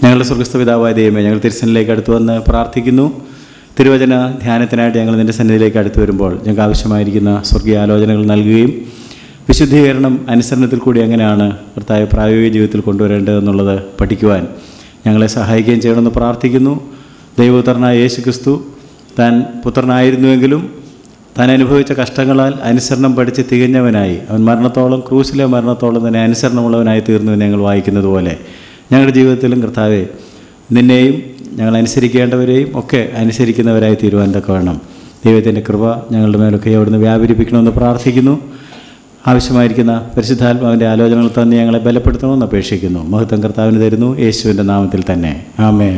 ഞങ്ങളുടെ സ്വർഗസ്ഥ പിതാവായ ദൈവമേ ഞങ്ങൾ തിരുസനിലേക്ക് അടുത്ത് വന്ന് പ്രാർത്ഥിക്കുന്നു തിരുവചന ധ്യാനത്തിനായിട്ട് ഞങ്ങൾ നിൻ്റെ സന്നിധിയിലേക്ക് അടുത്ത് വരുമ്പോൾ ഞങ്ങൾക്ക് ആവശ്യമായിരിക്കുന്ന സ്വർഗീയ ആലോചനകൾ നൽകുകയും വിശുദ്ധീകരണം അനുസരണത്തിൽ കൂടി എങ്ങനെയാണ് കർത്താവ് പ്രായോഗിക ജീവിതത്തിൽ കൊണ്ടുവരേണ്ടതെന്നുള്ളത് പഠിക്കുവാൻ ഞങ്ങളെ സഹായിക്കുകയും ചെയ്യണമെന്ന് പ്രാർത്ഥിക്കുന്നു ദൈവപുത്രനായ യേശു ക്രിസ്തു താൻ പുത്രനായിരുന്നുവെങ്കിലും താൻ അനുഭവിച്ച കഷ്ടങ്ങളാൽ അനുസരണം പഠിച്ച് തികഞ്ഞവനായി അവൻ മരണത്തോളം ക്രൂസിലെ മരണത്തോളം തന്നെ അനുസരണമുള്ളവനായി തീർന്നു എന്ന് ഞങ്ങൾ വായിക്കുന്നത് പോലെ ഞങ്ങളുടെ ജീവിതത്തിലും കർത്താവെ നിന്നെയും ഞങ്ങൾ അനുസരിക്കേണ്ടവരെയും ഒക്കെ അനുസരിക്കുന്നവരായി തീരുവാൻ തക്കവണ്ണം ദൈവത്തിൻ്റെ കൃപ ഞങ്ങളുടെ മേലൊക്കെ അവിടുന്ന് വ്യാപരിപ്പിക്കണമെന്ന് പ്രാർത്ഥിക്കുന്നു ആവശ്യമായിരിക്കുന്ന പരിശുദ്ധാത്മാവിൻ്റെ ആലോചനകൾ തന്നെ ഞങ്ങളെ ബലപ്പെടുത്തണമെന്ന് അപേക്ഷിക്കുന്നു മഹത്വം കർത്താവിന് തരുന്നു യേശുവിൻ്റെ നാമത്തിൽ തന്നെ ആമേ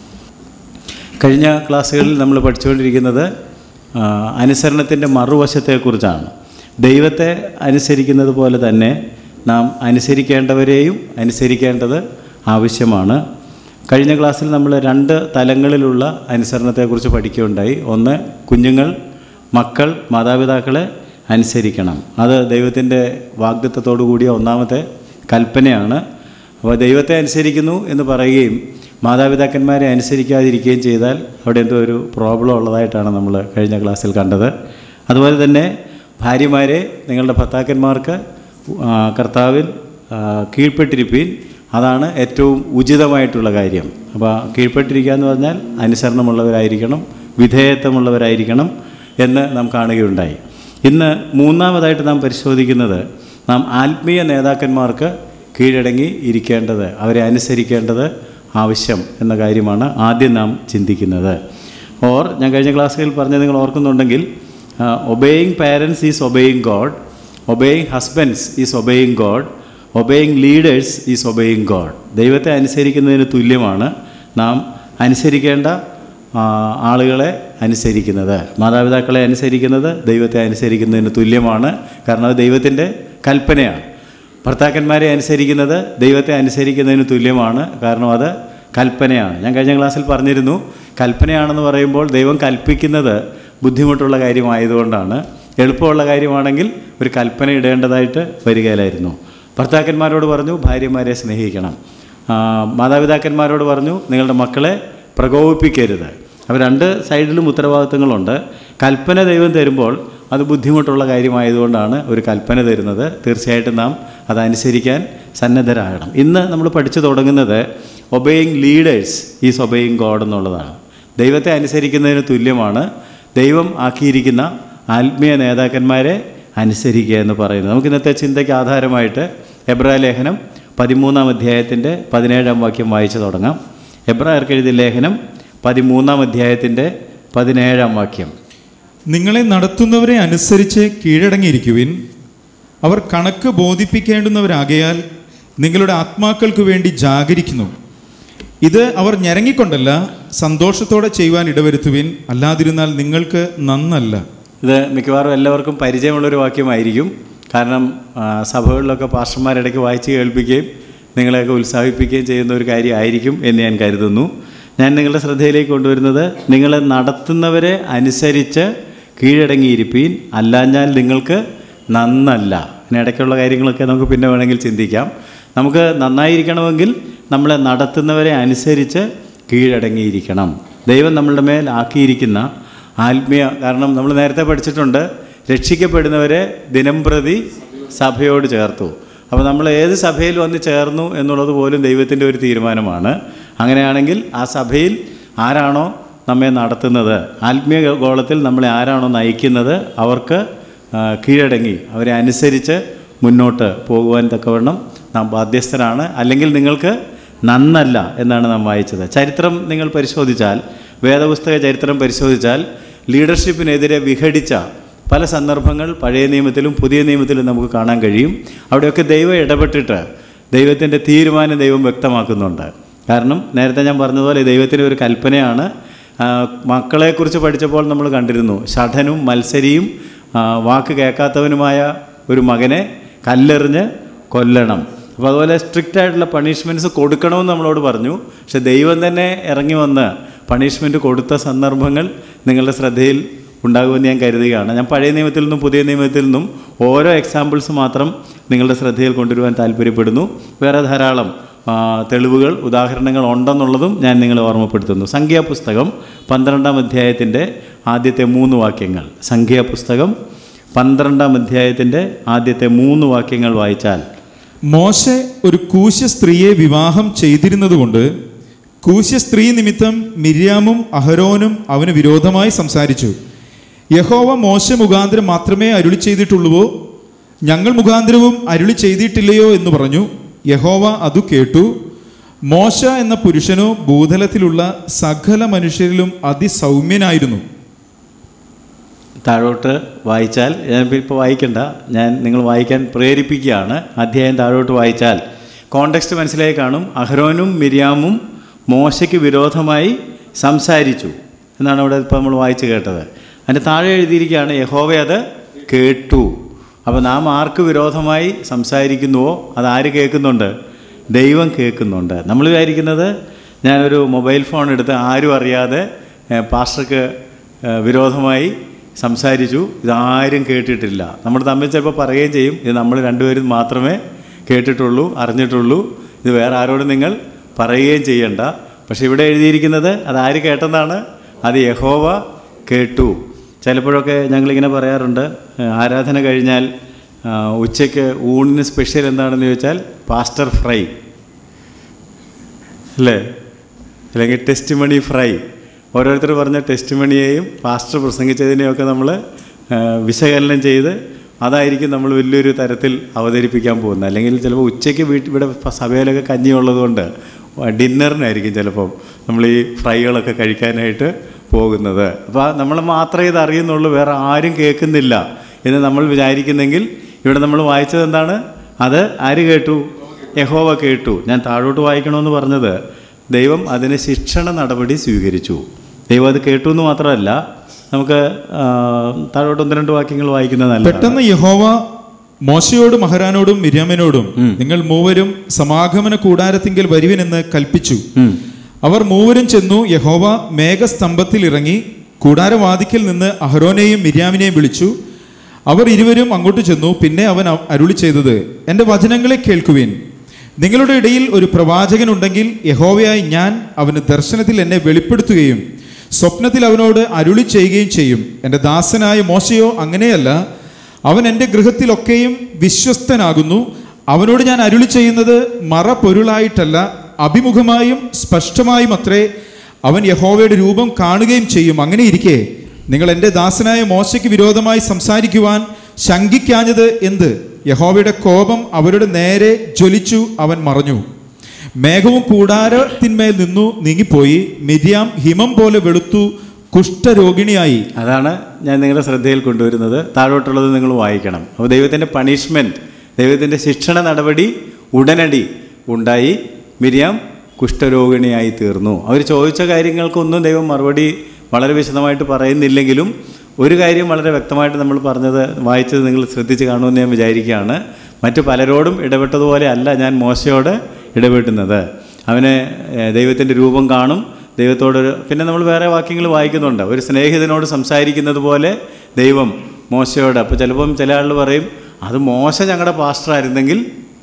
കഴിഞ്ഞ ക്ലാസ്സുകളിൽ നമ്മൾ പഠിച്ചുകൊണ്ടിരിക്കുന്നത് ആ, അനുസരണത്തിൻ്റെ മറുവശത്തെക്കുറിച്ചാണ് ദൈവത്തെ അനുസരിക്കുന്നത് പോലെ തന്നെ നാം അനുസരിക്കേണ്ടവരെയും അനുസരിക്കേണ്ടത് ആവശ്യമാണ് കഴിഞ്ഞ ക്ലാസ്സിൽ നമ്മൾ രണ്ട് തലങ്ങളിലുള്ള അനുസരണത്തെക്കുറിച്ച് പഠിക്കുകയുണ്ടായി ഒന്ന് കുഞ്ഞുങ്ങൾ മക്കൾ മാതാപിതാക്കളെ അനുസരിക്കണം അത് ദൈവത്തിൻ്റെ വാഗ്ദത്വത്തോടു കൂടിയ ഒന്നാമത്തെ കൽപ്പനയാണ് അപ്പോൾ ദൈവത്തെ അനുസരിക്കുന്നു എന്ന് പറയുകയും മാതാപിതാക്കന്മാരെ അനുസരിക്കാതിരിക്കുകയും ചെയ്താൽ അവിടെ എന്തോ ഒരു പ്രോബ്ലം ഉള്ളതായിട്ടാണ് നമ്മൾ കഴിഞ്ഞ ക്ലാസ്സിൽ കണ്ടത് അതുപോലെ തന്നെ ഭാര്യമാരെ നിങ്ങളുടെ ഭർത്താക്കന്മാർക്ക് ആ, കർത്താവിൽ ആ, കീഴ്പ്പെട്ടിരിപ്പീൻ അതാണ് ഏറ്റവും ഉചിതമായിട്ടുള്ള കാര്യം അപ്പോൾ കീഴ്പ്പെട്ടിരിക്കുക എന്ന് പറഞ്ഞാൽ അനുസരണമുള്ളവരായിരിക്കണം വിധേയത്വമുള്ളവരായിരിക്കണം എന്ന് നാം കാണുകയുണ്ടായി ഇന്ന് മൂന്നാമതായിട്ട് നാം പരിശോധിക്കുന്നത് നാം ആത്മീയ നേതാക്കന്മാർക്ക് കീഴടങ്ങി ഇരിക്കേണ്ടത് അവരെ അനുസരിക്കേണ്ടത് ആവശ്യം എന്ന കാര്യമാണ് ആദ്യം നാം ചിന്തിക്കുന്നത് ഓർ ഞാൻ കഴിഞ്ഞ ക്ലാസ്സുകളിൽ പറഞ്ഞത് നിങ്ങൾ ഓർക്കുന്നുണ്ടെങ്കിൽ obeying parents is obeying God obeying husbands is obeying God obeying leaders is obeying God ദൈവത്തെ അനുസരിക്കുന്നതിന് തുല്യമാണ് നാം അനുസരിക്കേണ്ട ആ, ആളുകളെ അനുസരിക്കുന്നത് മാതാപിതാക്കളെ അനുസരിക്കുന്നത് ദൈവത്തെ അനുസരിക്കുന്നതിന് തുല്യമാണ് കാരണം അത് ദൈവത്തിൻ്റെ കൽപ്പനയാണ് ഭർത്താക്കന്മാരെ അനുസരിക്കുന്നത് ദൈവത്തെ അനുസരിക്കുന്നതിന് തുല്യമാണ് കാരണം അത് കൽപ്പനയാണ് ഞാൻ കഴിഞ്ഞ ക്ലാസ്സിൽ പറഞ്ഞിരുന്നു കൽപ്പനയാണെന്ന് പറയുമ്പോൾ ദൈവം കൽപ്പിക്കുന്നത് ബുദ്ധിമുട്ടുള്ള കാര്യമായതുകൊണ്ടാണ് എളുപ്പമുള്ള കാര്യമാണെങ്കിൽ ഒരു കൽപ്പന ഇടേണ്ടതായിട്ട് വരികയിലായിരുന്നു ഭർത്താക്കന്മാരോട് പറഞ്ഞു ഭാര്യമാരെ സ്നേഹിക്കണം ആ, മാതാപിതാക്കന്മാരോട് പറഞ്ഞു നിങ്ങളുടെ മക്കളെ പ്രകോപിപ്പിക്കരുത് അപ്പോൾ രണ്ട് സൈഡിലും ഉത്തരവാദിത്തങ്ങളുണ്ട് കൽപ്പന ദൈവം തരുമ്പോൾ അത് ബുദ്ധിമുട്ടുള്ള കാര്യമായതുകൊണ്ടാണ് ഒരു കൽപ്പന തരുന്നത് തീർച്ചയായിട്ടും നാം അതനുസരിക്കാൻ സന്നദ്ധരാകണം ഇന്ന് നമ്മൾ പഠിച്ചു തുടങ്ങുന്നത് obeying leaders is obeying God എന്നുള്ളതാണ് ദൈവത്തെ അനുസരിക്കുന്നതിന് തുല്യമാണ് ദൈവം ആക്കിയിരിക്കുന്ന ആത്മീയ നേതാക്കന്മാരെ അനുസരിക്കുക എന്ന് പറയുന്നത് നമുക്ക് ഇന്നത്തെ ചിന്തയ്ക്ക് ആധാരമായിട്ട് എബ്രാ ലേഖനം പതിമൂന്നാം അധ്യായത്തിൻ്റെ പതിനേഴാം വാക്യം വായിച്ചു തുടങ്ങാം എബ്രായർക്ക് എഴുതിയ ലേഖനം പതിമൂന്നാം അധ്യായത്തിൻ്റെ പതിനേഴാം വാക്യം നിങ്ങളെ നടത്തുന്നവരെ അനുസരിച്ച് കീഴടങ്ങിയിരിക്കുവിൻ അവർ കണക്ക് ബോധിപ്പിക്കേണ്ടുന്നവരാകയാൽ നിങ്ങളുടെ ആത്മാക്കൾക്ക് വേണ്ടി ജാഗരിക്കുന്നു ഇത് അവർ ഞരങ്ങിക്കൊണ്ടല്ല സന്തോഷത്തോടെ ചെയ്യുവാൻ ഇടവരുത്തുവിൻ അല്ലാതിരുന്നാൽ നിങ്ങൾക്ക് നന്നല്ല ഇത് മിക്കവാറും എല്ലാവർക്കും പരിചയമുള്ളൊരു വാക്യമായിരിക്കും കാരണം ആ, സഭകളിലൊക്കെ പാസ്റ്റർമാരിടയ്ക്ക് വായിച്ച് കേൾപ്പിക്കുകയും നിങ്ങളെയൊക്കെ ഉത്സാഹിപ്പിക്കുകയും ചെയ്യുന്ന ഒരു കാര്യമായിരിക്കും എന്ന് ഞാൻ കരുതുന്നു ഞാൻ നിങ്ങളുടെ ശ്രദ്ധയിലേക്ക് കൊണ്ടുവരുന്നത് നിങ്ങളെ നടത്തുന്നവരെ അനുസരിച്ച് കീഴടങ്ങിയിരിപ്പീൻ അല്ലാഞ്ഞാൽ നിങ്ങൾക്ക് നന്നല്ല പിന്നെ ഇടയ്ക്കുള്ള കാര്യങ്ങളൊക്കെ നമുക്ക് പിന്നെ വേണമെങ്കിൽ ചിന്തിക്കാം നമുക്ക് നന്നായിരിക്കണമെങ്കിൽ നമ്മളെ നടത്തുന്നവരെ അനുസരിച്ച് കീഴടങ്ങിയിരിക്കണം ദൈവം നമ്മളുടെ മേൽ ആക്കിയിരിക്കുന്ന ആത്മീയ കാരണം നമ്മൾ നേരത്തെ പഠിച്ചിട്ടുണ്ട് രക്ഷിക്കപ്പെടുന്നവരെ ദിനം പ്രതി സഭയോട് ചേർത്തു അപ്പോൾ നമ്മൾ ഏത് സഭയിൽ വന്ന് ചേർന്നു എന്നുള്ളത് പോലും ദൈവത്തിൻ്റെ ഒരു തീരുമാനമാണ് അങ്ങനെയാണെങ്കിൽ ആ സഭയിൽ ആരാണോ നമ്മെ നടത്തുന്നത് ആത്മീയ ഗോളത്തിൽ നമ്മളെ ആരാണോ നയിക്കുന്നത് അവർക്ക് ആ, കീഴടങ്ങി അവരെ അനുസരിച്ച് മുന്നോട്ട് പോകുവാൻ തക്കവണ്ണം നാം ബാധ്യസ്ഥരാണ് അല്ലെങ്കിൽ നിങ്ങൾക്ക് നന്നല്ല എന്നാണ് നാം വായിച്ചത് ചരിത്രം നിങ്ങൾ പരിശോധിച്ചാൽ വേദപുസ്തക ചരിത്രം പരിശോധിച്ചാൽ ലീഡർഷിപ്പിനെതിരെ വിഘടിച്ച പല സന്ദർഭങ്ങൾ പഴയ നിയമത്തിലും പുതിയ നിയമത്തിലും നമുക്ക് കാണാൻ കഴിയും അവിടെയൊക്കെ ദൈവം ഇടപെട്ടിട്ട് ദൈവത്തിൻ്റെ തീരുമാനം ദൈവം വ്യക്തമാക്കുന്നുണ്ട് കാരണം നേരത്തെ ഞാൻ പറഞ്ഞതുപോലെ ദൈവത്തിൻ്റെ ഒരു കൽപ്പനയാണ് ആ, മക്കളെക്കുറിച്ച് പഠിച്ചപ്പോൾ നമ്മൾ കണ്ടിരുന്നു ഷഠനും മത്സരിയും ആ, വാക്ക് കേൾക്കാത്തവനുമായ ഒരു മകനെ കല്ലെറിഞ്ഞ് കൊല്ലണം അപ്പോൾ അതുപോലെ സ്ട്രിക്റ്റ് ആയിട്ടുള്ള പണിഷ്മെൻറ്റ്സ് കൊടുക്കണമെന്ന് നമ്മളോട് പറഞ്ഞു പക്ഷെ ദൈവം തന്നെ ഇറങ്ങി വന്ന് പണിഷ്മെൻറ്റ് കൊടുത്ത സന്ദർഭങ്ങൾ നിങ്ങളുടെ ശ്രദ്ധയിൽ ഉണ്ടാകുമെന്ന് ഞാൻ കരുതുകയാണ് ഞാൻ പഴയ നിയമത്തിൽ നിന്നും പുതിയ നിയമത്തിൽ നിന്നും ഓരോ എക്സാമ്പിൾസ് മാത്രം നിങ്ങളുടെ ശ്രദ്ധയിൽ കൊണ്ടുവരുവാൻ താല്പര്യപ്പെടുന്നു വേറെ ധാരാളം ആ, തെളിവുകൾ ഉദാഹരണങ്ങൾ ഉണ്ടെന്നുള്ളതും ഞാൻ നിങ്ങളെ ഓർമ്മപ്പെടുത്തുന്നു സംഖ്യാപുസ്തകം പന്ത്രണ്ടാം അധ്യായത്തിൻ്റെ ആദ്യത്തെ മൂന്ന് വാക്യങ്ങൾ സംഖ്യാപുസ്തകം പന്ത്രണ്ടാം അധ്യായത്തിൻ്റെ ആദ്യത്തെ മൂന്ന് വാക്യങ്ങൾ വായിച്ചാൽ മോശെ ഒരു കൂശ്യ സ്ത്രീയെ വിവാഹം ചെയ്തിരുന്നതുകൊണ്ട് കൂശ്യ സ്ത്രീ നിമിത്തം മിര്യാമും അഹരോനും അവന് വിരോധമായി സംസാരിച്ചു യഹോവ മോശ മുഖാന്തരം മാത്രമേ അരുളി ചെയ്തിട്ടുള്ളുവോ ഞങ്ങൾ മുഖാന്തരവും അരുളി ചെയ്തിട്ടില്ലയോ എന്ന് പറഞ്ഞു യഹോവ അതു കേട്ടു മോശ എന്ന പുരുഷനോ ഭൂതലത്തിലുള്ള സകല മനുഷ്യരിലും അതിസൗമ്യനായിരുന്നു താഴോട്ട് വായിച്ചാൽ ഞാൻ ഇപ്പോൾ വായിക്കണ്ട ഞാൻ നിങ്ങൾ വായിക്കാൻ പ്രേരിപ്പിക്കുകയാണ് അധ്യായം താഴോട്ട് വായിച്ചാൽ കോണ്ടെക്സ്റ്റ് മനസ്സിലായി കാണും അഹ്റോനും മിരിയാമും മോശയ്ക്ക് വിരോധമായി സംസാരിച്ചു എന്നാണ് ഇവിടെ ഇപ്പോൾ നമ്മൾ വായിച്ച് കേട്ടത് അതിൻ്റെ താഴെ എഴുതിയിരിക്കുകയാണ് യഹോവ അത് കേട്ടു അപ്പോൾ നാം ആർക്ക് വിരോധമായി സംസാരിക്കുന്നുവോ അത് ആര് കേൾക്കുന്നുണ്ട് ദൈവം കേൾക്കുന്നുണ്ട് നമ്മൾ വിചാരിക്കുന്നത് ഞാനൊരു മൊബൈൽ ഫോൺ എടുത്ത് ആരും അറിയാതെ ഏഹ്, പാസ്റ്റർക്ക് ഏഹ്, വിരോധമായി സംസാരിച്ചു ഇതാരും കേട്ടിട്ടില്ല നമ്മൾ തമ്മിൽ ചിലപ്പോൾ പറയുകയും ചെയ്യും ഇത് നമ്മൾ രണ്ടുപേരും മാത്രമേ കേട്ടിട്ടുള്ളൂ അറിഞ്ഞിട്ടുള്ളൂ ഇത് വേറെ ആരോടും നിങ്ങൾ പറയുകയും ചെയ്യണ്ട പക്ഷെ ഇവിടെ എഴുതിയിരിക്കുന്നത് അത് ആര് കേട്ടെന്നാണ് അത് യഹോവ കേട്ടു ചിലപ്പോഴൊക്കെ ഞങ്ങളിങ്ങനെ പറയാറുണ്ട് ഏഹ്, ആരാധന കഴിഞ്ഞാൽ ആ, ഉച്ചയ്ക്ക് ഊണിന് സ്പെഷ്യൽ എന്താണെന്ന് ചോദിച്ചാൽ പാസ്റ്റർ ഫ്രൈ അല്ലേ അല്ലെങ്കിൽ ടെസ്റ്റ് മണി ഫ്രൈ ഓരോരുത്തർ പറഞ്ഞ ടെസ്റ്റ് മണിയെയും പാസ്റ്റർ പ്രസംഗിച്ചതിനെയൊക്കെ നമ്മൾ വിശകലനം ചെയ്ത് അതായിരിക്കും നമ്മൾ വലിയൊരു തരത്തിൽ അവതരിപ്പിക്കാൻ പോകുന്നത് അല്ലെങ്കിൽ ചിലപ്പോൾ ഉച്ചയ്ക്ക് വീട്ടിൽ ഇവിടെ പ- സഭയിലൊക്കെ കഞ്ഞി ഉള്ളതുകൊണ്ട് ഡിന്നറിനായിരിക്കും ചിലപ്പോൾ നമ്മൾ ഈ ഫ്രൈകളൊക്കെ കഴിക്കാനായിട്ട് പോകുന്നത് അപ്പോൾ നമ്മൾ മാത്രമേ ഇത് അറിയുന്നുള്ളൂ വേറെ ആരും കേൾക്കുന്നില്ല എന്ന് നമ്മൾ വിചാരിക്കുന്നെങ്കിൽ ഇവിടെ നമ്മൾ വായിച്ചത് എന്താണ് അത് ആര് കേട്ടു യഹോവ കേട്ടു ഞാൻ താഴോട്ട് വായിക്കണമെന്ന് പറഞ്ഞത് ദൈവം അതിന് ശിക്ഷണ നടപടി സ്വീകരിച്ചു ദൈവം അത് കേട്ടു എന്ന് മാത്രമല്ല നമുക്ക് ആ, താഴോട്ട് ഒന്ന് രണ്ട് വാക്യങ്ങൾ വായിക്കുന്നത് നല്ലതാണ് പെട്ടെന്ന് യഹോവ മോശയോടും മഹരാനോടും മിര്യാമിനോടും നിങ്ങൾ മൂവരും സമാഗമന കൂടാരത്തിങ്കൽ വരുവിനെന്ന് കൽപ്പിച്ചു ഉം. അവർ മൂവരും ചെന്നു യഹോവ മേഘസ്തംഭത്തിൽ ഇറങ്ങി കൂടാരവാതിക്കൽ നിന്ന് അഹരോനെയും മിര്യാമിനെയും വിളിച്ചു അവർ ഇരുവരും അങ്ങോട്ട് ചെന്നു പിന്നെ അവൻ അ- അരുളി ചെയ്തത് എൻ്റെ വചനങ്ങളെ കേൾക്കുവിൻ നിങ്ങളുടെ ഇടയിൽ ഒരു പ്രവാചകനുണ്ടെങ്കിൽ യഹോവയായി ഞാൻ അവന് ദർശനത്തിൽ എന്നെ വെളിപ്പെടുത്തുകയും സ്വപ്നത്തിൽ അവനോട് അരുളി ചെയ്യുകയും ചെയ്യും എൻ്റെ ദാസനായ മോശയോ അങ്ങനെയല്ല അവൻ എൻ്റെ ഗൃഹത്തിലൊക്കെയും വിശ്വസ്തനാകുന്നു അവനോട് ഞാൻ അരുളി ചെയ്യുന്നത് മറ പൊരുളായിട്ടല്ല അഭിമുഖമായും സ്പഷ്ടമായും അത്രേ അവൻ യഹോവയുടെ രൂപം കാണുകയും ചെയ്യും അങ്ങനെ ഇരിക്കെ നിങ്ങൾ എൻ്റെ ദാസനായ മോശയ്ക്ക് വിരോധമായി സംസാരിക്കുവാൻ ശങ്കിക്കാഞ്ഞത് എന്ത് യഹോവയുടെ കോപം അവരുടെ നേരെ ജ്വലിച്ചു അവൻ മറഞ്ഞു മേഘവും കൂടാരത്തിന്മേൽ നിന്നു നീങ്ങിപ്പോയി മിരിയാം ഹിമം പോലെ വെളുത്തു കുഷ്ഠരോഗിണിയായി അതാണ് ഞാൻ നിങ്ങളുടെ ശ്രദ്ധയിൽ കൊണ്ടുവരുന്നത് താഴോട്ടുള്ളത് നിങ്ങൾ വായിക്കണം അപ്പോൾ ദൈവത്തിൻ്റെ പണിഷ്മെൻറ്റ് ദൈവത്തിൻ്റെ ശിക്ഷണ നടപടി ഉടനടി ഉണ്ടായി മിരിയാം കുഷ്ഠരോഗിണിയായി തീർന്നു അവർ ചോദിച്ച കാര്യങ്ങൾക്കൊന്നും ദൈവം മറുപടി വളരെ വിശദമായിട്ട് പറയുന്നില്ലെങ്കിലും ഒരു കാര്യം വളരെ വ്യക്തമായിട്ട് നമ്മൾ പറഞ്ഞത് വായിച്ചത് നിങ്ങൾ ശ്രദ്ധിച്ച് കാണുമെന്ന് ഞാൻ വിചാരിക്കുകയാണ് മറ്റു പലരോടും ഇടപെട്ടതുപോലെ അല്ല ഞാൻ മോശയോട് ഇടപെട്ടുന്നത് അവന് ദൈവത്തിൻ്റെ രൂപം കാണും ദൈവത്തോടൊരു പിന്നെ നമ്മൾ വേറെ വാക്യങ്ങൾ വായിക്കുന്നുണ്ട് ഒരു സ്നേഹിതനോട് സംസാരിക്കുന്നത് പോലെ ദൈവം മോശയോട് അപ്പോൾ ചിലപ്പം ചില ആളുകൾ പറയും അത് മോശ ഞങ്ങളുടെ പാസ്റ്ററായിരുന്നെങ്കിൽ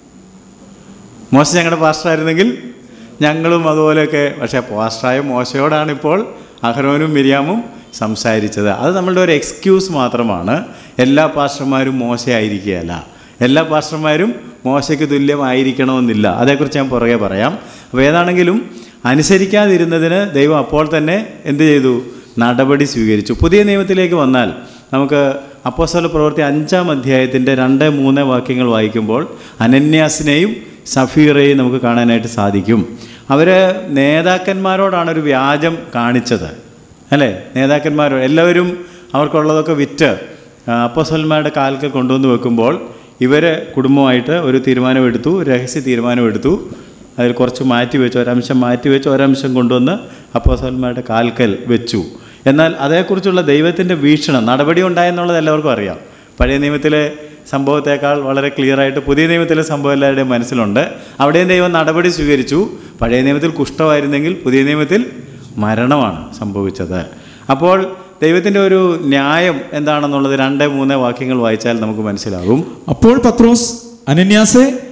മോശ ഞങ്ങളുടെ പാസ്റ്ററായിരുന്നെങ്കിൽ ഞങ്ങളും അതുപോലെയൊക്കെ പക്ഷേ പാസ്റ്ററായ മോശയോടാണ് ഇപ്പോൾ അഹരോനും മിരിയാമും സംസാരിച്ചത് അത് നമ്മളുടെ ഒരു എക്സ്ക്യൂസ് മാത്രമാണ് എല്ലാ പാസ്റ്റർമാരും മോശമായിരിക്കുകയല്ല എല്ലാ പാസ്റ്റർമാരും മോശയ്ക്ക് തുല്യമായിരിക്കണമെന്നില്ല അതേക്കുറിച്ച് ഞാൻ പുറകെ പറയാം അപ്പോൾ ഏതാണെങ്കിലും അനുസരിക്കാതിരുന്നതിന് ദൈവം അപ്പോൾ തന്നെ എന്ത് ചെയ്തു നടപടി സ്വീകരിച്ചു പുതിയ നിയമത്തിലേക്ക് വന്നാൽ നമുക്ക് അപ്പോസ്തല പ്രവൃത്തി അഞ്ചാം അധ്യായത്തിൻ്റെ രണ്ട് മൂന്ന് വാക്യങ്ങൾ വായിക്കുമ്പോൾ അനന്യാസിനെയും സഫീറയെയും നമുക്ക് കാണാനായിട്ട് സാധിക്കും അവർ നേതാക്കന്മാരോടാണ് ഒരു വ്യാജം കാണിച്ചത് അല്ലേ നേതാക്കന്മാരോ എല്ലാവരും അവർക്കുള്ളതൊക്കെ വിറ്റ് അപ്പോസ്വലന്മാരുടെ കാൽക്കൽ കൊണ്ടുവന്ന് വെക്കുമ്പോൾ ഇവർ കുടുംബമായിട്ട് ഒരു തീരുമാനമെടുത്തു ഒരു രഹസ്യ തീരുമാനമെടുത്തു അതിൽ കുറച്ച് മാറ്റി വെച്ച് ഒരംശം മാറ്റി വെച്ച് ഒരംശം കൊണ്ടുവന്ന് അപ്പോസ്വലന്മാരുടെ കാൽക്കൽ വെച്ചു എന്നാൽ അതേക്കുറിച്ചുള്ള ദൈവത്തിൻ്റെ വീക്ഷണം നടപടി ഉണ്ടായെന്നുള്ളത് എല്ലാവർക്കും അറിയാം പഴയ നിയമത്തിലെ സംഭവത്തേക്കാൾ വളരെ ക്ലിയറായിട്ട് പുതിയ നിയമത്തിലെ സംഭവം എല്ലാവരുടെയും മനസ്സിലുണ്ട് അവിടെയും ദൈവം നടപടി സ്വീകരിച്ചു പഴയ നിയമത്തിൽ കുഷ്ഠമായിരുന്നെങ്കിൽ പുതിയ നിയമത്തിൽ മരണമാണ് സംഭവിച്ചത് അപ്പോൾ ദൈവത്തിൻ്റെ ഒരു ന്യായം എന്താണെന്നുള്ളത് രണ്ട് മൂന്ന് വാക്യങ്ങൾ വായിച്ചാൽ നമുക്ക് മനസ്സിലാകും അപ്പോൾ പത്രോസ് അനന്യാസെ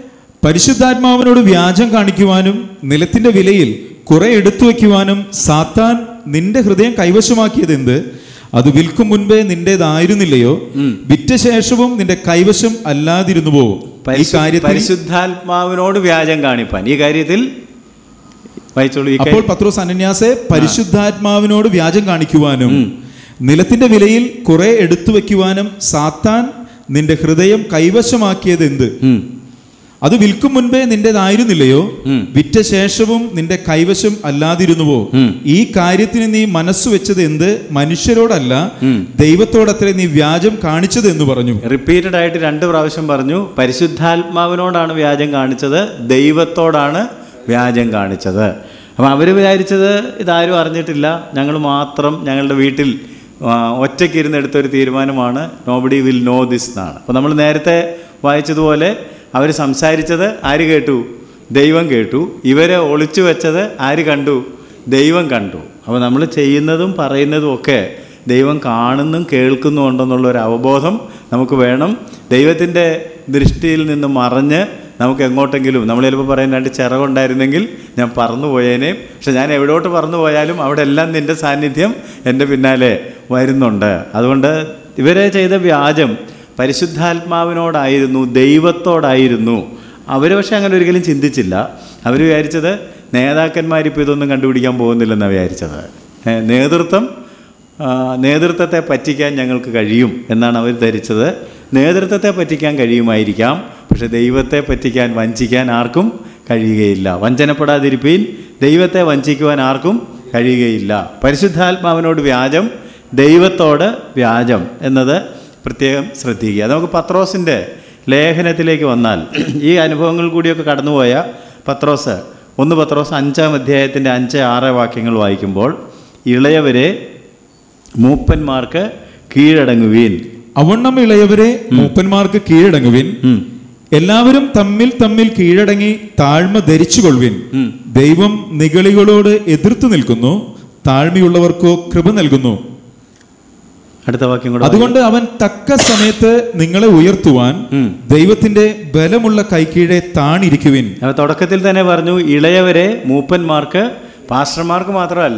പരിശുദ്ധാത്മാവിനോട് വ്യാജം കാണിക്കുവാനും നിലത്തിന്റെ വിലയിൽ കുറെ എടുത്തു വയ്ക്കുവാനും സാത്താൻ നിന്റെ ഹൃദയം കൈവശമാക്കിയത് എന്ത് അത് വിൽക്കും മുൻപേ നിന്റേതായിരുന്നില്ലയോ വിറ്റ ശേഷവും നിന്റെ കൈവശം അല്ലാതിരുന്നുവോ ഈ പരിശു- കാര്യത്തിൽ പരിശുദ്ധാത്മാവിനോട് വ്യാജം കാണിപ്പാൻ ഈ കാര്യത്തിൽ വായിച്ചോളൂ ഈ അപ്പോൾ പത്രോസ് അനന്യാസെ പരിശുദ്ധാത്മാവിനോട് വ്യാജം കാണിക്കുവാനും നിലത്തിന്റെ വിലയിൽ കുറെ എടുത്തു വയ്ക്കുവാനും സാത്താൻ നിന്റെ ഹൃദയം കൈവശമാക്കിയത് എന്ത് ഉം. അത് വിൽക്കും മുൻപേ നിന്റേതായിരുന്നില്ലയോ ഉം. വിറ്റ ശേഷവും നിന്റെ കൈവശം അല്ലാതിരുന്നുവോ ഉം. ഈ കാര്യത്തിന് നീ മനസ്സ് വെച്ചത് എന്ത് മനുഷ്യരോടല്ല ഉം. ദൈവത്തോടത്രേ നീ വ്യാജം കാണിച്ചത് എന്ന് പറഞ്ഞു റിപ്പീറ്റഡ് ആയിട്ട് രണ്ട് പ്രാവശ്യം പറഞ്ഞു പരിശുദ്ധാത്മാവിനോടാണ് വ്യാജം കാണിച്ചത് ദൈവത്തോടാണ് വ്യാജം കാണിച്ചത് അപ്പം അവർ വിചാരിച്ചത് ഇതാരും അറിഞ്ഞിട്ടില്ല ഞങ്ങൾ മാത്രം ഞങ്ങളുടെ വീട്ടിൽ ആ, ഒറ്റയ്ക്കിരുന്ന് എടുത്തൊരു തീരുമാനമാണ് നോബഡി വിൽ നോ ദിസ് എന്നാണ് അപ്പോൾ നമ്മൾ നേരത്തെ വായിച്ചതുപോലെ അവർ സംസാരിച്ചത് ആര് കേട്ടു ദൈവം കേട്ടു ഇവരെ ഒളിച്ചു വെച്ചത് ആര് കണ്ടു ദൈവം കണ്ടു അപ്പോൾ നമ്മൾ ചെയ്യുന്നതും പറയുന്നതും ഒക്കെ ദൈവം കാണുന്നും കേൾക്കുന്നുമുണ്ടെന്നുള്ള ഒരു അവബോധം നമുക്ക് വേണം ദൈവത്തിൻ്റെ ദൃഷ്ടിയിൽ നിന്ന് മറഞ്ഞ് നമുക്ക് എങ്ങോട്ടെങ്കിലും നമ്മൾ ചിലപ്പോൾ പറയാൻ രണ്ട് ചിറകുണ്ടായിരുന്നെങ്കിൽ ഞാൻ പറന്നു പോയേനെ പക്ഷെ ഞാൻ എവിടോട്ട് പറന്നു പോയാലും അവിടെ എല്ലാം നിൻ്റെ സാന്നിധ്യം എൻ്റെ പിന്നാലെ വരുന്നുണ്ട് അതുകൊണ്ട് ഇവരെ ചെയ്ത വ്യാജം പരിശുദ്ധാത്മാവിനോടായിരുന്നു ദൈവത്തോടായിരുന്നു അവർ പക്ഷെ അങ്ങനെ ഒരിക്കലും ചിന്തിച്ചില്ല അവർ വിചാരിച്ചത് നേതാക്കന്മാരിപ്പോൾ ഇതൊന്നും കണ്ടുപിടിക്കാൻ പോകുന്നില്ലെന്നാണ് വിചാരിച്ചത് ഏ, നേതൃത്വം ആ, നേതൃത്വത്തെ പറ്റിക്കാൻ ഞങ്ങൾക്ക് കഴിയും എന്നാണ് അവർ ധരിച്ചത് നേതൃത്വത്തെ പറ്റിക്കാൻ കഴിയുമായിരിക്കാം പക്ഷെ ദൈവത്തെ പറ്റിക്കാൻ വഞ്ചിക്കാൻ ആർക്കും കഴിയുകയില്ല വഞ്ചനപ്പെടാതിരിപ്പീൻ ദൈവത്തെ വഞ്ചിക്കുവാൻ ആർക്കും കഴിയുകയില്ല പരിശുദ്ധാത്മാവിനോട് വ്യാജം ദൈവത്തോട് വ്യാജം എന്നത് പ്രത്യേകം ശ്രദ്ധിക്കുക നമുക്ക് പത്രോസിൻ്റെ ലേഖനത്തിലേക്ക് വന്നാൽ ഈ അനുഭവങ്ങൾ കൂടിയൊക്കെ കടന്നുപോയ പത്രോസ് ഒന്ന് പത്രോസ് അഞ്ചാം അധ്യായത്തിൻ്റെ അഞ്ച് ആറ് വാക്യങ്ങൾ വായിക്കുമ്പോൾ ഇളയവരെ മൂപ്പന്മാർക്ക് കീഴടങ്ങുവീൻ അവണ്ണം ഇളയവരെ മൂപ്പന്മാർക്ക് കീഴടങ്ങുവിൻ ഉം. എല്ലാവരും തമ്മിൽ തമ്മിൽ കീഴടങ്ങി താഴ്മ ധരിച്ചുകൊള്ളുവിൻ ഉം. ദൈവം നിഗളികളോട് എതിർത്തു നിൽക്കുന്നു താഴ്മയുള്ളവർക്കോ കൃപ നൽകുന്നു അടുത്ത വാക്യം കൂടെ അതുകൊണ്ട് അവൻ തക്ക സമയത്ത് നിങ്ങളെ ഉയർത്തുവാൻ ഉം. ദൈവത്തിന്റെ ബലമുള്ള കൈക്കീഴെ താണിരിക്കുവിൻ അപ്പോൾ തുടക്കത്തിൽ തന്നെ പറഞ്ഞു ഇളയവരെ മൂപ്പന്മാർക്ക് പാസ്റ്റർമാർക്ക് മാത്രമല്ല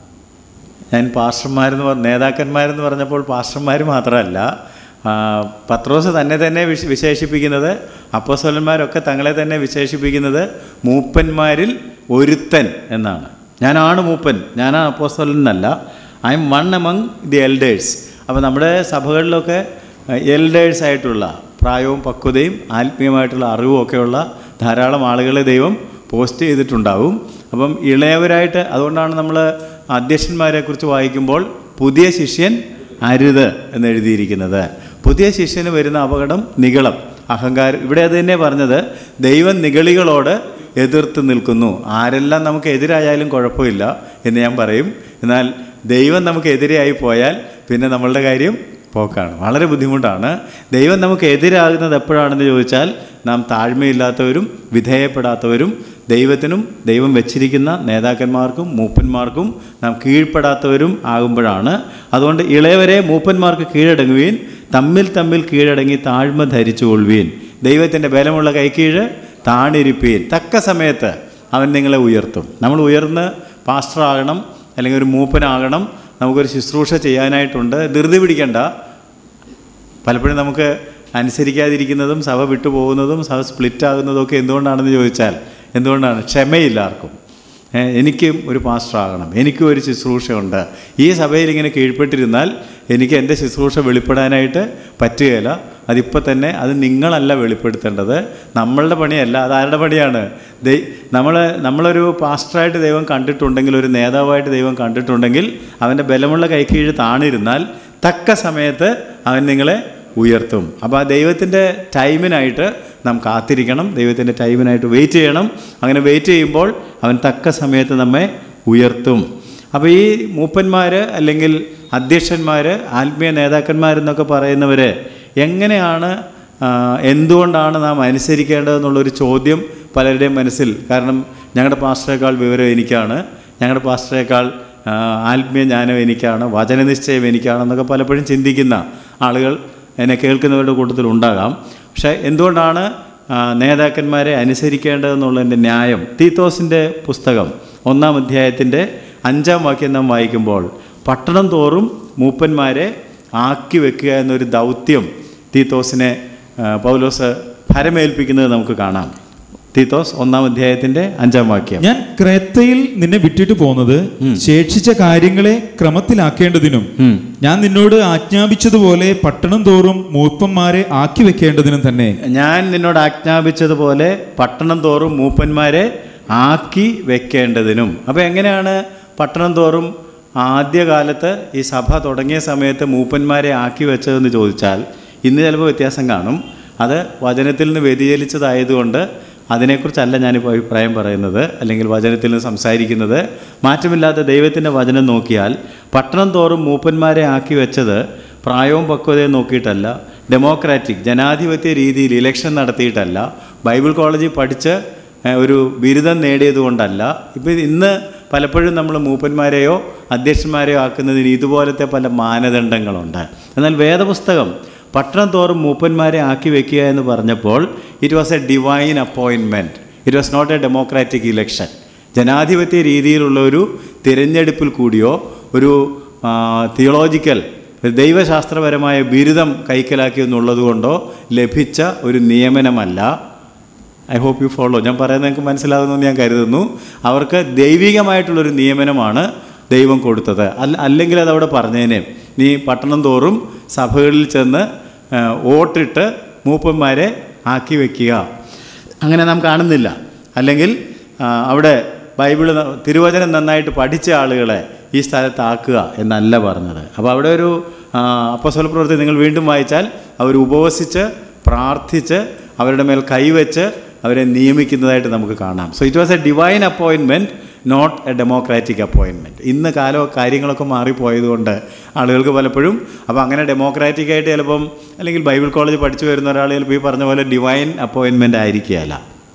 ഞാൻ പാസ്റ്റർമാരെന്ന് പറഞ്ഞ നേതാക്കന്മാരെന്ന് പറഞ്ഞപ്പോൾ പാസ്റ്റർമാർ മാത്രമല്ല ആ, പത്രോസ് തന്നെ തന്നെ വിശ വിശേഷിപ്പിക്കുന്നത് അപ്പോസ്വലന്മാരൊക്കെ തങ്ങളെ തന്നെ വിശേഷിപ്പിക്കുന്നത് മൂപ്പന്മാരിൽ ഒരുത്തൻ എന്നാണ് ഞാനാണ് മൂപ്പൻ ഞാനാണ് അപ്പോസ്വലൻ എന്നല്ല I am one among the elders അപ്പോൾ നമ്മുടെ സഭകളിലൊക്കെ എൽഡേഴ്സ് ആയിട്ടുള്ള പ്രായവും പക്വതയും ആത്മീയമായിട്ടുള്ള അറിവും ഒക്കെയുള്ള ധാരാളം ആളുകളെ ദൈവം പോസ്റ്റ് ചെയ്തിട്ടുണ്ടാവും അപ്പം ഇളയവരായിട്ട് അതുകൊണ്ടാണ് നമ്മൾ അധ്യക്ഷന്മാരെക്കുറിച്ച് വായിക്കുമ്പോൾ പുതിയ ശിഷ്യൻ അരുത് എന്ന് എഴുതിയിരിക്കുന്നത് പുതിയ ശിഷ്യന് വരുന്ന അപകടം നിഗളം അഹങ്കാരം ഇവിടെ അത് തന്നെ പറഞ്ഞത് ദൈവം നിഗളികളോട് എതിർത്ത് നിൽക്കുന്നു ആരെല്ലാം നമുക്ക് എതിരായാലും കുഴപ്പമില്ല എന്ന് ഞാൻ പറയും എന്നാൽ ദൈവം നമുക്ക് എതിരായി പോയാൽ പിന്നെ നമ്മളുടെ കാര്യം പോക്കാണ് വളരെ ബുദ്ധിമുട്ടാണ് ദൈവം നമുക്ക് എതിരാകുന്നത് എപ്പോഴാണെന്ന് ചോദിച്ചാൽ നാം താഴ്മയില്ലാത്തവരും വിധേയപ്പെടാത്തവരും ദൈവത്തിനും ദൈവം വെച്ചിരിക്കുന്ന നേതാക്കന്മാർക്കും മൂപ്പന്മാർക്കും നാം കീഴ്പ്പെടാത്തവരും ആകുമ്പോഴാണ് അതുകൊണ്ട് ഇളയവരെ മൂപ്പന്മാർക്ക് കീഴടങ്ങുവീൻ തമ്മിൽ തമ്മിൽ കീഴടങ്ങി താഴ്മ ധരിച്ചു കൊള്ളുവീൻ ദൈവത്തിൻ്റെ ബലമുള്ള കൈക്കീഴ് താണിരിപ്പീൻ തക്ക സമയത്ത് അവൻ നിങ്ങളെ ഉയർത്തും നമ്മൾ ഉയർന്ന് പാസ്റ്ററാകണം അല്ലെങ്കിൽ ഒരു മൂപ്പനാകണം നമുക്കൊരു ശുശ്രൂഷ ചെയ്യാനായിട്ടുണ്ട് ധൃതി പിടിക്കണ്ട പലപ്പോഴും നമുക്ക് അനുസരിക്കാതിരിക്കുന്നതും സഭ വിട്ടുപോകുന്നതും സഭ സ്പ്ലിറ്റ് ആകുന്നതും ഒക്കെ എന്തുകൊണ്ടാണെന്ന് ചോദിച്ചാൽ എന്തുകൊണ്ടാണ് ക്ഷമയില്ല ആർക്കും ഏ, എനിക്കും ഒരു പാസ്റ്റർ ആകണം എനിക്കും ഒരു ശുശ്രൂഷയുണ്ട് ഈ സഭയിൽ ഇങ്ങനെ കീഴ്പ്പെട്ടിരുന്നാൽ എനിക്ക് എൻ്റെ ശുശ്രൂഷ വെളിപ്പെടാനായിട്ട് പറ്റുകയില്ല അതിപ്പോൾ തന്നെ അത് നിങ്ങളല്ല വെളിപ്പെടുത്തേണ്ടത് നമ്മളുടെ പണിയല്ല അതാരുടെ പണിയാണ് ദൈ നമ്മൾ നമ്മളൊരു പാസ്റ്ററായിട്ട് ദൈവം കണ്ടിട്ടുണ്ടെങ്കിൽ ഒരു നേതാവായിട്ട് ദൈവം കണ്ടിട്ടുണ്ടെങ്കിൽ അവൻ്റെ ബലമുള്ള കൈക്കീഴ് താണിരുന്നാൽ തക്ക സമയത്ത് അവൻ നിങ്ങളെ ഉയർത്തും അപ്പോൾ ആ ദൈവത്തിൻ്റെ ടൈമിനായിട്ട് നാം കാത്തിരിക്കണം ദൈവത്തിൻ്റെ ടൈമിനായിട്ട് വെയിറ്റ് ചെയ്യണം അങ്ങനെ വെയിറ്റ് ചെയ്യുമ്പോൾ അവൻ തക്ക സമയത്ത് നമ്മെ ഉയർത്തും അപ്പോൾ ഈ മൂപ്പന്മാർ അല്ലെങ്കിൽ അധ്യക്ഷന്മാർ ആത്മീയ നേതാക്കന്മാരെന്നൊക്കെ പറയുന്നവർ എങ്ങനെയാണ് ആ, എന്തുകൊണ്ടാണ് നാം അനുസരിക്കേണ്ടതെന്നുള്ളൊരു ചോദ്യം പലരുടെയും മനസ്സിൽ കാരണം ഞങ്ങളുടെ പാസ്റ്ററേക്കാൾ വിവരം എനിക്കാണ് ഞങ്ങളുടെ പാസ്റ്ററേക്കാൾ ആ, ആത്മീയ ജ്ഞാനം എനിക്കാണ് വചനനിശ്ചയം എനിക്കാണെന്നൊക്കെ പലപ്പോഴും ചിന്തിക്കുന്ന ആളുകൾ എന്നെ കേൾക്കുന്നവരുടെ കൂട്ടത്തിൽ ഉണ്ടാകാം പക്ഷേ എന്തുകൊണ്ടാണ് ആ, നേതാക്കന്മാരെ അനുസരിക്കേണ്ടതെന്നുള്ളതിൻ്റെ ന്യായം തീത്തോസിൻ്റെ പുസ്തകം ഒന്നാം അധ്യായത്തിൻ്റെ അഞ്ചാം വാക്യം നാം വായിക്കുമ്പോൾ പട്ടണം തോറും മൂപ്പന്മാരെ ആക്കി വെക്കുക എന്നൊരു ദൗത്യം തീത്തോസിനെ ആ, പൗലോസ് ഭരമേൽപ്പിക്കുന്നത് നമുക്ക് കാണാം തീത്തോസ് ഒന്നാം അധ്യായത്തിൻ്റെ അഞ്ചാം വാക്യം ഞാൻ ക്രേത്തയിൽ നിന്നെ വിട്ടിട്ട് പോന്നത് ശേഷിച്ച കാര്യങ്ങളെ ക്രമത്തിലാക്കേണ്ടതിനും ഉം. ഞാൻ നിന്നോട് ആജ്ഞാപിച്ചതുപോലെ പട്ടണം തോറും മൂപ്പന്മാരെ ആക്കി വെക്കേണ്ടതിനും തന്നെ ഞാൻ നിന്നോട് ആജ്ഞാപിച്ചതുപോലെ പട്ടണം തോറും മൂപ്പന്മാരെ ആക്കി വെക്കേണ്ടതിനും അപ്പോൾ എങ്ങനെയാണ് പട്ടണം തോറും ആദ്യകാലത്ത് ഈ സഭ തുടങ്ങിയ സമയത്ത് മൂപ്പന്മാരെ ആക്കി വെച്ചതെന്ന് ചോദിച്ചാൽ ഇന്ന് ചിലപ്പോൾ വ്യത്യാസം കാണും അത് വചനത്തിൽ നിന്ന് വ്യതിചലിച്ചതായതുകൊണ്ട് അതിനെക്കുറിച്ചല്ല ഞാനിപ്പോൾ അഭിപ്രായം പറയുന്നത് അല്ലെങ്കിൽ വചനത്തിൽ നിന്ന് സംസാരിക്കുന്നത് മാറ്റമില്ലാത്ത ദൈവത്തിൻ്റെ വചനം നോക്കിയാൽ പട്ടണം തോറും മൂപ്പന്മാരെ ആക്കി വെച്ചത് പ്രായവും പക്വതയും നോക്കിയിട്ടല്ല ഡെമോക്രാറ്റിക് ജനാധിപത്യ രീതിയിൽ ഇലക്ഷൻ നടത്തിയിട്ടല്ല ബൈബിൾ കോളേജിൽ പഠിച്ച് ഏഹ്, ഒരു ബിരുദം നേടിയതുകൊണ്ടല്ല ഇപ്പോൾ ഇന്ന് പലപ്പോഴും നമ്മൾ മൂപ്പന്മാരെയോ അധ്യക്ഷന്മാരെയോ ആക്കുന്നതിന് ഇതുപോലത്തെ പല മാനദണ്ഡങ്ങളുണ്ട് എന്നാൽ വേദപുസ്തകം പട്ടണം തോറും മൂപ്പന്മാരെ ആക്കി വെക്കുക എന്ന് പറഞ്ഞപ്പോൾ it was a divine appointment it was not a democratic election ജനാധിപത്യ രീതിയിലുള്ള ഒരു തിരഞ്ഞെടുപ്പിൽ കൂടിയോ ഒരു തിയോളജിക്കൽ ദൈവശാസ്ത്രപരമായ ബിരുദം കൈക്കലാക്കി എന്നുള്ളത് കൊണ്ടോ ലഭിച്ച ഒരു നിയമനമല്ല ഐ ഹോപ്പ് യു ഫോളോ ഞാൻ പറയുന്നത് നിങ്ങൾക്ക് മനസ്സിലാകുമെന്ന് ഞാൻ കരുതുന്നു അവർക്ക് ദൈവികമായിട്ടുള്ളൊരു നിയമനമാണ് ദൈവം കൊടുത്തത് അല്ല അല്ലെങ്കിൽ അതവിടെ പറഞ്ഞേനെ നീ പട്ടണം തോറും സഭകളിൽ ചെന്ന് ആ, വോട്ടിട്ട് മൂപ്പന്മാരെ ആക്കി വെക്കുക അങ്ങനെ നാം കാണുന്നില്ല അല്ലെങ്കിൽ ആ, അവിടെ ബൈബിള് ന- തിരുവചനം നന്നായിട്ട് പഠിച്ച ആളുകളെ ഈ സ്ഥലത്താക്കുക എന്നല്ല പറഞ്ഞത് അപ്പോൾ അവിടെ ഒരു അപ്പസ്വല പ്രവൃത്തി നിങ്ങൾ വീണ്ടും വായിച്ചാൽ അവർ ഉപവസിച്ച് പ്രാർത്ഥിച്ച് അവരുടെ മേൽ കൈവച്ച് അവരെ നിയമിക്കുന്നതായിട്ട് നമുക്ക് കാണാം so it was a divine appointment not a democratic appointment ഇന്ന് കാലം കാര്യങ്ങളൊക്കെ മാറിപ്പോയതുകൊണ്ട് ആളുകൾക്ക് പലപ്പോഴും അപ്പോൾ അങ്ങനെ ഡെമോക്രാറ്റിക് ആയിട്ട് ചിലപ്പം അല്ലെങ്കിൽ ബൈബിൾ കോളേജ് പഠിച്ചു വരുന്ന ഒരാൾ ചിലപ്പോൾ ഈ പറഞ്ഞ പോലെ ഡിവൈൻ അപ്പോയിൻമെൻ്റ് ആയിരിക്കുകയല്ല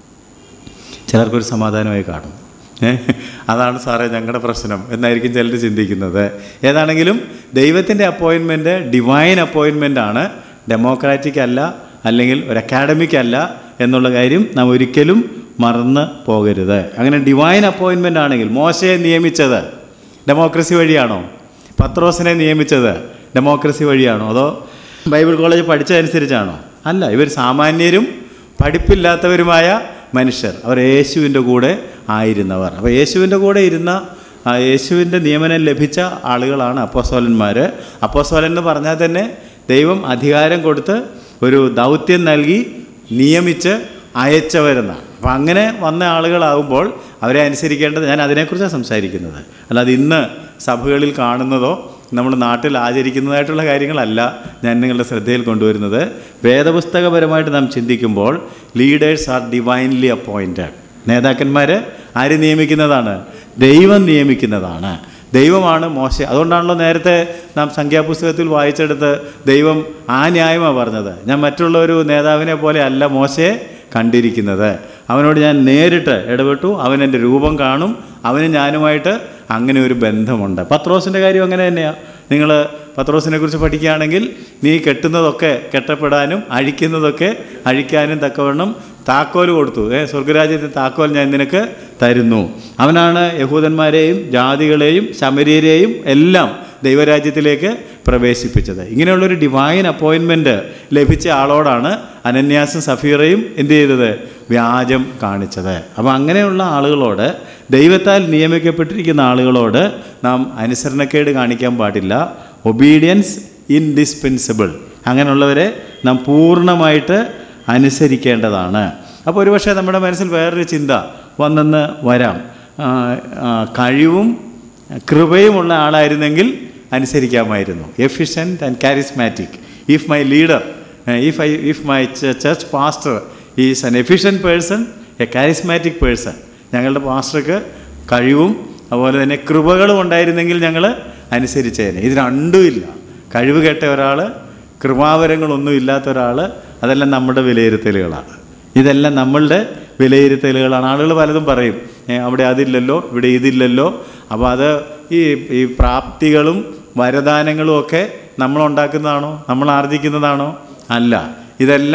ചിലർക്കൊരു സമാധാനമായി കാണും ഏ? അതാണ് സാറേ ഞങ്ങളുടെ പ്രശ്നം എന്നായിരിക്കും ചിലർ ചിന്തിക്കുന്നത് ഏതാണെങ്കിലും ദൈവത്തിൻ്റെ അപ്പോയിൻമെൻറ്റ് ഡിവൈൻ അപ്പോയിൻമെൻ്റ് ആണ് ഡെമോക്രാറ്റിക് അല്ല അല്ലെങ്കിൽ ഒരു അക്കാഡമിക് അല്ല എന്നുള്ള കാര്യം നാം ഒരിക്കലും മറന്ന് പോകരുത് അങ്ങനെ ഡിവൈൻ അപ്പോയിൻമെൻ്റ് ആണെങ്കിൽ മോശയെ നിയമിച്ചത് ഡെമോക്രസി വഴിയാണോ പത്രോസിനെ നിയമിച്ചത് ഡെമോക്രസി വഴിയാണോ അതോ ബൈബിൾ കോളേജ് പഠിച്ചതനുസരിച്ചാണോ അല്ല ഇവർ സാമാന്യരും പഠിപ്പില്ലാത്തവരുമായ മനുഷ്യർ അവർ യേശുവിൻ്റെ കൂടെ ആയിരുന്നവർ അപ്പോൾ യേശുവിൻ്റെ കൂടെ ഇരുന്ന ആ യേശുവിൻ്റെ നിയമനം ലഭിച്ച ആളുകളാണ് അപ്പോസ്തോലന്മാർ അപ്പോസ്തോലൻ എന്ന് പറഞ്ഞാൽ തന്നെ ദൈവം അധികാരം കൊടുത്ത് ഒരു ദൗത്യം നൽകി നിയമിച്ച് അയച്ചവരെന്നാണ് അപ്പം അങ്ങനെ വന്ന ആളുകളാകുമ്പോൾ അവരെ അനുസരിക്കേണ്ടത് ഞാൻ അതിനെക്കുറിച്ചാണ് സംസാരിക്കുന്നത് അല്ലാതെ ഇന്ന് സഭകളിൽ കാണുന്നതോ നമ്മൾ നാട്ടിൽ ആചരിക്കുന്നതായിട്ടുള്ള കാര്യങ്ങളല്ല ഞാൻ നിങ്ങളുടെ ശ്രദ്ധയിൽ കൊണ്ടുവരുന്നത് വേദപുസ്തകപരമായിട്ട് നാം ചിന്തിക്കുമ്പോൾ ലീഡേഴ്സ് ആർ ഡിവൈൻലി അപ്പോയിൻറ്റഡ് നേതാക്കന്മാർ ആര് നിയമിക്കുന്നതാണ് ദൈവം നിയമിക്കുന്നതാണ് ദൈവമാണ് മോശ അതുകൊണ്ടാണല്ലോ നേരത്തെ നാം സംഖ്യാപുസ്തകത്തിൽ വായിച്ചെടുത്ത് ദൈവം ആ ന്യായമാണ് പറഞ്ഞത് ഞാൻ മറ്റുള്ള ഒരു നേതാവിനെ പോലെ അല്ല മോശയെ കണ്ടിരിക്കുന്നത് അവനോട് ഞാൻ നേരിട്ട് ഇടപെട്ടു അവൻ എൻ്റെ രൂപം കാണും അവന് ഞാനുമായിട്ട് അങ്ങനെ ഒരു ബന്ധമുണ്ട് പത്രോസിൻ്റെ കാര്യം അങ്ങനെ തന്നെയാണ് നിങ്ങൾ പത്രോസിനെ കുറിച്ച് പഠിക്കുകയാണെങ്കിൽ നീ കെട്ടുന്നതൊക്കെ കെട്ടപ്പെടാനും അഴിക്കുന്നതൊക്കെ അഴിക്കാനും തക്കവണ്ണം താക്കോൽ കൊടുത്തു ഏ സ്വർഗരാജ്യത്തെ താക്കോൽ ഞാൻ നിനക്ക് തരുന്നു അവനാണ് യഹൂദന്മാരെയും ജാതികളെയും ശമരീരെയും എല്ലാം ദൈവരാജ്യത്തിലേക്ക് പ്രവേശിപ്പിച്ചത് ഇങ്ങനെയുള്ളൊരു ഡിവൈൻ അപ്പോയിൻമെൻറ്റ് ലഭിച്ച ആളോടാണ് അനന്യാസും സഫീറയും എന്ത് ചെയ്തത് വ്യാജം കാണിച്ചത് അപ്പോൾ അങ്ങനെയുള്ള ആളുകളോട് ദൈവത്താൽ നിയമിക്കപ്പെട്ടിരിക്കുന്ന ആളുകളോട് നാം അനുസരണക്കേട് കാണിക്കാൻ പാടില്ല ഒബീഡിയൻസ് ഇൻഡിസ്പെൻസിബിൾ അങ്ങനെയുള്ളവരെ നാം പൂർണ്ണമായിട്ട് അനുസരിക്കേണ്ടതാണ് അപ്പോൾ ഒരുപക്ഷെ നമ്മുടെ മനസ്സിൽ വേറൊരു ചിന്ത വന്നെന്ന് വരാം ആ, ആ, കഴിവും കൃപയുമുള്ള ആളായിരുന്നെങ്കിൽ അനുസരിക്കാമായിരുന്നു efficient and charismatic if my leader if I if my church pastor is an efficient person a charismatic person ഞങ്ങളുടെ പാസ്റ്റർക്ക് കഴിവും അതുപോലെ തന്നെ കൃപകളും ഉണ്ടായിരുന്നെങ്കിൽ ഞങ്ങൾ അനുസരിച്ചേനെ ഇത് രണ്ടുമില്ല കഴിവ് കേട്ട ഒരാൾ കൃപാവരങ്ങളൊന്നും ഇല്ലാത്ത ഒരാൾ അതെല്ലാം നമ്മുടെ വിലയിരുത്തലുകളാണ് ഇതെല്ലാം നമ്മളുടെ വിലയിരുത്തലുകളാണ് ആളുകൾ പലതും പറയും "ഏ, അവിടെ അതില്ലല്ലോ ഇവിടെ ഇതില്ലല്ലോ അപ്പോൾ അത് ഈ ഈ പ്രാപ്തികളും വരദാനങ്ങളും ഒക്കെ നമ്മൾ ഉണ്ടാക്കുന്നതാണോ നമ്മൾ ആർജിക്കുന്നതാണോ അല്ല ഇതെല്ലാം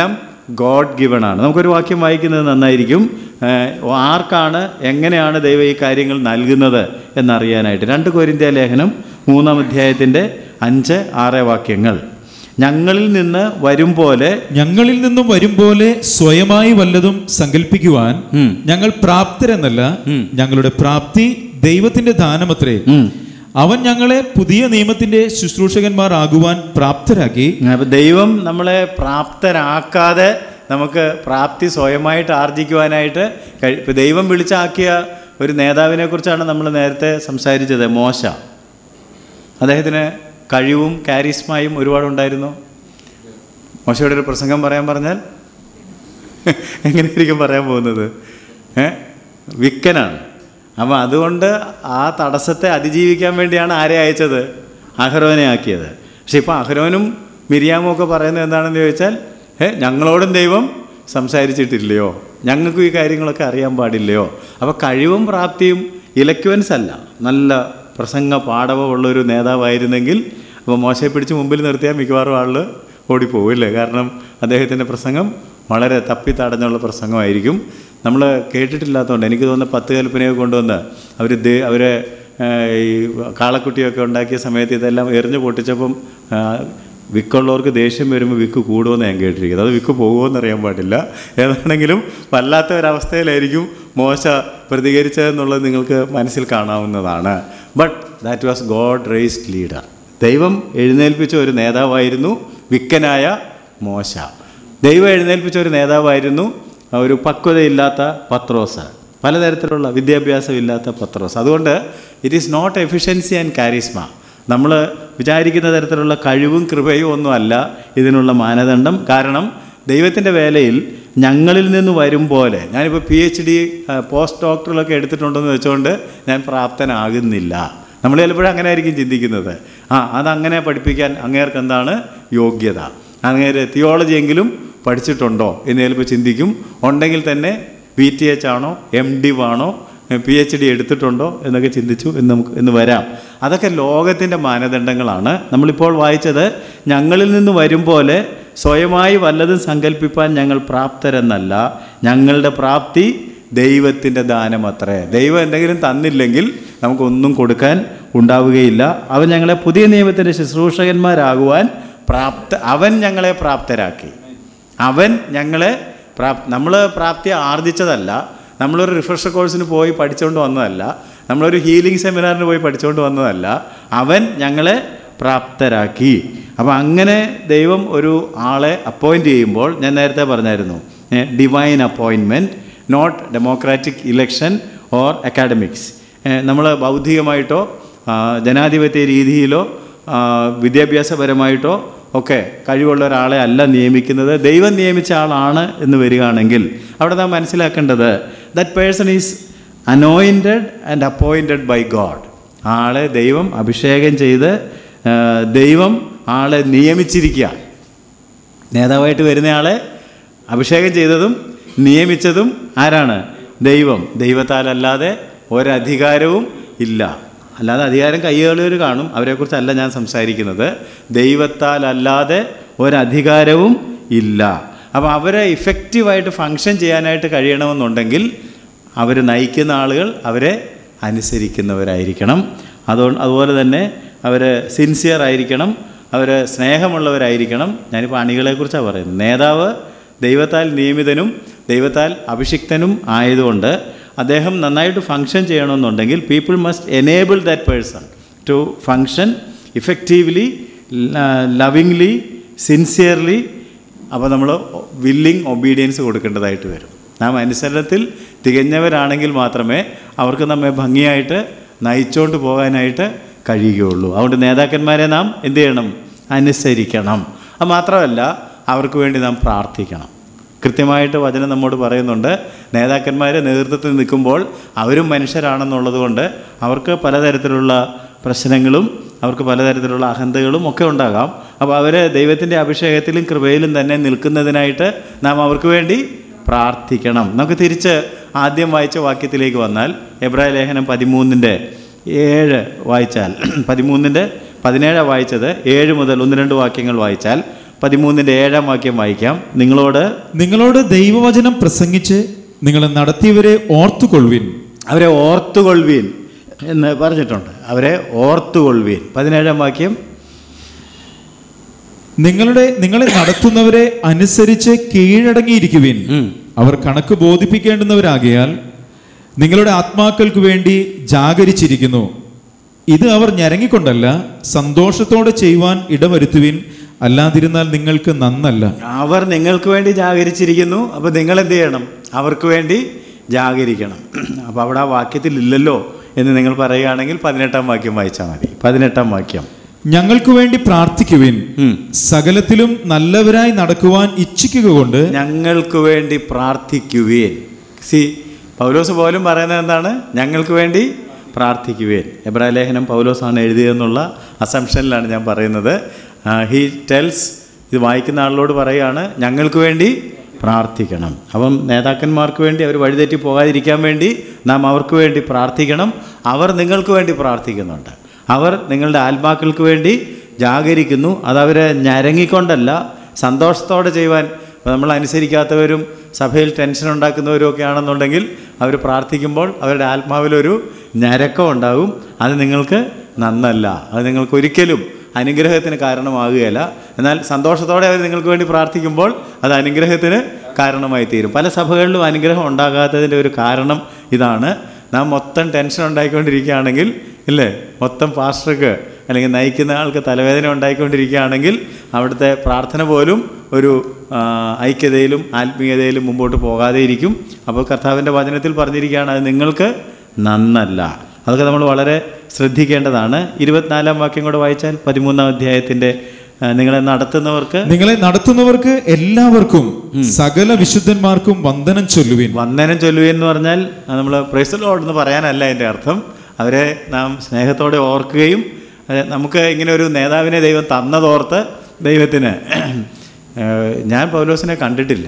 ഗോഡ് ഗിവൺ ആണ് നമുക്കൊരു വാക്യം വായിക്കുന്നത് നന്നായിരിക്കും ഏഹ്, ആർക്കാണ് എങ്ങനെയാണ് ദൈവം ഈ കാര്യങ്ങൾ നൽകുന്നത് എന്നറിയാനായിട്ട് രണ്ട് കൊരിന്ത്യ ലേഖനം മൂന്നാം അധ്യായത്തിൻ്റെ അഞ്ച് ആറ് വാക്യങ്ങൾ ഞങ്ങളിൽ നിന്ന് വരും പോലെ ഞങ്ങളിൽ നിന്നും വരും പോലെ സ്വയമായി വല്ലതും സങ്കല്പിക്കുവാൻ ഉം. ഞങ്ങൾ പ്രാപ്തരെന്നല്ല ഉം. ഞങ്ങളുടെ പ്രാപ്തി ദൈവത്തിന്റെ ദാനമത്രേ ഉം. അവൻ ഞങ്ങളെ പുതിയ നിയമത്തിന്റെ ശുശ്രൂഷകന്മാർ ആകുവാൻ പ്രാപ്തരാക്കി അപ്പം ദൈവം നമ്മളെ പ്രാപ്തരാക്കാതെ നമുക്ക് പ്രാപ്തി സ്വയമായിട്ട് ആർജിക്കുവാനായിട്ട് കഴി ഇപ്പം ദൈവം വിളിച്ചാക്കിയ ഒരു നേതാവിനെ കുറിച്ചാണ് നമ്മൾ നേരത്തെ സംസാരിച്ചത് മോശ അദ്ദേഹത്തിന് കഴിവും കാരിസ്മയും ഒരുപാടുണ്ടായിരുന്നു മോശയുടെ ഒരു പ്രസംഗം പറയാൻ പറഞ്ഞാൽ എങ്ങനെയായിരിക്കും പറയാൻ പോകുന്നത് ഏ വിക്കനാണ് അപ്പം അതുകൊണ്ട് ആ തടസ്സത്തെ അതിജീവിക്കാൻ വേണ്ടിയാണ് ആരെ അയച്ചത് അഹരോനെ ആക്കിയത് പക്ഷെ ഇപ്പോൾ അഹരോനും മിരിയാമും ഒക്കെ പറയുന്നത് എന്താണെന്ന് ചോദിച്ചാൽ ഏ ഞങ്ങളോടും ദൈവം സംസാരിച്ചിട്ടില്ലയോ ഞങ്ങൾക്കും ഈ കാര്യങ്ങളൊക്കെ അറിയാൻ പാടില്ലയോ അപ്പോൾ കഴിവും പ്രാപ്തിയും ഇലക്വൻസ് അല്ല നല്ല പ്രസംഗ പാടവമുള്ളൊരു നേതാവായിരുന്നെങ്കിൽ അപ്പോൾ മോശയെ പിടിച്ച് മുമ്പിൽ നിർത്തിയാൽ മിക്കവാറും ആൾ ഓടിപ്പോവില്ലേ കാരണം അദ്ദേഹത്തിൻ്റെ പ്രസംഗം വളരെ തപ്പിത്തടഞ്ഞുള്ള പ്രസംഗമായിരിക്കും നമ്മൾ കേട്ടിട്ടില്ലാത്തതുകൊണ്ട് എനിക്ക് തോന്നുന്ന പത്ത് കൽപ്പനയൊക്കെ കൊണ്ടുവന്ന് അവർ ദേ അവരെ ഏഹ്, ഈ കാളക്കുട്ടിയൊക്കെ ഉണ്ടാക്കിയ സമയത്ത് ഇതെല്ലാം എറിഞ്ഞു പൊട്ടിച്ചപ്പം ആ, വിക്കുള്ളവർക്ക് ദേഷ്യം വരുമ്പോൾ വിക്ക് കൂടുമെന്ന് ഞാൻ കേട്ടിരിക്കുന്നത് അത് വിക്ക് പോകുമോ അറിയാൻ പാടില്ല ഏതാണെങ്കിലും വല്ലാത്ത ഒരവസ്ഥയിലായിരിക്കും മോശ പ്രതികരിച്ചതെന്നുള്ളത് നിങ്ങൾക്ക് മനസ്സിൽ കാണാവുന്നതാണ് but that was God raised leader ദൈവം എഴുന്നേൽപ്പിച്ച ഒരു നേതാവായിരുന്നു വിക്കനായ മോശ ദൈവം എഴുന്നേൽപ്പിച്ച ഒരു നേതാവായിരുന്നു ഒരു പക്വതയില്ലാത്ത പത്രോസ് പലതരത്തിലുള്ള വിദ്യാഭ്യാസമില്ലാത്ത പത്രോസ് അതുകൊണ്ട് it is not efficiency and charisma നമ്മൾ വിചാരിക്കുന്ന തരത്തിലുള്ള കഴിവും കൃപയും ഒന്നുമല്ല ഇതിനുള്ള മാനദണ്ഡം കാരണം ദൈവത്തിൻ്റെ വേലയിൽ ഞങ്ങളിൽ നിന്ന് വരും പോലെ ഞാനിപ്പോൾ പി എച്ച് ഡി പോസ്റ്റ് ഡോക്ടറിലൊക്കെ എടുത്തിട്ടുണ്ടെന്ന് വെച്ചുകൊണ്ട് ഞാൻ പ്രാപ്തനാകുന്നില്ല നമ്മൾ ചിലപ്പോഴും അങ്ങനെ ആയിരിക്കും ചിന്തിക്കുന്നത് ആ അതങ്ങനെ പഠിപ്പിക്കാൻ അങ്ങേർക്ക് എന്താണ് യോഗ്യത അങ്ങേര് തിയോളജി എങ്കിലും പഠിച്ചിട്ടുണ്ടോ എന്ന് ചിലപ്പോൾ ചിന്തിക്കും ഉണ്ടെങ്കിൽ തന്നെ ബി ടി എച്ച് ആണോ എം ഡി ആണോ പി എച്ച് ഡി എടുത്തിട്ടുണ്ടോ എന്നൊക്കെ ചിന്തിച്ചു എന്ന് നമുക്ക് എന്ന് വരാം അതൊക്കെ ലോകത്തിൻ്റെ മാനദണ്ഡങ്ങളാണ് നമ്മളിപ്പോൾ വായിച്ചത് ഞങ്ങളിൽ നിന്ന് വരും പോലെ സ്വയമായി വല്ലതും സങ്കല്പിപ്പാൻ ഞങ്ങൾ പ്രാപ്തരെന്നല്ല ഞങ്ങളുടെ പ്രാപ്തി ദൈവത്തിൻ്റെ ദാനമത്രേ ദൈവം എന്തെങ്കിലും തന്നില്ലെങ്കിൽ നമുക്കൊന്നും കൊടുക്കാൻ ഉണ്ടാവുകയില്ല അവൻ ഞങ്ങളെ പുതിയ നിയമത്തിൻ്റെ ശുശ്രൂഷകന്മാരാകുവാൻ പ്രാപ്ത അവൻ ഞങ്ങളെ പ്രാപ്തരാക്കി അവൻ ഞങ്ങളെ പ്രാപ് നമ്മൾ പ്രാപ്തി ആർജിച്ചതല്ല നമ്മളൊരു റിഫ്രഷർ കോഴ്സിന് പോയി പഠിച്ചുകൊണ്ട് വന്നതല്ല നമ്മളൊരു ഹീലിംഗ് സെമിനാറിന് പോയി പഠിച്ചുകൊണ്ട് വന്നതല്ല അവൻ ഞങ്ങളെ പ്രാപ്തരാക്കി അപ്പോൾ അങ്ങനെ ദൈവം ഒരു ആളെ അപ്പോയിൻ്റ് ചെയ്യുമ്പോൾ ഞാൻ നേരത്തെ പറഞ്ഞായിരുന്നു divine appointment not democratic election or academics നമ്മൾ ബൗദ്ധികമായിട്ടോ ആ, ജനാധിപത്യ രീതിയിലോ ആ, വിദ്യാഭ്യാസപരമായിട്ടോ ഒക്കെ കഴിവുള്ള ഒരാളെ അല്ല നിയമിക്കുന്നത് ദൈവം നിയമിച്ച ആളാണ് എന്ന് വരികയാണെങ്കിൽ അവിടെ നാം മനസ്സിലാക്കേണ്ടത് that person is anointed and appointed by God ആളെ ദൈവം അഭിഷേകം ചെയ്ത് ആ, ദൈവം ആളെ നിയമിച്ചിരിക്കുക നേതാവായിട്ട് വരുന്നയാളെ അഭിഷേകം ചെയ്തതും നിയമിച്ചതും ആരാണ് ദൈവം ദൈവത്താലല്ലാതെ ഒരധികാരവും ഇല്ല അല്ലാതെ അധികാരം കയ്യേറിയവർ കാണും അവരെക്കുറിച്ചല്ല ഞാൻ സംസാരിക്കുന്നത് ദൈവത്താലല്ലാതെ ഒരധികാരവും ഇല്ല അപ്പോൾ അവരെ ഇഫക്റ്റീവായിട്ട് ഫങ്ഷൻ ചെയ്യാനായിട്ട് കഴിയണമെന്നുണ്ടെങ്കിൽ അവർ നയിക്കുന്ന ആളുകൾ അവരെ അനുസരിക്കുന്നവരായിരിക്കണം അതുകൊണ്ട് അതുപോലെ തന്നെ അവർ സിൻസിയർ ആയിരിക്കണം അവർ സ്നേഹമുള്ളവരായിരിക്കണം ഞാനിപ്പോൾ അണികളെക്കുറിച്ചാണ് പറയുന്നത് നേതാവ് ദൈവത്താൽ നിയമിതനും ദൈവത്താൽ അഭിഷിക്തനും ആയതുകൊണ്ട് അദ്ദേഹം നന്നായിട്ട് ഫങ്ഷൻ ചെയ്യണമെന്നുണ്ടെങ്കിൽ people must enable that person to function effectively lovingly sincerely അപ്പോൾ നമ്മൾ വില്ലിങ് ഒബീഡിയൻസ് കൊടുക്കേണ്ടതായിട്ട് വരും നാം അനുസരണത്തിൽ തികഞ്ഞവരാണെങ്കിൽ മാത്രമേ അവർക്ക് നമ്മെ ഭംഗിയായിട്ട് നയിച്ചുകൊണ്ട് പോകാനായിട്ട് കഴിയുകയുള്ളൂ അതുകൊണ്ട് നേതാക്കന്മാരെ നാം എന്ത് ചെയ്യണം അനുസരിക്കണം അത് മാത്രമല്ല അവർക്ക് വേണ്ടി നാം പ്രാർത്ഥിക്കണം കൃത്യമായിട്ട് വചനം നമ്മോട് പറയുന്നുണ്ട് നേതാക്കന്മാർ നേതൃത്വത്തിൽ നിൽക്കുമ്പോൾ അവരും മനുഷ്യരാണെന്നുള്ളത് കൊണ്ട് അവർക്ക് പലതരത്തിലുള്ള പ്രശ്നങ്ങളും അവർക്ക് പലതരത്തിലുള്ള അഹന്തകളും ഒക്കെ ഉണ്ടാകാം അപ്പോൾ അവർ ദൈവത്തിൻ്റെ അഭിഷേകത്തിലും കൃപയിലും തന്നെ നിൽക്കുന്നതിനായിട്ട് നാം അവർക്ക് വേണ്ടി പ്രാർത്ഥിക്കണം നമുക്ക് തിരിച്ച് ആദ്യം വായിച്ച വാക്യത്തിലേക്ക് വന്നാൽ എബ്രായ ലേഖനം പതിമൂന്നിൻ്റെ ഏഴ് വായിച്ചാൽ പതിമൂന്നിൻ്റെ പതിനേഴ് വായിച്ചത് ഏഴ് മുതൽ ഒന്ന് രണ്ട് വാക്യങ്ങൾ വായിച്ചാൽ പതിമൂന്നിൻ്റെ ഏഴാം വാക്യം വായിക്കാം നിങ്ങളോട് നിങ്ങളോട് ദൈവവചനം പ്രസംഗിച്ച് നിങ്ങളെ നടത്തിയവരെ ഓർത്തുകൊള്ളുവിൻ അവരെ ഓർത്തുകൊള്ളുവീൻ എന്ന് പറഞ്ഞിട്ടുണ്ട് അവരെ ഓർത്തുകൊള്ളുവീൻ പതിനേഴാം വാക്യം നിങ്ങളുടെ നിങ്ങളെ നടത്തുന്നവരെ അനുസരിച്ച് കീഴടങ്ങിയിരിക്കുവിൻ ഉം. അവർ കണക്ക് ബോധിപ്പിക്കേണ്ടുന്നവരാകിയാൽ നിങ്ങളുടെ ആത്മാക്കൾക്ക് വേണ്ടി ജാഗരിച്ചിരിക്കുന്നു ഇത് അവർ ഞരങ്ങിക്കൊണ്ടല്ല സന്തോഷത്തോടെ ചെയ്യുവാൻ ഇടവരുത്തുവിൻ അല്ലാതിരുന്നാൽ നിങ്ങൾക്ക് നന്നല്ല അവർ നിങ്ങൾക്ക് വേണ്ടി ജാഗരിച്ചിരിക്കുന്നു അപ്പോൾ നിങ്ങൾ എന്ത് ചെയ്യണം അവർക്ക് വേണ്ടി ജാഗരിക്കണം അപ്പോൾ അവിടെ ആ വാക്യത്തിൽ ഇല്ലല്ലോ എന്ന് നിങ്ങൾ പറയുകയാണെങ്കിൽ പതിനെട്ടാം വാക്യം വായിച്ചാൽ മതി പതിനെട്ടാം വാക്യം ഞങ്ങൾക്ക് വേണ്ടി പ്രാർത്ഥിക്കുവിൻ ഉം. സകലത്തിലും നല്ലവരായി നടക്കുവാൻ ഇച്ഛിക്കുക കൊണ്ട് ഞങ്ങൾക്ക് വേണ്ടി പ്രാർത്ഥിക്കുവേൻ സി പൗലോസ് പോലും പറയുന്നത് എന്താണ് ഞങ്ങൾക്ക് വേണ്ടി പ്രാർത്ഥിക്കുവേൻ എബ്രാഹിം ലേഖനം പൗലോസാണ് എഴുതിയതെന്നുള്ള അസംഷനിലാണ് ഞാൻ പറയുന്നത് ഹി ടെൽസ് ഇത് വായിക്കുന്ന ആളിനോട് പറയുകയാണ് ഞങ്ങൾക്ക് വേണ്ടി പ്രാർത്ഥിക്കണം അപ്പം നേതാക്കന്മാർക്ക് വേണ്ടി അവർ വഴിതെറ്റി പോകാതിരിക്കാൻ വേണ്ടി നാം അവർക്ക് വേണ്ടി പ്രാർത്ഥിക്കണം അവർ നിങ്ങൾക്ക് വേണ്ടി പ്രാർത്ഥിക്കുന്നുണ്ട് അവർ നിങ്ങളുടെ ആത്മാക്കൾക്ക് വേണ്ടി ജാഗരിക്കുന്നു അതവരെ ഞരങ്ങിക്കൊണ്ടല്ല സന്തോഷത്തോടെ ചെയ്യുവാൻ ഇപ്പോൾ നമ്മൾ അനുസരിക്കാത്തവരും സഭയിൽ ടെൻഷൻ ഉണ്ടാക്കുന്നവരും ഒക്കെ ആണെന്നുണ്ടെങ്കിൽ അവർ പ്രാർത്ഥിക്കുമ്പോൾ അവരുടെ ആത്മാവിലൊരു ഞരക്കം ഉണ്ടാകും അത് നിങ്ങൾക്ക് നന്നല്ല അത് നിങ്ങൾക്ക് ഒരിക്കലും അനുഗ്രഹത്തിന് കാരണമാകുകയില്ല എന്നാൽ സന്തോഷത്തോടെ അവർ നിങ്ങൾക്ക് വേണ്ടി പ്രാർത്ഥിക്കുമ്പോൾ അത് അനുഗ്രഹത്തിന് കാരണമായി തീരും പല സഭകളിലും അനുഗ്രഹം ഉണ്ടാകാത്തതിൻ്റെ ഒരു കാരണം ഇതാണ് നാം മൊത്തം ടെൻഷൻ ഉണ്ടായിക്കൊണ്ടിരിക്കുകയാണെങ്കിൽ ഇല്ലേ മൊത്തം പാസ്റ്റർക്ക് അല്ലെങ്കിൽ നയിക്കുന്ന ആൾക്ക് തലവേദന ഉണ്ടായിക്കൊണ്ടിരിക്കുകയാണെങ്കിൽ അവിടുത്തെ പ്രാർത്ഥന പോലും ഒരു ആ, ഐക്യതയിലും ആത്മീയതയിലും മുമ്പോട്ട് പോകാതെ ഇരിക്കും അപ്പോൾ കർത്താവിൻ്റെ വചനത്തിൽ പറഞ്ഞിരിക്കുകയാണ് അത് നിങ്ങൾക്ക് നന്നല്ല അതൊക്കെ നമ്മൾ വളരെ ശ്രദ്ധിക്കേണ്ടതാണ് ഇരുപത്തിനാലാം വാക്യം കൂടെ വായിച്ചാൽ പതിമൂന്നാം അധ്യായത്തിൻ്റെ ആ, നിങ്ങളെ നടത്തുന്നവർക്ക് നിങ്ങളെ നടത്തുന്നവർക്ക് എല്ലാവർക്കും സകല വിശുദ്ധന്മാർക്കും വന്ദനം ചൊല്ലുവിൻ വന്ദനം ചൊല്ലുക എന്ന് പറഞ്ഞാൽ നമ്മൾ പ്രൈസലോട് എന്ന് പറയാനല്ല എൻ്റെ അർത്ഥം അവരെ നാം സ്നേഹത്തോടെ ഓർക്കുകയും അത് നമുക്ക് ഇങ്ങനെ ഒരു നേതാവിനെ ദൈവം തന്നതോർത്ത് ദൈവത്തിന് ഏഹ്, ഞാൻ പൗലോസിനെ കണ്ടിട്ടില്ല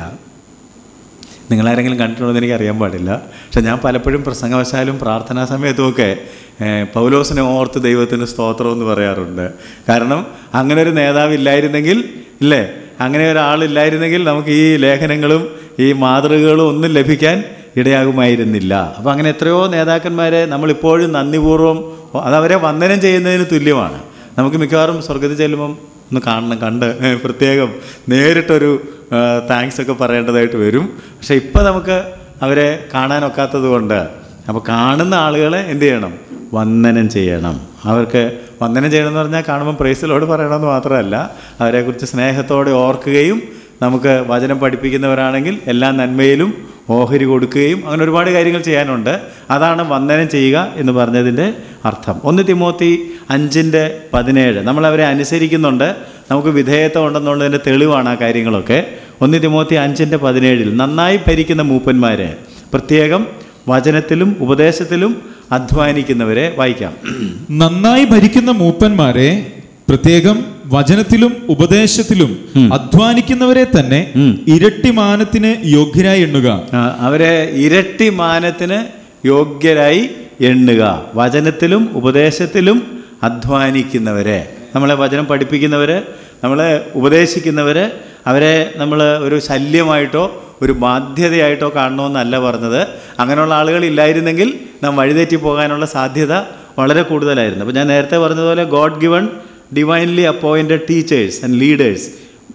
നിങ്ങളാരെങ്കിലും കണ്ടിട്ടുണ്ടോ എന്ന് എനിക്ക് അറിയാൻ പാടില്ല പക്ഷെ ഞാൻ പലപ്പോഴും പ്രസംഗവശാലും പ്രാർത്ഥനാ സമയത്തുമൊക്കെ ഏഹ്, പൗലോസിനെ ഓർത്ത് ദൈവത്തിന് സ്തോത്രം എന്ന് പറയാറുണ്ട് കാരണം അങ്ങനെ ഒരു നേതാവ് ഇല്ലായിരുന്നെങ്കിൽ ഇല്ലേ അങ്ങനെ ഒരാളില്ലായിരുന്നെങ്കിൽ നമുക്ക് ഈ ലേഖനങ്ങളും ഈ മാതൃകകളും ഒന്നും ലഭിക്കാൻ ഇടയാകുമായിരുന്നില്ല അപ്പോൾ അങ്ങനെ എത്രയോ നേതാക്കന്മാരെ നമ്മളിപ്പോഴും നന്ദിപൂർവ്വം അതവരെ വന്ദനം ചെയ്യുന്നതിന് തുല്യമാണ് നമുക്ക് മിക്കവാറും സ്വർഗത്തിൽ ചെല്ലുമ്പം ഒന്ന് കാണണം കണ്ട് ഏഹ്, പ്രത്യേകം നേരിട്ടൊരു താങ്ക്സ് ഒക്കെ പറയേണ്ടതായിട്ട് വരും പക്ഷേ ഇപ്പം നമുക്ക് അവരെ കാണാനൊക്കാത്തത് കൊണ്ട് അപ്പോൾ കാണുന്ന ആളുകളെ എന്ത് ചെയ്യണം വന്ദനം ചെയ്യണം അവർക്ക് വന്ദനം ചെയ്യണമെന്ന് പറഞ്ഞാൽ കാണുമ്പോൾ പ്രൈസിലോട് പറയണമെന്ന് മാത്രമല്ല അവരെക്കുറിച്ച് സ്നേഹത്തോടെ ഓർക്കുകയും നമുക്ക് വചനം പഠിപ്പിക്കുന്നവരാണെങ്കിൽ എല്ലാ നന്മയിലും ഓഹരി കൊടുക്കുകയും അങ്ങനെ ഒരുപാട് കാര്യങ്ങൾ ചെയ്യാനുണ്ട് അതാണ് വന്ദനം ചെയ്യുക എന്ന് പറഞ്ഞതിൻ്റെ അർത്ഥം ഒന്ന് തിമോത്തി അഞ്ചിൻ്റെ പതിനേഴ് നമ്മളവരെ അനുസരിക്കുന്നുണ്ട് നമുക്ക് വിധേയത്വം ഉണ്ടെന്നുള്ളതിൻ്റെ തെളിവാണ് ആ കാര്യങ്ങളൊക്കെ ഒന്ന് തിമോത്തി അഞ്ചിൻ്റെ പതിനേഴിൽ നന്നായി ഭരിക്കുന്ന മൂപ്പന്മാരെ പ്രത്യേകം വചനത്തിലും ഉപദേശത്തിലും അധ്വാനിക്കുന്നവരെ വായിക്കാം നന്നായി ഭരിക്കുന്ന മൂപ്പന്മാരെ പ്രത്യേകം വചനത്തിലും ഉപദേശത്തിലും അധ്വാനിക്കുന്നവരെ തന്നെ ഉം. ഇരട്ടി മാനത്തിന് യോഗ്യരായി എണ്ണുക ആ, അവരെ ഇരട്ടി മാനത്തിന് യോഗ്യരായി എണ്ണുക വചനത്തിലും ഉപദേശത്തിലും അധ്വാനിക്കുന്നവരെ നമ്മളെ വചനം പഠിപ്പിക്കുന്നവർ നമ്മളെ ഉപദേശിക്കുന്നവർ അവരെ നമ്മൾ ഒരു ശല്യമായിട്ടോ ഒരു ബാധ്യതയായിട്ടോ കാണണമെന്നല്ല പറഞ്ഞത് അങ്ങനെയുള്ള ആളുകൾ ഇല്ലായിരുന്നെങ്കിൽ നാം വഴിതെറ്റി പോകാനുള്ള സാധ്യത വളരെ കൂടുതലായിരുന്നു അപ്പോൾ ഞാൻ നേരത്തെ പറഞ്ഞതുപോലെ God given divinely appointed teachers and leaders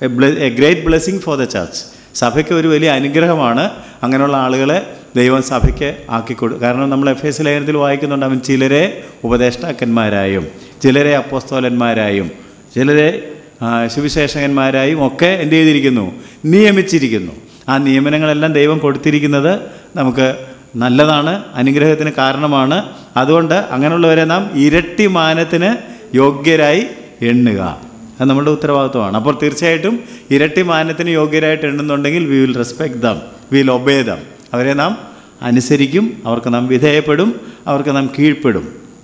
a great blessing for the church സഭയ്ക്ക് ഒരു വലിയ അനുഗ്രഹമാണ് അങ്ങനെയുള്ള ആളുകളെ ദൈവം സഭയ്ക്ക് ആക്കിക്കൊടു കാരണം നമ്മൾ എഫ് എസ് ലേഖനത്തിൽ വായിക്കുന്നുണ്ട് അവൻ ചിലരെ ഉപദേഷ്ടാക്കന്മാരായും ചിലരെ അപ്പോസ്തോലന്മാരായും ചിലരെ ആ, സുവിശേഷകന്മാരായും ഒക്കെ എന്ത് ചെയ്തിരിക്കുന്നു നിയമിച്ചിരിക്കുന്നു ആ നിയമനങ്ങളെല്ലാം ദൈവം കൊടുത്തിരിക്കുന്നത് നമുക്ക് നല്ലതാണ് അനുഗ്രഹത്തിന് കാരണമാണ് അതുകൊണ്ട് അങ്ങനെയുള്ളവരെ നാം ഇരട്ടി മാനത്തിന് യോഗ്യരായി എണ്ണുക അത് നമ്മുടെ ഉത്തരവാദിത്വമാണ് അപ്പോൾ തീർച്ചയായിട്ടും ഇരട്ടി മാനത്തിന് യോഗ്യരായിട്ട് എണ്ണുന്നുണ്ടെങ്കിൽ we will respect them will obey them അവരെ നാം അനുസരിക്കും അവർക്ക് നാം വിധേയപ്പെടും അവർക്ക് നാം കീഴ്പ്പെടും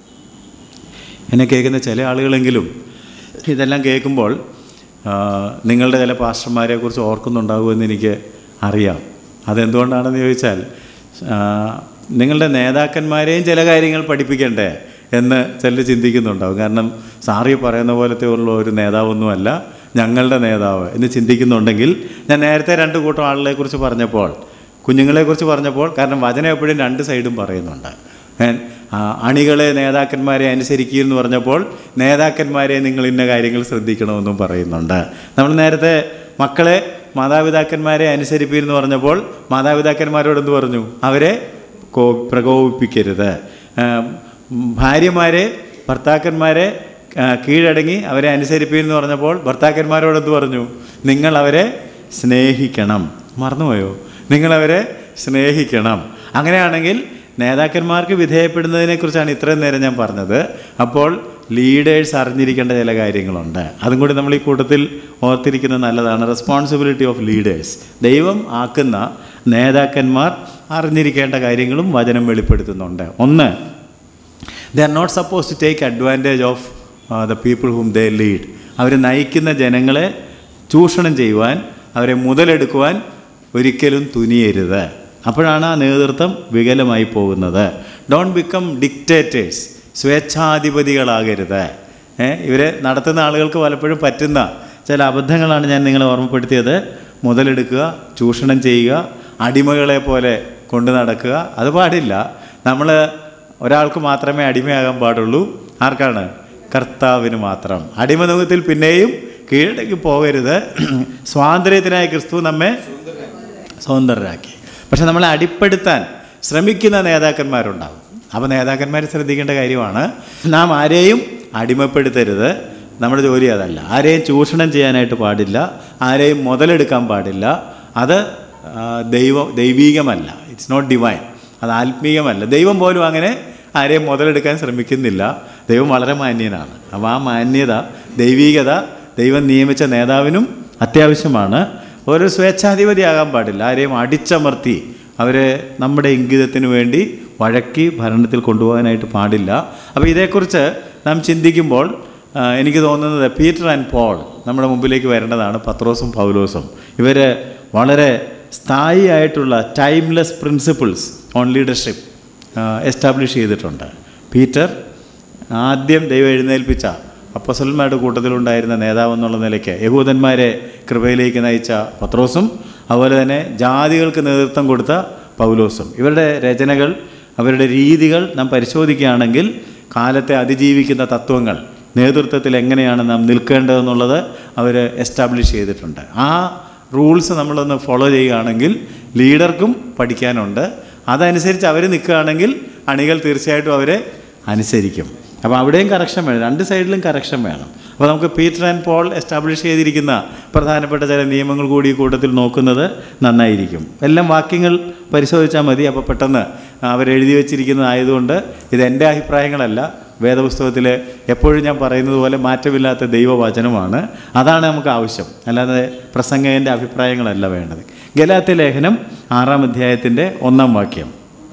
എന്നെ കേൾക്കുന്ന ചില ആളുകളെങ്കിലും ഇതെല്ലാം കേൾക്കുമ്പോൾ ആ, നിങ്ങളുടെ ചില പാസ്റ്റർമാരെ കുറിച്ച് ഓർക്കുന്നുണ്ടാകുമെന്ന് എനിക്ക് അറിയാം അതെന്തുകൊണ്ടാണെന്ന് ചോദിച്ചാൽ ആ, നിങ്ങളുടെ നേതാക്കന്മാരെയും ചില കാര്യങ്ങൾ പഠിപ്പിക്കണ്ടേ എന്ന് ചിലർ ചിന്തിക്കുന്നുണ്ടാവും കാരണം സാറി പറയുന്ന പോലത്തെ ഉള്ള ഒരു നേതാവൊന്നുമല്ല ഞങ്ങളുടെ നേതാവ് എന്ന് ചിന്തിക്കുന്നുണ്ടെങ്കിൽ ഞാൻ നേരത്തെ രണ്ട് കൂട്ടം ആളുകളെ കുറിച്ച് പറഞ്ഞപ്പോൾ കുഞ്ഞുങ്ങളെക്കുറിച്ച് പറഞ്ഞപ്പോൾ കാരണം വചനം എപ്പോഴും രണ്ട് സൈഡും പറയുന്നുണ്ട് ഏ, ആ, അണികളെ നേതാക്കന്മാരെ അനുസരിക്കുക എന്ന് പറഞ്ഞപ്പോൾ നേതാക്കന്മാരെ നിങ്ങൾ ഇന്ന കാര്യങ്ങൾ ശ്രദ്ധിക്കണമെന്നും പറയുന്നുണ്ട് നമ്മൾ നേരത്തെ മക്കളെ മാതാപിതാക്കന്മാരെ അനുസരിപ്പീരെന്ന് പറഞ്ഞപ്പോൾ മാതാപിതാക്കന്മാരോട് എന്ത് പറഞ്ഞു അവരെ കോ പ്രകോപിപ്പിക്കരുത് ആ, ഭാര്യമാരെ ഭർത്താക്കന്മാരെ ആ, കീഴടങ്ങി അവരെ അനുസരിപ്പീരെന്ന് പറഞ്ഞപ്പോൾ ഭർത്താക്കന്മാരോട് എന്ത് പറഞ്ഞു നിങ്ങൾ അവരെ സ്നേഹിക്കണം മറന്നുപോയോ നിങ്ങളവരെ സ്നേഹിക്കണം അങ്ങനെയാണെങ്കിൽ നേതാക്കന്മാർക്ക് വിധേയപ്പെടുന്നതിനെക്കുറിച്ചാണ് ഇത്രയും നേരം ഞാൻ പറഞ്ഞത് അപ്പോൾ ലീഡേഴ്സ് അറിഞ്ഞിരിക്കേണ്ട ചില കാര്യങ്ങളുണ്ട് അതും കൂടി നമ്മൾ ഈ കൂട്ടത്തിൽ ഓർത്തിരിക്കുന്നത് നല്ലതാണ് റെസ്പോൺസിബിലിറ്റി ഓഫ് ലീഡേഴ്സ് ദൈവം ആക്കുന്ന നേതാക്കന്മാർ അറിഞ്ഞിരിക്കേണ്ട കാര്യങ്ങളും വചനം വെളിപ്പെടുത്തുന്നുണ്ട് ഒന്ന് they are not suppose to take advantage of the people whom they lead അവർ നയിക്കുന്ന ജനങ്ങളെ ചൂഷണം ചെയ്യുവാൻ അവരെ മുതലെടുക്കുവാൻ ഒരിക്കലും തുനിയരുത് അപ്പോഴാണ് ആ നേതൃത്വം വികലമായി പോകുന്നത് ഡോണ്ട് ബിക്കം ഡിക്റ്റേറ്റേഴ്സ് സ്വേച്ഛാധിപതികളാകരുത് ഏ, ഇവരെ നടത്തുന്ന ആളുകൾക്ക് പലപ്പോഴും പറ്റുന്ന ചില അബദ്ധങ്ങളാണ് ഞാൻ നിങ്ങളെ ഓർമ്മപ്പെടുത്തിയത് മുതലെടുക്കുക ചൂഷണം ചെയ്യുക അടിമകളെ പോലെ കൊണ്ടു നടക്കുക അത് പാടില്ല നമ്മൾ ഒരാൾക്ക് മാത്രമേ അടിമയാകാൻ പാടുള്ളൂ ആർക്കാണ് കർത്താവിന് മാത്രം അടിമനുഖത്തിൽ പിന്നെയും കീഴടക്കി പോകരുത് സ്വാതന്ത്ര്യത്തിനായി ക്രിസ്തു നമ്മെ സ്വതന്ത്രരാക്കി പക്ഷെ നമ്മളെ അടിപ്പെടുത്താൻ ശ്രമിക്കുന്ന നേതാക്കന്മാരുണ്ടാകും അപ്പോൾ നേതാക്കന്മാർ ശ്രദ്ധിക്കേണ്ട കാര്യമാണ് നാം ആരെയും അടിമപ്പെടുത്തരുത് നമ്മുടെ ജോലി അതല്ല ആരെയും ചൂഷണം ചെയ്യാനായിട്ട് പാടില്ല ആരെയും മുതലെടുക്കാൻ പാടില്ല അത് ആ, ദൈവ ദൈവീകമല്ല ഇറ്റ്സ് നോട്ട് ഡിവൈൻ അത് ആത്മീയമല്ല ദൈവം പോലും അങ്ങനെ ആരെയും മുതലെടുക്കാൻ ശ്രമിക്കുന്നില്ല ദൈവം വളരെ മാന്യനാണ് അപ്പോൾ ആ മാന്യത ദൈവീകത ദൈവം നിയമിച്ച നേതാവിനും അത്യാവശ്യമാണ് ഒരു സ്വേച്ഛാധിപതിയാകാൻ പാടില്ല ആരെയും അടിച്ചമർത്തി അവരെ നമ്മുടെ ഇംഗിതത്തിന് വേണ്ടി വഴക്കി ഭരണത്തിൽ കൊണ്ടുപോകാനായിട്ട് പാടില്ല അപ്പോൾ ഇതേക്കുറിച്ച് നാം ചിന്തിക്കുമ്പോൾ ആ, എനിക്ക് തോന്നുന്നത് പീറ്റർ ആൻഡ് പോൾ നമ്മുടെ മുമ്പിലേക്ക് വരേണ്ടതാണ് പത്രോസും പൗലോസും ഇവർ വളരെ സ്ഥായിയായിട്ടുള്ള timeless principles on leadership establish ചെയ്തിട്ടുണ്ട് പീറ്റർ ആദ്യം ദൈവം എഴുന്നേൽപ്പിച്ച അപ്പസലന്മാരുടെ കൂട്ടത്തിലുണ്ടായിരുന്ന നേതാവ് എന്നുള്ള നിലയ്ക്ക് യഹൂദന്മാരെ കൃപയിലേക്ക് നയിച്ച പത്രോസും അതുപോലെ തന്നെ ജാതികൾക്ക് നേതൃത്വം കൊടുത്ത പൗലോസും ഇവരുടെ രചനകൾ അവരുടെ രീതികൾ നാം പരിശോധിക്കുകയാണെങ്കിൽ കാലത്തെ അതിജീവിക്കുന്ന തത്വങ്ങൾ നേതൃത്വത്തിൽ എങ്ങനെയാണ് നാം നിൽക്കേണ്ടതെന്നുള്ളത് അവർ എസ്റ്റാബ്ലിഷ് ചെയ്തിട്ടുണ്ട് ആ റൂൾസ് നമ്മളൊന്ന് ഫോളോ ചെയ്യുകയാണെങ്കിൽ ലീഡർക്കും പഠിക്കാനുണ്ട് അതനുസരിച്ച് അവർ നിൽക്കുകയാണെങ്കിൽ അണികൾ തീർച്ചയായിട്ടും അവരെ അനുസരിക്കും അപ്പോൾ അവിടെയും കറക്ഷൻ വേണം രണ്ട് സൈഡിലും കറക്ഷൻ വേണം അപ്പോൾ നമുക്ക് പീറ്റർ ആൻഡ് പോൾ എസ്റ്റാബ്ലിഷ് ചെയ്തിരിക്കുന്ന പ്രധാനപ്പെട്ട ചില നിയമങ്ങൾ കൂടി ഈ കൂട്ടത്തിൽ നോക്കുന്നത് നന്നായിരിക്കും എല്ലാം വാക്യങ്ങൾ പരിശോധിച്ചാൽ മതി അപ്പോൾ പെട്ടെന്ന് അവരെഴുതി വച്ചിരിക്കുന്നതായതുകൊണ്ട് ഇത് എൻ്റെ അഭിപ്രായങ്ങളല്ല വേദപുസ്തകത്തിൽ എപ്പോഴും ഞാൻ പറയുന്നത് പോലെ മാറ്റമില്ലാത്ത ദൈവവചനമാണ് അതാണ് നമുക്ക് ആവശ്യം അല്ലാതെ പ്രസംഗകൻ്റെ അഭിപ്രായങ്ങളല്ല വേണ്ടത് ഗലാത്യ ലേഖനം ആറാം അധ്യായത്തിൻ്റെ ഒന്നാം വാക്യം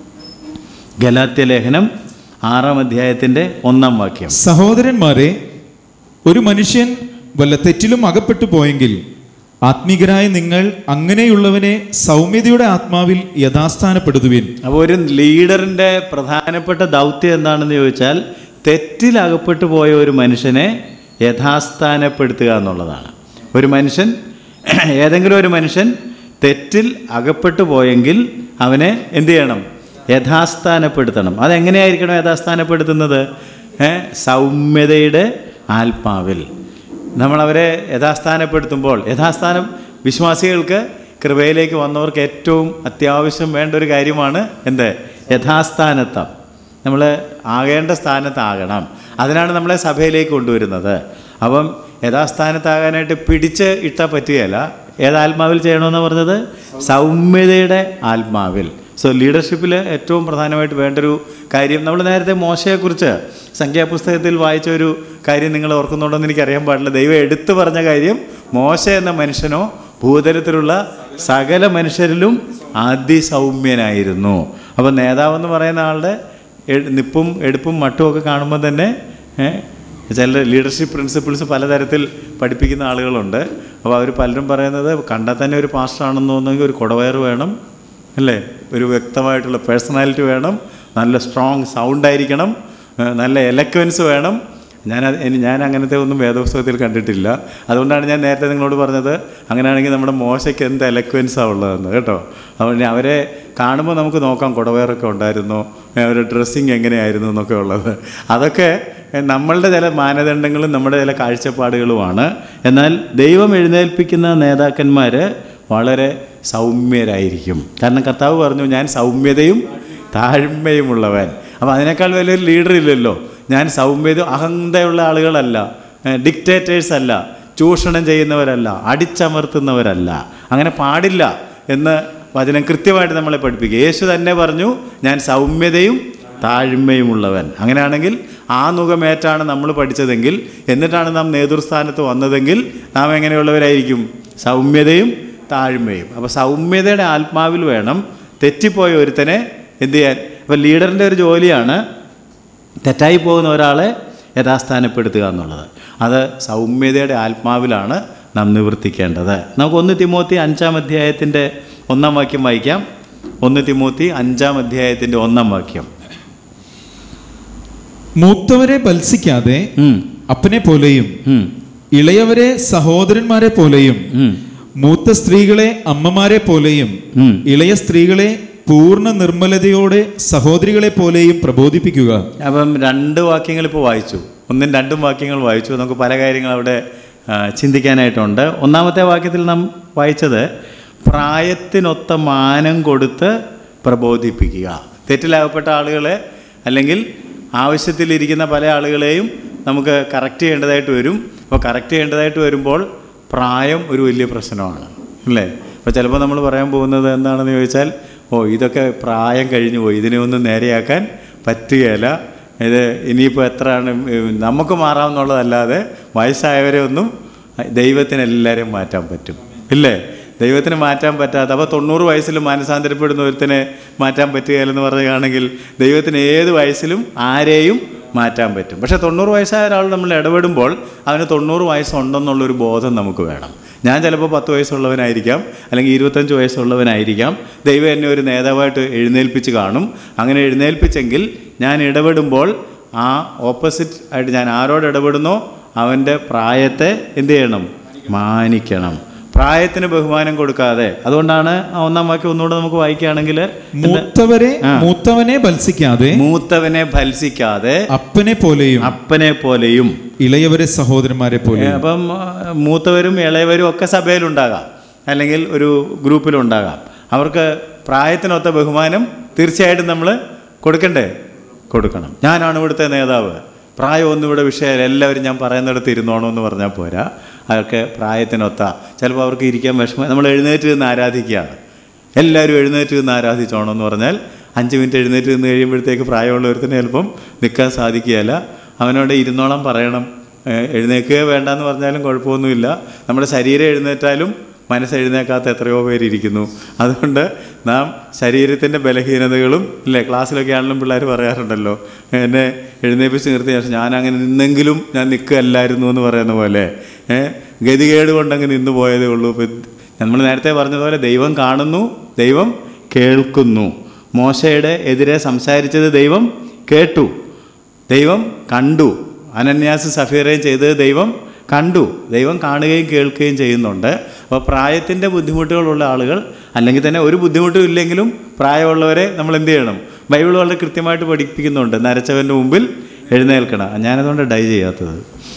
ഗലാത്യ ലേഖനം ആറാം അധ്യായത്തിൻ്റെ ഒന്നാം വാക്യം സഹോദരന്മാരെ ഒരു മനുഷ്യൻ വല്ല തെറ്റിലും അകപ്പെട്ടു പോയെങ്കിൽ ആത്മീകരായ നിങ്ങൾ അങ്ങനെയുള്ളവനെ സൗമ്യതയുടെ ആത്മാവിൽ യഥാസ്ഥാനപ്പെടുത്തുവിൻ അപ്പോൾ ഒരു ലീഡറിൻ്റെ പ്രധാനപ്പെട്ട ദൗത്യം എന്താണെന്ന് ചോദിച്ചാൽ തെറ്റിൽ അകപ്പെട്ടു പോയ ഒരു മനുഷ്യനെ യഥാസ്ഥാനപ്പെടുത്തുക എന്നുള്ളതാണ് ഒരു മനുഷ്യൻ ഏതെങ്കിലും ഒരു മനുഷ്യൻ തെറ്റിൽ അകപ്പെട്ടു പോയെങ്കിൽ അവനെ എന്ത് ചെയ്യണം യഥാസ്ഥാനപ്പെടുത്തണം അതെങ്ങനെയായിരിക്കണം യഥാസ്ഥാനപ്പെടുത്തുന്നത് ഏ, സൗമ്യതയുടെ ആത്മാവിൽ നമ്മളവരെ യഥാസ്ഥാനപ്പെടുത്തുമ്പോൾ യഥാസ്ഥാനം വിശ്വാസികൾക്ക് കൃപയിലേക്ക് വന്നവർക്ക് ഏറ്റവും അത്യാവശ്യം വേണ്ട ഒരു കാര്യമാണ് എന്ത് യഥാസ്ഥാനത്വം നമ്മൾ ആകേണ്ട സ്ഥാനത്താകണം അതിനാണ് നമ്മളെ സഭയിലേക്ക് കൊണ്ടുവരുന്നത് അപ്പം യഥാസ്ഥാനത്താകാനായിട്ട് പിടിച്ച് ഇട്ടാൽ പറ്റുകയല്ല ഏതാത്മാവിൽ ചെയ്യണമെന്ന് പറഞ്ഞത് സൗമ്യതയുടെ ആത്മാവിൽ സോ ലീഡർഷിപ്പിൽ ഏറ്റവും പ്രധാനമായിട്ട് വേണ്ടൊരു കാര്യം നമ്മൾ നേരത്തെ മോശയെക്കുറിച്ച് സംഖ്യാപുസ്തകത്തിൽ വായിച്ച ഒരു കാര്യം നിങ്ങൾ ഓർക്കുന്നുണ്ടോ എന്ന് എനിക്കറിയാൻ പാടില്ല ദൈവം എടുത്തു പറഞ്ഞ കാര്യം മോശ എന്ന മനുഷ്യനോ ഭൂതലത്തിലുള്ള സകല മനുഷ്യരിലും അതിസൗമ്യനായിരുന്നു അപ്പോൾ നേതാവെന്ന് പറയുന്ന ആളുടെ എ- നിപ്പും എടുപ്പും മട്ടും ഒക്കെ കാണുമ്പോൾ തന്നെ ഏ, ചില ലീഡർഷിപ്പ് പ്രിൻസിപ്പിൾസ് പലതരത്തിൽ പഠിപ്പിക്കുന്ന ആളുകളുണ്ട് അപ്പോൾ അവർ പലരും പറയുന്നത് കണ്ടാൽ തന്നെ ഒരു പാസ്റ്ററാണെന്ന് തോന്നുമെങ്കിൽ ഒരു കുടവയർ വേണം അല്ലേ ഒരു വ്യക്തമായിട്ടുള്ള പേഴ്സണാലിറ്റി വേണം നല്ല സ്ട്രോങ് സൗണ്ട് ആയിരിക്കണം ഏ, നല്ല എലക്വൻസ് വേണം ഞാൻ അത് ഇനി ഞാൻ അങ്ങനത്തെ ഒന്നും വേദപുസ്തകത്തിൽ കണ്ടിട്ടില്ല അതുകൊണ്ടാണ് ഞാൻ നേരത്തെ നിങ്ങളോട് പറഞ്ഞത് അങ്ങനെയാണെങ്കിൽ നമ്മുടെ മോശയ്ക്ക് എന്ത് എലക്വൻസാണ് ഉള്ളതെന്ന് കേട്ടോ അതുകൊണ്ട് അവരെ കാണുമ്പോൾ നമുക്ക് നോക്കാം കുടവേറൊക്കെ ഉണ്ടായിരുന്നോ അവരുടെ ഡ്രസ്സിങ് എങ്ങനെയായിരുന്നു എന്നൊക്കെ ഉള്ളത് അതൊക്കെ എഹ്, നമ്മളുടെ ചില മാനദണ്ഡങ്ങളും നമ്മുടെ ചില കാഴ്ചപ്പാടുകളുമാണ് എന്നാൽ ദൈവം എഴുന്നേൽപ്പിക്കുന്ന നേതാക്കന്മാർ വളരെ സൗമ്യരായിരിക്കും കാരണം കർത്താവ് പറഞ്ഞു ഞാൻ സൗമ്യതയും താഴ്മയുമുള്ളവൻ അപ്പോൾ അതിനേക്കാൾ വലിയൊരു ലീഡർ ഇല്ലല്ലോ ഞാൻ സൗമ്യത അഹന്തയുള്ള ആളുകളല്ല ഡിക്റ്റേറ്റേഴ്സ് അല്ല ചൂഷണം ചെയ്യുന്നവരല്ല അടിച്ചമർത്തുന്നവരല്ല അങ്ങനെ പാടില്ല എന്ന് വചനം കൃത്യമായിട്ട് നമ്മളെ പഠിപ്പിക്കുക യേശു തന്നെ പറഞ്ഞു ഞാൻ സൗമ്യതയും താഴ്മയുമുള്ളവൻ അങ്ങനെയാണെങ്കിൽ ആ മുഖമേറ്റാണ് നമ്മൾ പഠിച്ചതെങ്കിൽ എന്നിട്ടാണ് നാം നേതൃസ്ഥാനത്ത് വന്നതെങ്കിൽ നാം എങ്ങനെയുള്ളവരായിരിക്കും സൗമ്യതയും താഴ്മയും അപ്പോൾ സൗമ്യതയുടെ ആത്മാവിൽ വേണം തെറ്റിപ്പോയ ഒരുത്തനെ എന്ത് ചെയ്യാൻ അപ്പോൾ ലീഡറിൻ്റെ ഒരു ജോലിയാണ് തെറ്റായി പോകുന്ന ഒരാളെ യഥാസ്ഥാനപ്പെടുത്തുക എന്നുള്ളത് അത് സൗമ്യതയുടെ ആത്മാവിലാണ് നാം നിവർത്തിക്കേണ്ടത് നമുക്ക് ഒന്ന് തിമോത്തി അഞ്ചാം അധ്യായത്തിൻ്റെ ഒന്നാം വാക്യം വായിക്കാം ഒന്ന് തിമോത്തി അഞ്ചാം അധ്യായത്തിൻ്റെ ഒന്നാം വാക്യം മൂത്തവരെ ബത്സിക്കാതെ ഉം, അപ്പനെ പോലെയും ഉം, ഇളയവരെ സഹോദരന്മാരെ പോലെയും ഉം, മൂത്ത സ്ത്രീകളെ അമ്മമാരെ പോലെയും ഉം. ഇളയ സ്ത്രീകളെ പൂർണ്ണ നിർമ്മലതയോടെ സഹോദരികളെ പോലെയും പ്രബോധിപ്പിക്കുക അപ്പം രണ്ട് വാക്യങ്ങൾ ഇപ്പോൾ വായിച്ചു ഒന്നും രണ്ടും വാക്യങ്ങൾ വായിച്ചു നമുക്ക് പല കാര്യങ്ങൾ അവിടെ ആ, ചിന്തിക്കാനായിട്ടുണ്ട് ഒന്നാമത്തെ വാക്യത്തിൽ നാം വായിച്ചത് പ്രായത്തിനൊത്ത മാനം കൊടുത്ത് പ്രബോധിപ്പിക്കുക തെറ്റിലാകപ്പെട്ട ആളുകളെ അല്ലെങ്കിൽ ആവശ്യത്തിലിരിക്കുന്ന പല ആളുകളെയും നമുക്ക് കറക്റ്റ് ചെയ്യേണ്ടതായിട്ട് വരും അപ്പോൾ കറക്റ്റ് ചെയ്യേണ്ടതായിട്ട് വരുമ്പോൾ പ്രായം ഒരു വലിയ പ്രശ്നമാണ് അല്ലേ അപ്പോൾ ചിലപ്പോൾ നമ്മൾ പറയാൻ പോകുന്നത് എന്താണെന്ന് ചോദിച്ചാൽ ഓ ഇതൊക്കെ പ്രായം കഴിഞ്ഞു പോയി ഇതിനെ ഒന്നും നേരെയാക്കാൻ പറ്റുകയില്ല ഇത് ഇനിയിപ്പോൾ എത്രയാണ് ഉം, നമുക്ക് മാറാമെന്നുള്ളതല്ലാതെ വയസ്സായവരെ ഒന്നും ദൈവത്തിന് എല്ലാവരെയും മാറ്റാൻ പറ്റും ഇല്ലേ ദൈവത്തിന് മാറ്റാൻ പറ്റാത്ത അപ്പോൾ തൊണ്ണൂറ് വയസ്സിൽ മാനസാന്തരപ്പെടുന്ന ഒരുത്തിനെ മാറ്റാൻ പറ്റുകയില്ലെന്ന് പറയുകയാണെങ്കിൽ ദൈവത്തിന് ഏത് വയസ്സിലും ആരെയും മാറ്റാൻ പറ്റും പക്ഷേ തൊണ്ണൂറ് വയസ്സായ ഒരാൾ നമ്മൾ ഇടപെടുമ്പോൾ അവന് തൊണ്ണൂറ് വയസ്സുണ്ടെന്നുള്ളൊരു ബോധം നമുക്ക് വേണം ഞാൻ ചിലപ്പോൾ പത്ത് വയസ്സുള്ളവനായിരിക്കാം അല്ലെങ്കിൽ ഇരുപത്തഞ്ച് വയസ്സുള്ളവനായിരിക്കാം ദൈവം എന്നെ ഒരു നേതാവായിട്ട് എഴുന്നേൽപ്പിച്ച് കാണും അങ്ങനെ എഴുന്നേൽപ്പിച്ചെങ്കിൽ ഞാൻ ഇടപെടുമ്പോൾ ആ ഓപ്പോസിറ്റ് ആയിട്ട് ഞാൻ ആരോട് ഇടപെടുന്നോ അവൻ്റെ പ്രായത്തെ എന്ത് ചെയ്യണം മാനിക്കണം പ്രായത്തിന് ബഹുമാനം കൊടുക്കാതെ അതുകൊണ്ടാണ് ആ ഒന്നാം വാക്യം ഒന്നുകൂടെ നമുക്ക് വായിക്കുകയാണെങ്കിൽ മൂത്തവരെ ആ. മൂത്തവനെ ബത്സിക്കാതെ മൂത്തവനെ ഭത്സിക്കാതെ അപ്പനെ പോലെയും അപ്പനെ പോലെയും ഇളയവരെ സഹോദരന്മാരെ ഏ, പോലെയും അപ്പം ആ, മൂത്തവരും ഇളയവരും ഒക്കെ സഭയിലുണ്ടാകാം അല്ലെങ്കിൽ ഒരു ഗ്രൂപ്പിലുണ്ടാകാം അവർക്ക് പ്രായത്തിനൊത്ത ബഹുമാനം തീർച്ചയായിട്ടും നമ്മൾ കൊടുക്കണ്ടേ കൊടുക്കണം ഞാനാണ് ഇവിടുത്തെ നേതാവ് പ്രായമൊന്നും ഇവിടെ വിഷയമല്ല എല്ലാവരും ഞാൻ പറയുന്നിടത്ത് ഇരുന്നോണം എന്ന് പറഞ്ഞാൽ പോരാ അതൊക്കെ പ്രായത്തിനൊത്ത ചിലപ്പോൾ അവർക്ക് ഇരിക്കാൻ വിഷമം നമ്മൾ എഴുന്നേറ്റ് നിന്ന് ആരാധിക്കുകയാണ് എല്ലാവരും എഴുന്നേറ്റ് നിന്ന് ആരാധിച്ചോണം എന്ന് പറഞ്ഞാൽ അഞ്ച് മിനിറ്റ് എഴുന്നേറ്റ് നിന്ന് കഴിയുമ്പോഴത്തേക്ക് പ്രായമുള്ളവർക്ക് ചിലപ്പം നിൽക്കാൻ സാധിക്കുകയില്ല അവനോട് ഇരുന്നോളം പറയണം ഏഹ് എഴുന്നേൽക്കുക വേണ്ടെന്ന് പറഞ്ഞാലും കുഴപ്പമൊന്നുമില്ല നമ്മുടെ ശരീരം എഴുന്നേറ്റാലും മനസ്സ് എഴുന്നേക്കാത്ത എത്രയോ പേരിയ്ക്കുന്നു അതുകൊണ്ട് നാം ശരീരത്തിൻ്റെ ബലഹീനതകളും ഇല്ലേ ക്ലാസ്സിലൊക്കെ ആണെങ്കിലും പിള്ളേർ പറയാറുണ്ടല്ലോ എന്നെ എഴുന്നേൽപ്പിച്ച് നിർത്തിയ ശേഷം ഞാൻ അങ്ങനെ നിന്നെങ്കിലും ഞാൻ നിൽക്കുകയല്ലായിരുന്നു എന്ന് പറയുന്ന പോലെ ഏഹ് ഗതികേട് കൊണ്ടങ്ങ് നിന്ന് പോയതേ ഉള്ളൂ ഇപ്പം നമ്മൾ നേരത്തെ പറഞ്ഞതുപോലെ ദൈവം കാണുന്നു ദൈവം കേൾക്കുന്നു മോശയുടെ എതിരെ സംസാരിച്ചത് ദൈവം കേട്ടു ദൈവം കണ്ടു അനന്യാസ് സഫീറയും ചെയ്തത് ദൈവം കണ്ടു ദൈവം കാണുകയും കേൾക്കുകയും ചെയ്യുന്നുണ്ട് അപ്പോൾ പ്രായത്തിൻ്റെ ബുദ്ധിമുട്ടുകളുള്ള ആളുകൾ അല്ലെങ്കിൽ തന്നെ ഒരു ബുദ്ധിമുട്ടും ഇല്ലെങ്കിലും പ്രായമുള്ളവരെ നമ്മൾ എന്ത് ചെയ്യണം ബൈബിൾ വളരെ കൃത്യമായിട്ട് പഠിപ്പിക്കുന്നുണ്ട് നരച്ചവൻ്റെ മുമ്പിൽ എഴുന്നേൽക്കണം ഞാനതുകൊണ്ട് ഡൈ ചെയ്യാത്തത്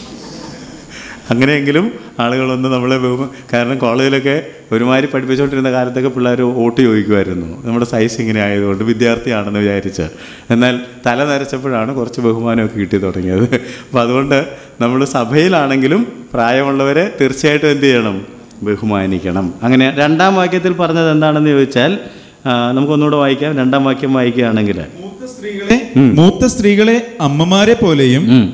അങ്ങനെയെങ്കിലും ആളുകളൊന്ന് നമ്മളെ ബഹുമ കാരണം കോളേജിലൊക്കെ ഒരുമാതിരി പഠിപ്പിച്ചുകൊണ്ടിരുന്ന കാലത്തൊക്കെ പിള്ളേർ വോട്ട് ചോദിക്കുമായിരുന്നു നമ്മുടെ സൈസ് ഇങ്ങനെ ആയതുകൊണ്ട് വിദ്യാർത്ഥിയാണെന്ന് വിചാരിച്ച് എന്നാൽ തല നരച്ചപ്പോഴാണ് കുറച്ച് ബഹുമാനമൊക്കെ കിട്ടി തുടങ്ങിയത് അപ്പോൾ അതുകൊണ്ട് നമ്മൾ സഭയിലാണെങ്കിലും പ്രായമുള്ളവരെ തീർച്ചയായിട്ടും എന്ത് ചെയ്യണം ബഹുമാനിക്കണം അങ്ങനെ രണ്ടാം വാക്യത്തിൽ പറഞ്ഞത് എന്താണെന്ന് ചോദിച്ചാൽ ആ, നമുക്കൊന്നുകൂടെ വായിക്കാം രണ്ടാം വാക്യം വായിക്കുകയാണെങ്കിൽ മൂത്ത സ്ത്രീകളെ മൂത്ത സ്ത്രീകളെ അമ്മമാരെ പോലെയും ഉം.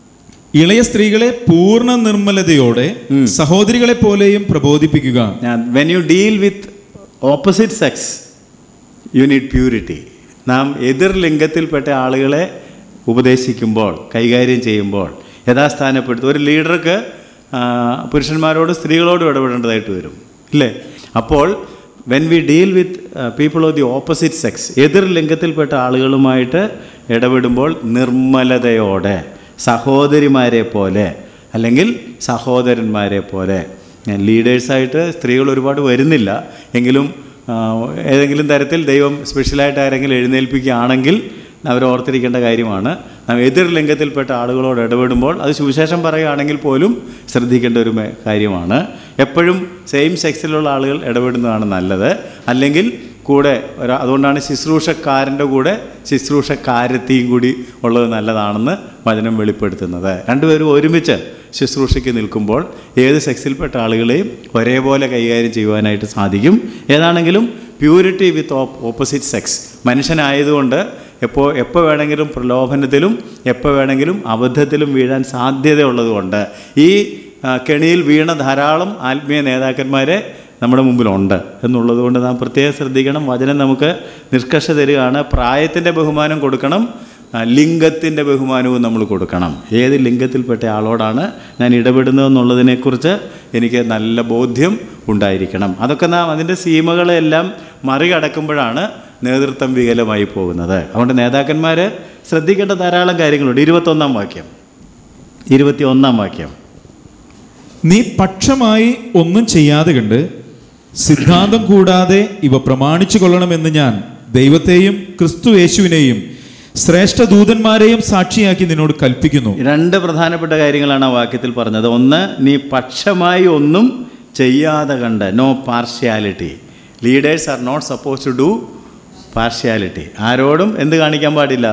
ഇളയ സ്ത്രീകളെ പൂർണ്ണ നിർമ്മലതയോടെ സഹോദരികളെ പോലെയും പ്രബോധിപ്പിക്കുക when you deal with opposite sex you need purity നാം എതിർ ലിംഗത്തിൽപ്പെട്ട ആളുകളെ ഉപദേശിക്കുമ്പോൾ കൈകാര്യം ചെയ്യുമ്പോൾ യഥാസ്ഥാനപ്പെടുത്തും ഒരു ലീഡർക്ക് ആ, പുരുഷന്മാരോടും സ്ത്രീകളോടും ഇടപെടേണ്ടതായിട്ട് വരും ഇല്ലേ അപ്പോൾ when we deal with people of the opposite sex എതിർ ലിംഗത്തിൽപ്പെട്ട ആളുകളുമായിട്ട് ഇടപെടുമ്പോൾ നിർമ്മലതയോടെ സഹോദരിമാരെ പോലെ അല്ലെങ്കിൽ സഹോദരന്മാരെ പോലെ ലീഡേഴ്സായിട്ട് സ്ത്രീകൾ ഒരുപാട് വരുന്നില്ല എങ്കിലും ആ, ഏതെങ്കിലും തരത്തിൽ ദൈവം സ്പെഷ്യലായിട്ട് ആരെങ്കിലും എഴുന്നേൽപ്പിക്കുകയാണെങ്കിൽ അവർ ഓർത്തിരിക്കേണ്ട കാര്യമാണ് നാം എതിർ ലിംഗത്തിൽപ്പെട്ട ആളുകളോട് ഇടപെടുമ്പോൾ അത് സുവിശേഷം പറയുകയാണെങ്കിൽ പോലും ശ്രദ്ധിക്കേണ്ട ഒരു മേ- കാര്യമാണ് എപ്പോഴും സെയിം സെക്സിലുള്ള ആളുകൾ ഇടപെടുന്നതാണ് നല്ലത് അല്ലെങ്കിൽ കൂടെ ഒരു അതുകൊണ്ടാണ് ശുശ്രൂഷക്കാരൻ്റെ കൂടെ ശുശ്രൂഷക്കാരത്തെയും കൂടി ഉള്ളത് നല്ലതാണെന്ന് വചനം വെളിപ്പെടുത്തുന്നത് രണ്ടുപേരും ഒരുമിച്ച് ശുശ്രൂഷയ്ക്ക് നിൽക്കുമ്പോൾ ഏത് സെക്സിൽപ്പെട്ട ആളുകളെയും ഒരേപോലെ കൈകാര്യം ചെയ്യുവാനായിട്ട് സാധിക്കും ഏതാണെങ്കിലും പ്യൂരിറ്റി വിത്ത് ഓപ്പോസിറ്റ് സെക്സ് മനുഷ്യനായതുകൊണ്ട് എപ്പോൾ എപ്പോൾ വേണമെങ്കിലും പ്രലോഭനത്തിലും എപ്പോൾ വേണമെങ്കിലും അബദ്ധത്തിലും വീഴാൻ സാധ്യതയുള്ളതുകൊണ്ട് ഈ ആ, കെണിയിൽ വീണ ധാരാളം ആത്മീയ നേതാക്കന്മാരെ നമ്മുടെ മുമ്പിലുണ്ട് എന്നുള്ളത് കൊണ്ട് നാം പ്രത്യേകം ശ്രദ്ധിക്കണം വചനം നമുക്ക് നിഷ്കർഷ തരികയാണ് പ്രായത്തിൻ്റെ ബഹുമാനം കൊടുക്കണം ആ, ലിംഗത്തിൻ്റെ ബഹുമാനവും നമ്മൾ കൊടുക്കണം ഏത് ലിംഗത്തിൽപ്പെട്ട ആളോടാണ് ഞാൻ ഇടപെടുന്നതെന്നുള്ളതിനെക്കുറിച്ച് എനിക്ക് നല്ല ബോധ്യം ഉണ്ടായിരിക്കണം അതൊക്കെ നാം അതിൻ്റെ സീമകളെല്ലാം മറികടക്കുമ്പോഴാണ് നേതൃത്വം വികലമായി പോകുന്നത് അതുകൊണ്ട് നേതാക്കന്മാർ ശ്രദ്ധിക്കേണ്ട ധാരാളം കാര്യങ്ങളുണ്ട് ഇരുപത്തൊന്നാം വാക്യം ഇരുപത്തി ഒന്നാം വാക്യം നീ പക്ഷമായി ഒന്നും ചെയ്യാതെ കണ്ട് സിദ്ധാന്തം കൂടാതെ ഇവ പ്രമാണിച്ചു കൊള്ളണമെന്ന് ഞാൻ ദൈവത്തെയും ക്രിസ്തു യേശുവിനെയും ശ്രേഷ്ഠ ദൂതന്മാരെയും സാക്ഷിയാക്കി നിന്നോട് കൽപ്പിക്കുന്നു രണ്ട് പ്രധാനപ്പെട്ട കാര്യങ്ങളാണ് ആ വാക്യത്തിൽ പറഞ്ഞത് ഒന്ന് നീ പക്ഷമായി ഒന്നും ചെയ്യാതെ കണ്ട് no partiality leaders are not suppose to do partiality ആരോടും എന്ത് കാണിക്കാൻ പാടില്ല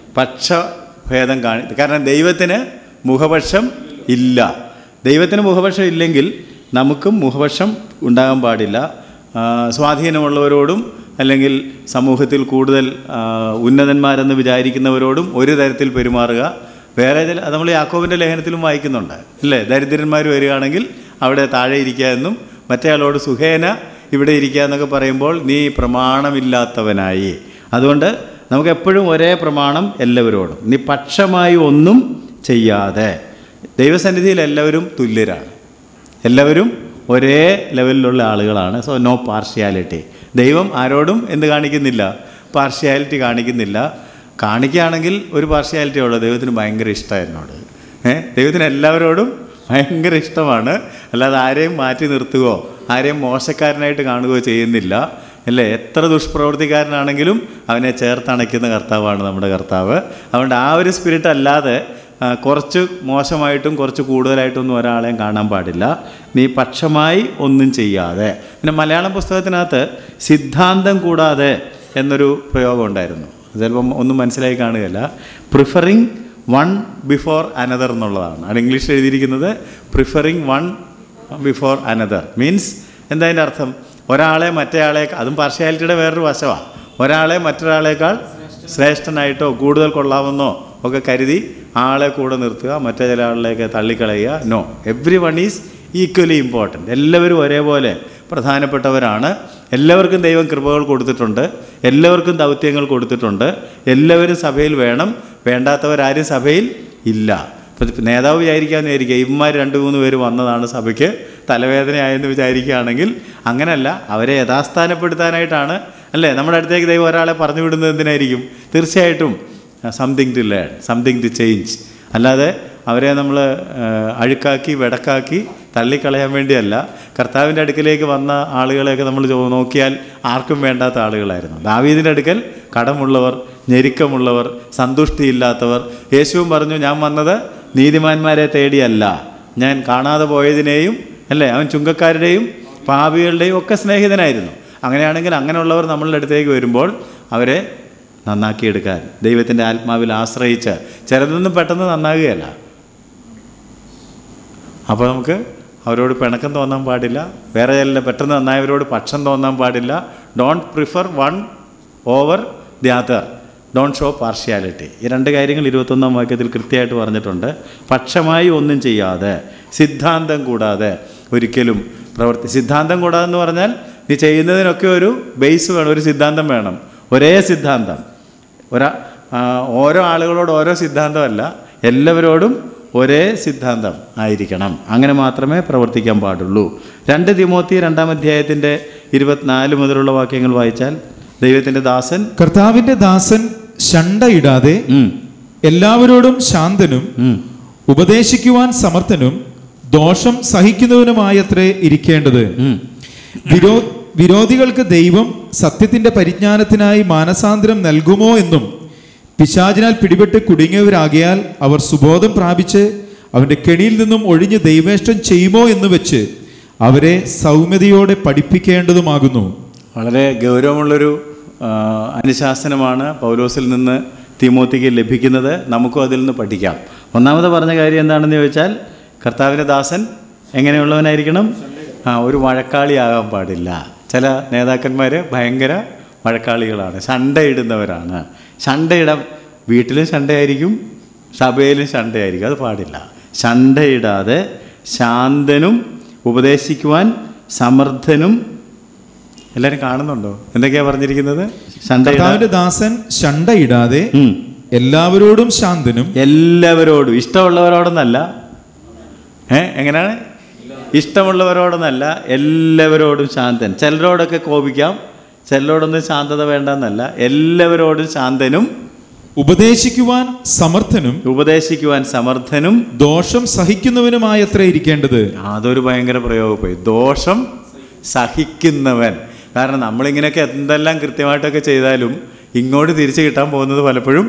പക്ഷഭേദം കാണി കാരണം ദൈവത്തിന് മുഖപക്ഷം ഇല്ല ദൈവത്തിന് മുഖപക്ഷം ഇല്ലെങ്കിൽ നമുക്കും മുഖപക്ഷം ഉണ്ടാകാൻ പാടില്ല ആ, സ്വാധീനമുള്ളവരോടും അല്ലെങ്കിൽ സമൂഹത്തിൽ കൂടുതൽ ആ, ഉന്നതന്മാരെന്ന് വിചാരിക്കുന്നവരോടും ഒരു തരത്തിൽ പെരുമാറുക വേറെ ചില അത് നമ്മൾ യാക്കോബിൻ്റെ ലേഖനത്തിലും വായിക്കുന്നുണ്ട് അല്ലേ ദരിദ്രന്മാർ വരികയാണെങ്കിൽ അവിടെ താഴെ ഇരിക്കുക എന്നും മറ്റേ ആളോട് സുഖേന ഇവിടെ ഇരിക്കുക എന്നൊക്കെ പറയുമ്പോൾ നീ പ്രമാണമില്ലാത്തവനായി അതുകൊണ്ട് നമുക്ക് എപ്പോഴും ഒരേ പ്രമാണം എല്ലാവരോടും നീ പക്ഷമായി ഒന്നും ചെയ്യാതെ ദൈവസന്നിധിയിൽ എല്ലാവരും തുല്യരാണ് എല്ലാവരും ഒരേ ലെവലിലുള്ള ആളുകളാണ് സോ നോ പാർഷ്യാലിറ്റി ദൈവം ആരോടും എന്ത് കാണിക്കുന്നില്ല പാർഷ്യാലിറ്റി കാണിക്കുന്നില്ല കാണിക്കുകയാണെങ്കിൽ ഒരു പാർഷ്യാലിറ്റി ഉള്ളൂ ദൈവത്തിന് ഭയങ്കര ഇഷ്ടമാണ് എന്നോട് ഏ ദൈവത്തിന് എല്ലാവരോടും ഭയങ്കര ഇഷ്ടമാണ് അല്ലാതെ ആരെയും മാറ്റി നിർത്തുകയോ ആരെയും മോശക്കാരനായിട്ട് കാണുകയോ ചെയ്യുന്നില്ല അല്ലേ എത്ര ദുഷ്പ്രവൃത്തിക്കാരനാണെങ്കിലും അവനെ ചേർത്തണയ്ക്കുന്ന കർത്താവാണ് നമ്മുടെ കർത്താവ് അതുകൊണ്ട് ആ ഒരു സ്പിരിറ്റ് അല്ലാതെ ആ, കുറച്ച് മോശമായിട്ടും കുറച്ച് കൂടുതലായിട്ടൊന്നും ഒരാളെയും കാണാൻ പാടില്ല നീ പക്ഷമായി ഒന്നും ചെയ്യാതെ പിന്നെ മലയാളം പുസ്തകത്തിനകത്ത് സിദ്ധാന്തം കൂടാതെ എന്നൊരു പ്രയോഗം ഉണ്ടായിരുന്നു ചിലപ്പം ഒന്നും മനസ്സിലായി കാണുകയില്ല പ്രിഫറിങ് വൺ ബിഫോർ അനദർ എന്നുള്ളതാണ് അത് ഇംഗ്ലീഷിൽ എഴുതിയിരിക്കുന്നത് preferring one before another means എന്താ അതിൻ്റെ അർത്ഥം ഒരാളെ മറ്റേയാളെ അതും പാർഷ്യാലിറ്റിയുടെ വേറൊരു വശമാണ് ഒരാളെ മറ്റൊരാളേക്കാൾ ശ്രേഷ്ഠനായിട്ടോ കൂടുതൽ കൊള്ളാമെന്നോ ഒക്കെ കരുതി ആളെ കൂടെ നിർത്തുക മറ്റേ ചില ആളിലേക്ക് തള്ളിക്കളയുക no everyone is equally important എല്ലാവരും ഒരേപോലെ പ്രധാനപ്പെട്ടവരാണ് എല്ലാവർക്കും ദൈവം കൃപകൾ കൊടുത്തിട്ടുണ്ട് എല്ലാവർക്കും ദൗത്യങ്ങൾ കൊടുത്തിട്ടുണ്ട് എല്ലാവരും സഭയിൽ വേണം വേണ്ടാത്തവരാരും സഭയിൽ ഇല്ല ഇപ്പം ഇപ്പം നേതാവ് വിചാരിക്കാമെന്ന് വിചാരിക്കുക ഇവന്മാർ രണ്ട് മൂന്ന് പേര് വന്നതാണ് സഭയ്ക്ക് തലവേദനയായെന്ന് വിചാരിക്കുകയാണെങ്കിൽ അങ്ങനല്ല അവരെ യഥാസ്ഥാനപ്പെടുത്താനായിട്ടാണ് അല്ലേ നമ്മുടെ അടുത്തേക്ക് ദൈവം ഒരാളെ പറഞ്ഞു വിടുന്നത് എന്തിനായിരിക്കും തീർച്ചയായിട്ടും something to learn something to change അല്ലാതെ അവരെ നമ്മൾ അഴുക്കാക്കി വെടക്കാക്കി തള്ളിക്കളയാൻ വേണ്ടിയല്ല കർത്താവിൻ്റെ അടുക്കലേക്ക് വന്ന ആളുകളെയൊക്കെ നമ്മൾ ചോ- നോക്കിയാൽ ആർക്കും വേണ്ടാത്ത ആളുകളായിരുന്നു ദാവീദിൻ്റെ അടുക്കൽ കടമുള്ളവർ ഞെരുക്കമുള്ളവർ സന്തുഷ്ടിയില്ലാത്തവർ യേശുവും പറഞ്ഞു ഞാൻ വന്നത് നീതിമാന്മാരെ തേടിയല്ല ഞാൻ കാണാതെ പോയതിനെയും അല്ലേ അവൻ ചുങ്കക്കാരുടെയും പാപികളുടെയും ഒക്കെ സ്നേഹിതനായിരുന്നു അങ്ങനെയാണെങ്കിൽ അങ്ങനെയുള്ളവർ നമ്മളുടെ അടുത്തേക്ക് വരുമ്പോൾ അവരെ നന്നാക്കിയെടുക്കാൻ ദൈവത്തിൻ്റെ ആത്മാവിൽ ആശ്രയിച്ച് ചിലതൊന്നും പെട്ടെന്ന് നന്നാകുകയല്ല അപ്പോൾ നമുക്ക് അവരോട് പിണക്കം തോന്നാൻ പാടില്ല വേറെ ചില പെട്ടെന്ന് നന്നായവരോട് പക്ഷം തോന്നാൻ പാടില്ല don't prefer one over the other don't show partiality ഈ രണ്ട് കാര്യങ്ങൾ ഇരുപത്തൊന്നാം വാക്യത്തിൽ കൃത്യമായിട്ട് പറഞ്ഞിട്ടുണ്ട് പക്ഷമായി ഒന്നും ചെയ്യാതെ സിദ്ധാന്തം കൂടാതെ ഒരിക്കലും പ്രവർത്തി സിദ്ധാന്തം കൂടാതെ എന്ന് പറഞ്ഞാൽ നീ ചെയ്യുന്നതിനൊക്കെ ഒരു ബേസ് വേണം ഒരു സിദ്ധാന്തം വേണം ഒരേ സിദ്ധാന്തം ഒരാ ആ, ഓരോ ആളുകളോട് ഓരോ സിദ്ധാന്തമല്ല എല്ലാവരോടും ഒരേ സിദ്ധാന്തം ആയിരിക്കണം അങ്ങനെ മാത്രമേ പ്രവർത്തിക്കാൻ പാടുള്ളൂ രണ്ട് തിമോത്തി രണ്ടാം അധ്യായത്തിൻ്റെ ഇരുപത്തിനാല് മുതലുള്ള വാക്യങ്ങൾ വായിച്ചാൽ ദൈവത്തിൻ്റെ ദാസൻ കർത്താവിന്റെ ദാസൻ ശണ്ടയിടാതെ ഉം, എല്ലാവരോടും ശാന്തനും ഉം. ഉപദേശിക്കുവാൻ സമർത്ഥനും ദോഷം സഹിക്കുന്നവനുമായത്രേ ഇരിക്കേണ്ടത് ഉം. വിരോ വിരോധികൾക്ക് ദൈവം സത്യത്തിന്റെ പരിജ്ഞാനത്തിനായി മാനസാന്തരം നൽകുമോ എന്നും പിശാചിനാൽ പിടിപെട്ട് കുടുങ്ങിയവരാകിയാൽ അവർ സുബോധം പ്രാപിച്ച് അവന്റെ കെണിയിൽ നിന്നും ഒഴിഞ്ഞ് ദൈവേഷ്ടം ചെയ്യുമോ എന്ന് വെച്ച് അവരെ സൗമ്യതയോടെ പഠിപ്പിക്കേണ്ടതുമാകുന്നു വളരെ ഗൗരവമുള്ളൊരു ആ, അനുശാസനമാണ് പൗലോസിൽ നിന്ന് തിമോത്തിക്ക് ലഭിക്കുന്നത് നമുക്കും അതിൽ നിന്ന് പഠിക്കാം ഒന്നാമത് പറഞ്ഞ കാര്യം എന്താണെന്ന് ചോദിച്ചാൽ കർത്താവിൻ്റെ ദാസൻ എങ്ങനെയുള്ളവനായിരിക്കണം ആ ഒരു വഴക്കാളിയാകാൻ പാടില്ല ചില നേതാക്കന്മാർ ഭയങ്കര വഴക്കാളികളാണ് ശണ്ടയിടുന്നവരാണ് ശണ്ടയിടാൻ വീട്ടിലും ശണ്ടയായിരിക്കും സഭയിലും ശണ്ടയായിരിക്കും അത് പാടില്ല ശണ്ടയിടാതെ ശാന്തനും ഉപദേശിക്കുവാൻ സമർത്ഥനും എല്ലാവരും കാണുന്നുണ്ടോ എന്തൊക്കെയാ പറഞ്ഞിരിക്കുന്നത് ശണ്ട കർത്താവിന്റെ ദാസൻ ശണ്ടയിടാതെ എല്ലാവരോടും ശാന്തനും എല്ലാവരോടും ഇഷ്ടമുള്ളവരോടൊന്നല്ല ഏ എങ്ങനെയാണ് ഇഷ്ടമുള്ളവരോടൊന്നല്ല എല്ലാവരോടും ശാന്തൻ ചിലരോടൊക്കെ കോപിക്കാം ചിലരോടൊന്നും ശാന്തത വേണ്ടെന്നല്ല എല്ലാവരോടും ശാന്തനും ഉപദേശിക്കുവാൻ സമർത്ഥനും ഉപദേശിക്കുവാൻ സമർത്ഥനും ദോഷം സഹിക്കുന്നവനുമായത്രേ ഇരിക്കേണ്ടത് അതൊരു ഭയങ്കര പ്രയോഗം പോയി ദോഷം സഹിക്കുന്നവൻ കാരണം നമ്മളിങ്ങനെയൊക്കെ എന്തെല്ലാം കൃത്യമായിട്ടൊക്കെ ചെയ്താലും ഇങ്ങോട്ട് തിരിച്ചു കിട്ടാൻ പോകുന്നത് പലപ്പോഴും